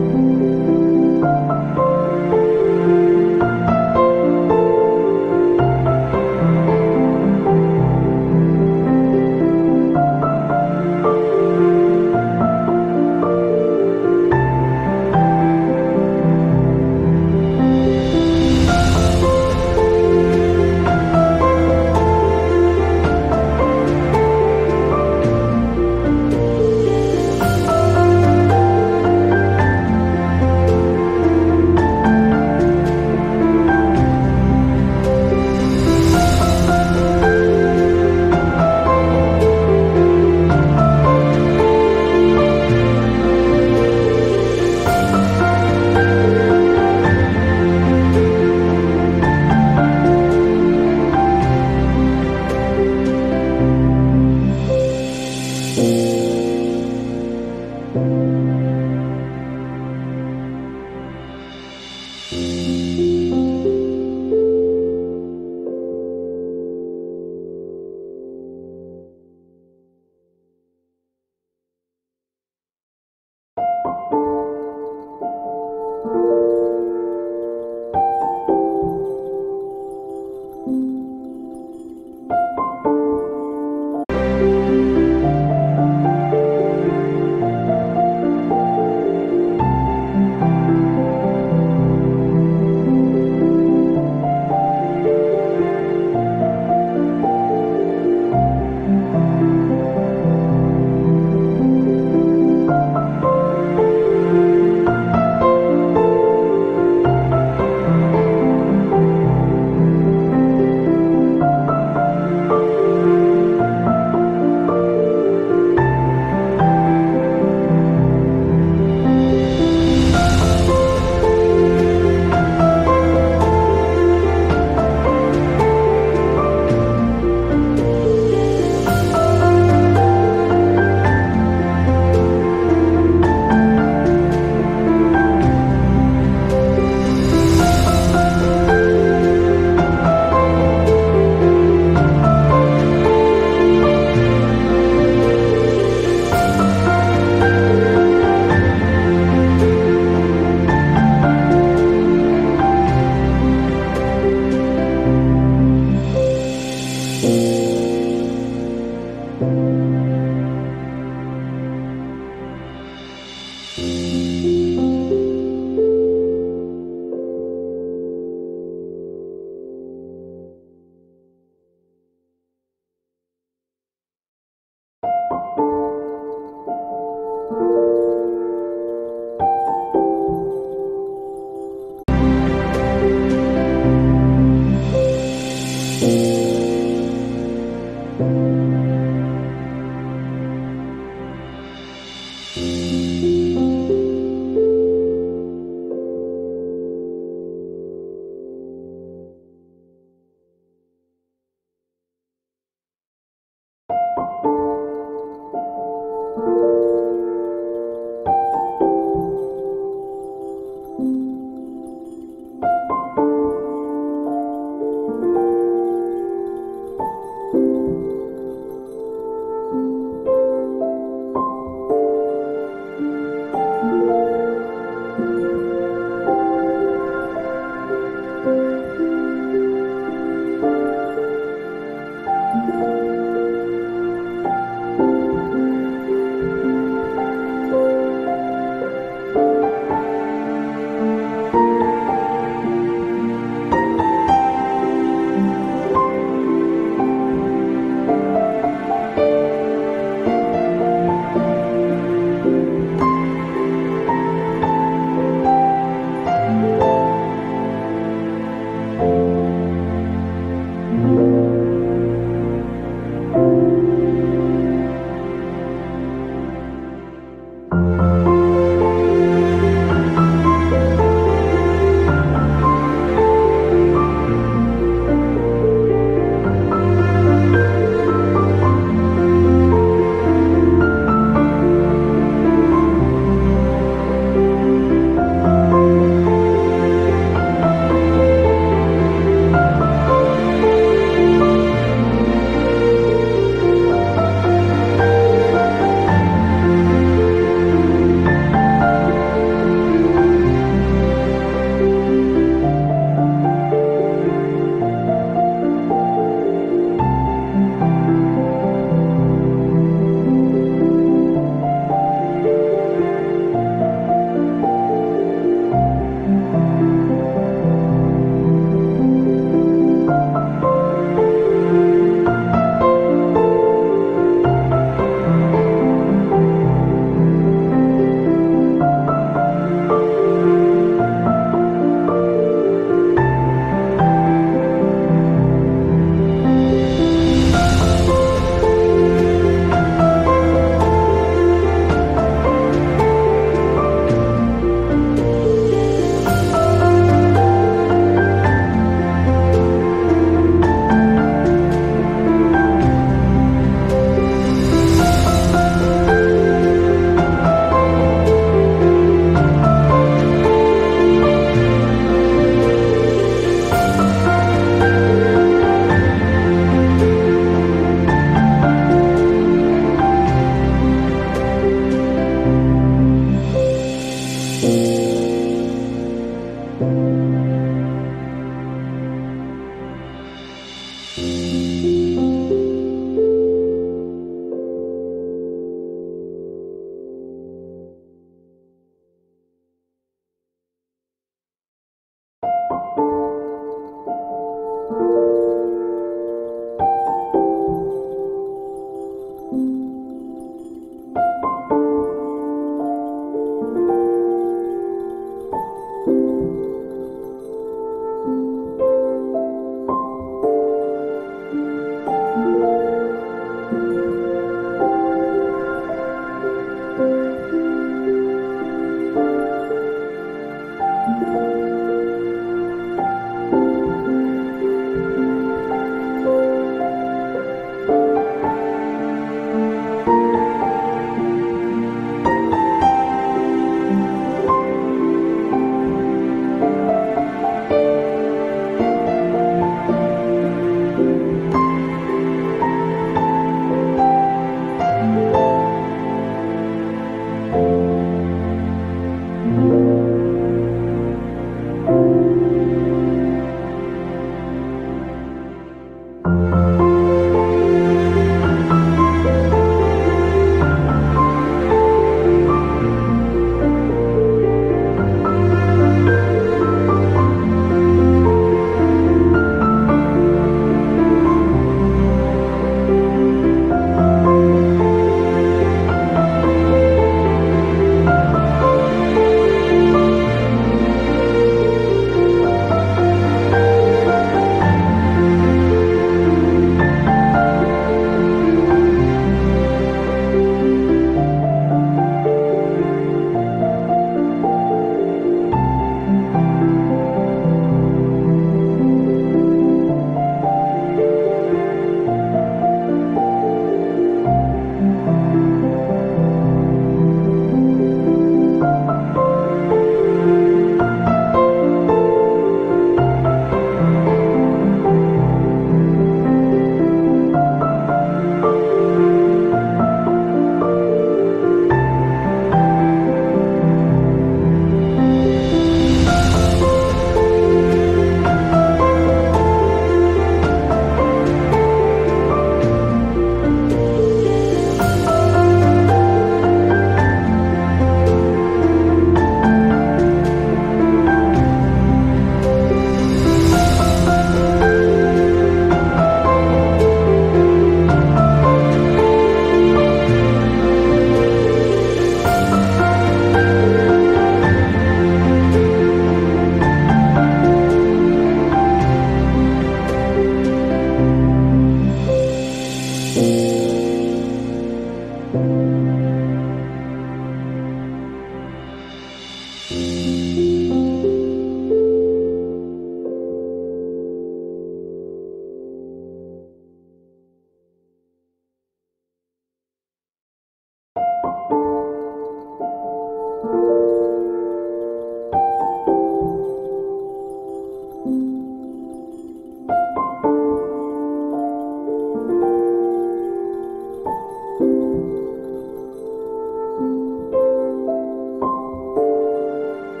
ഓ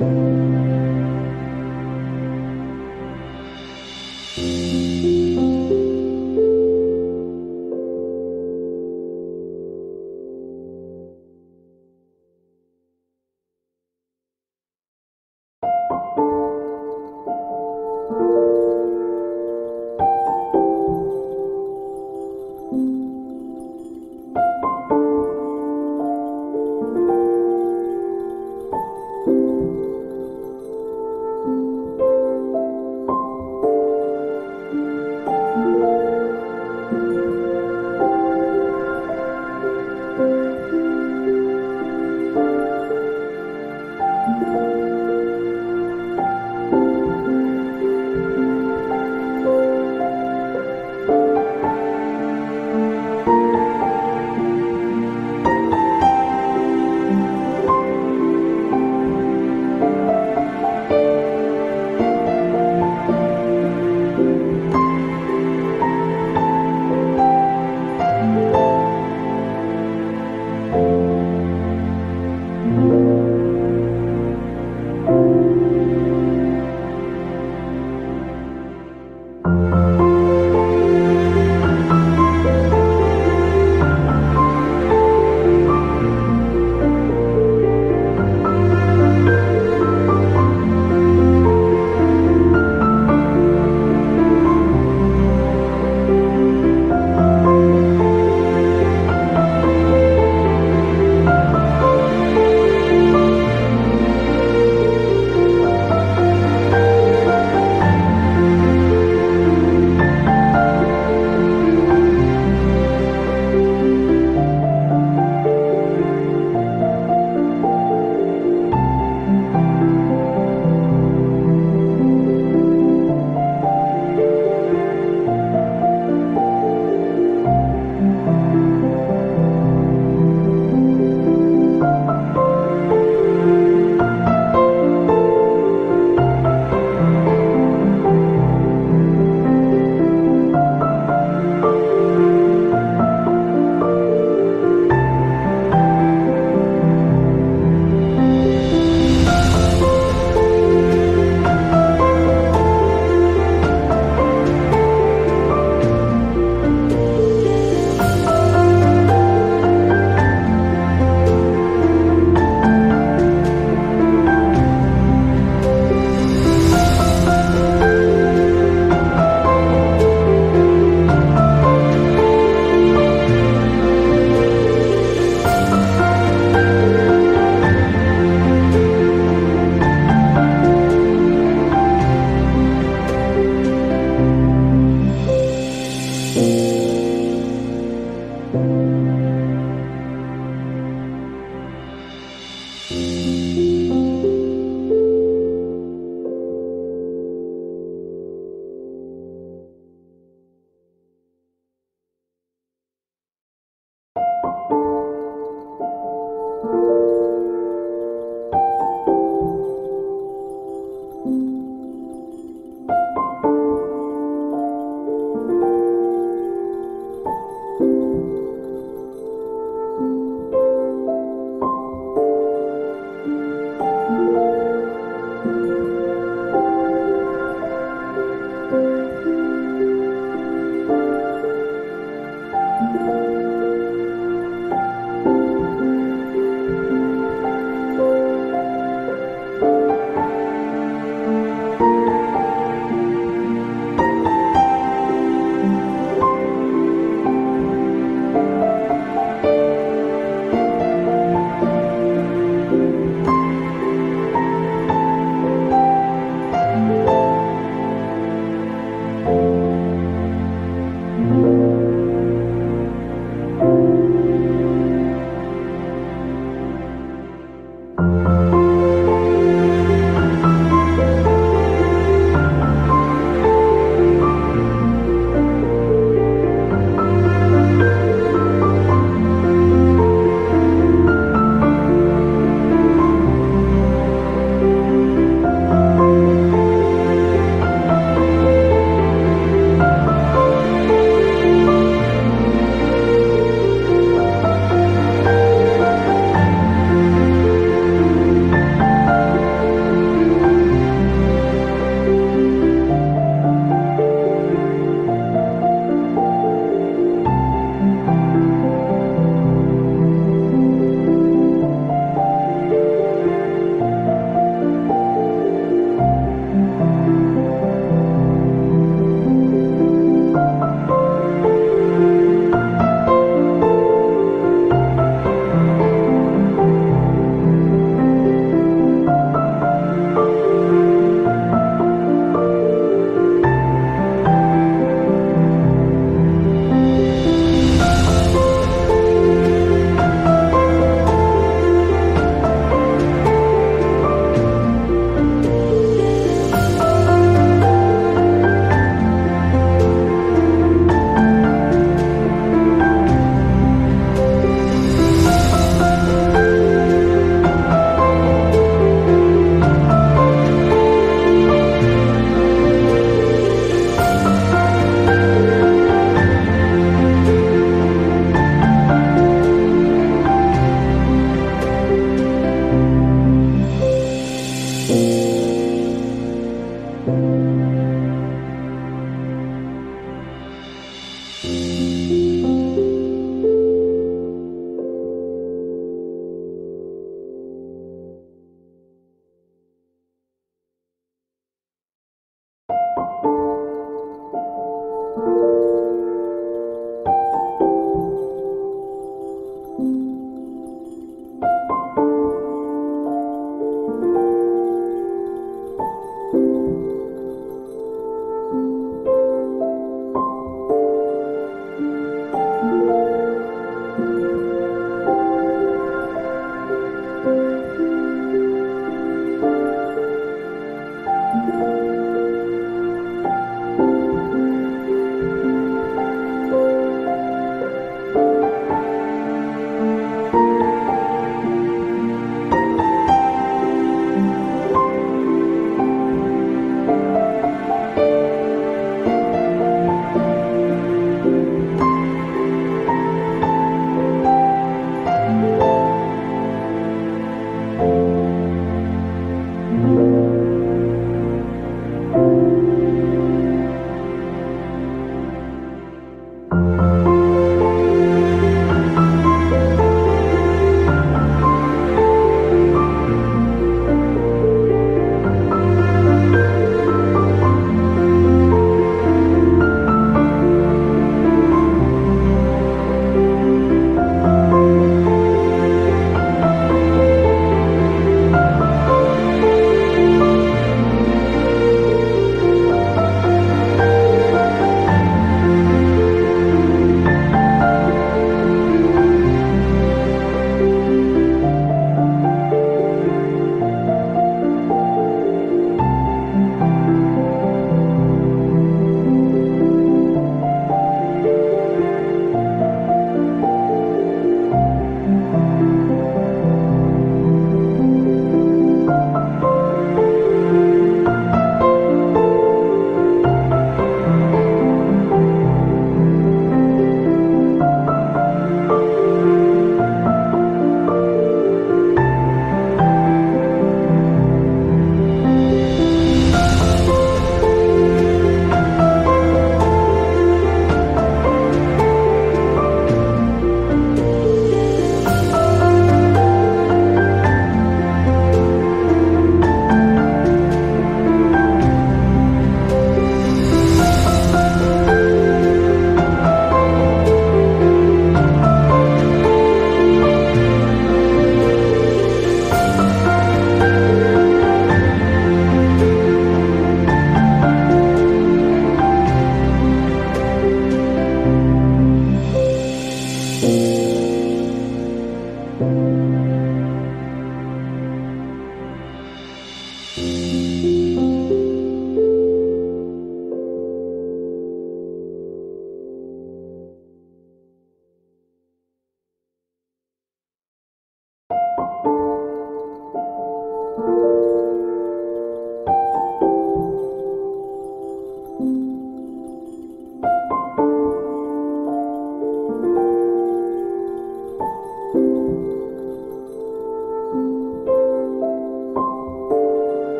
ും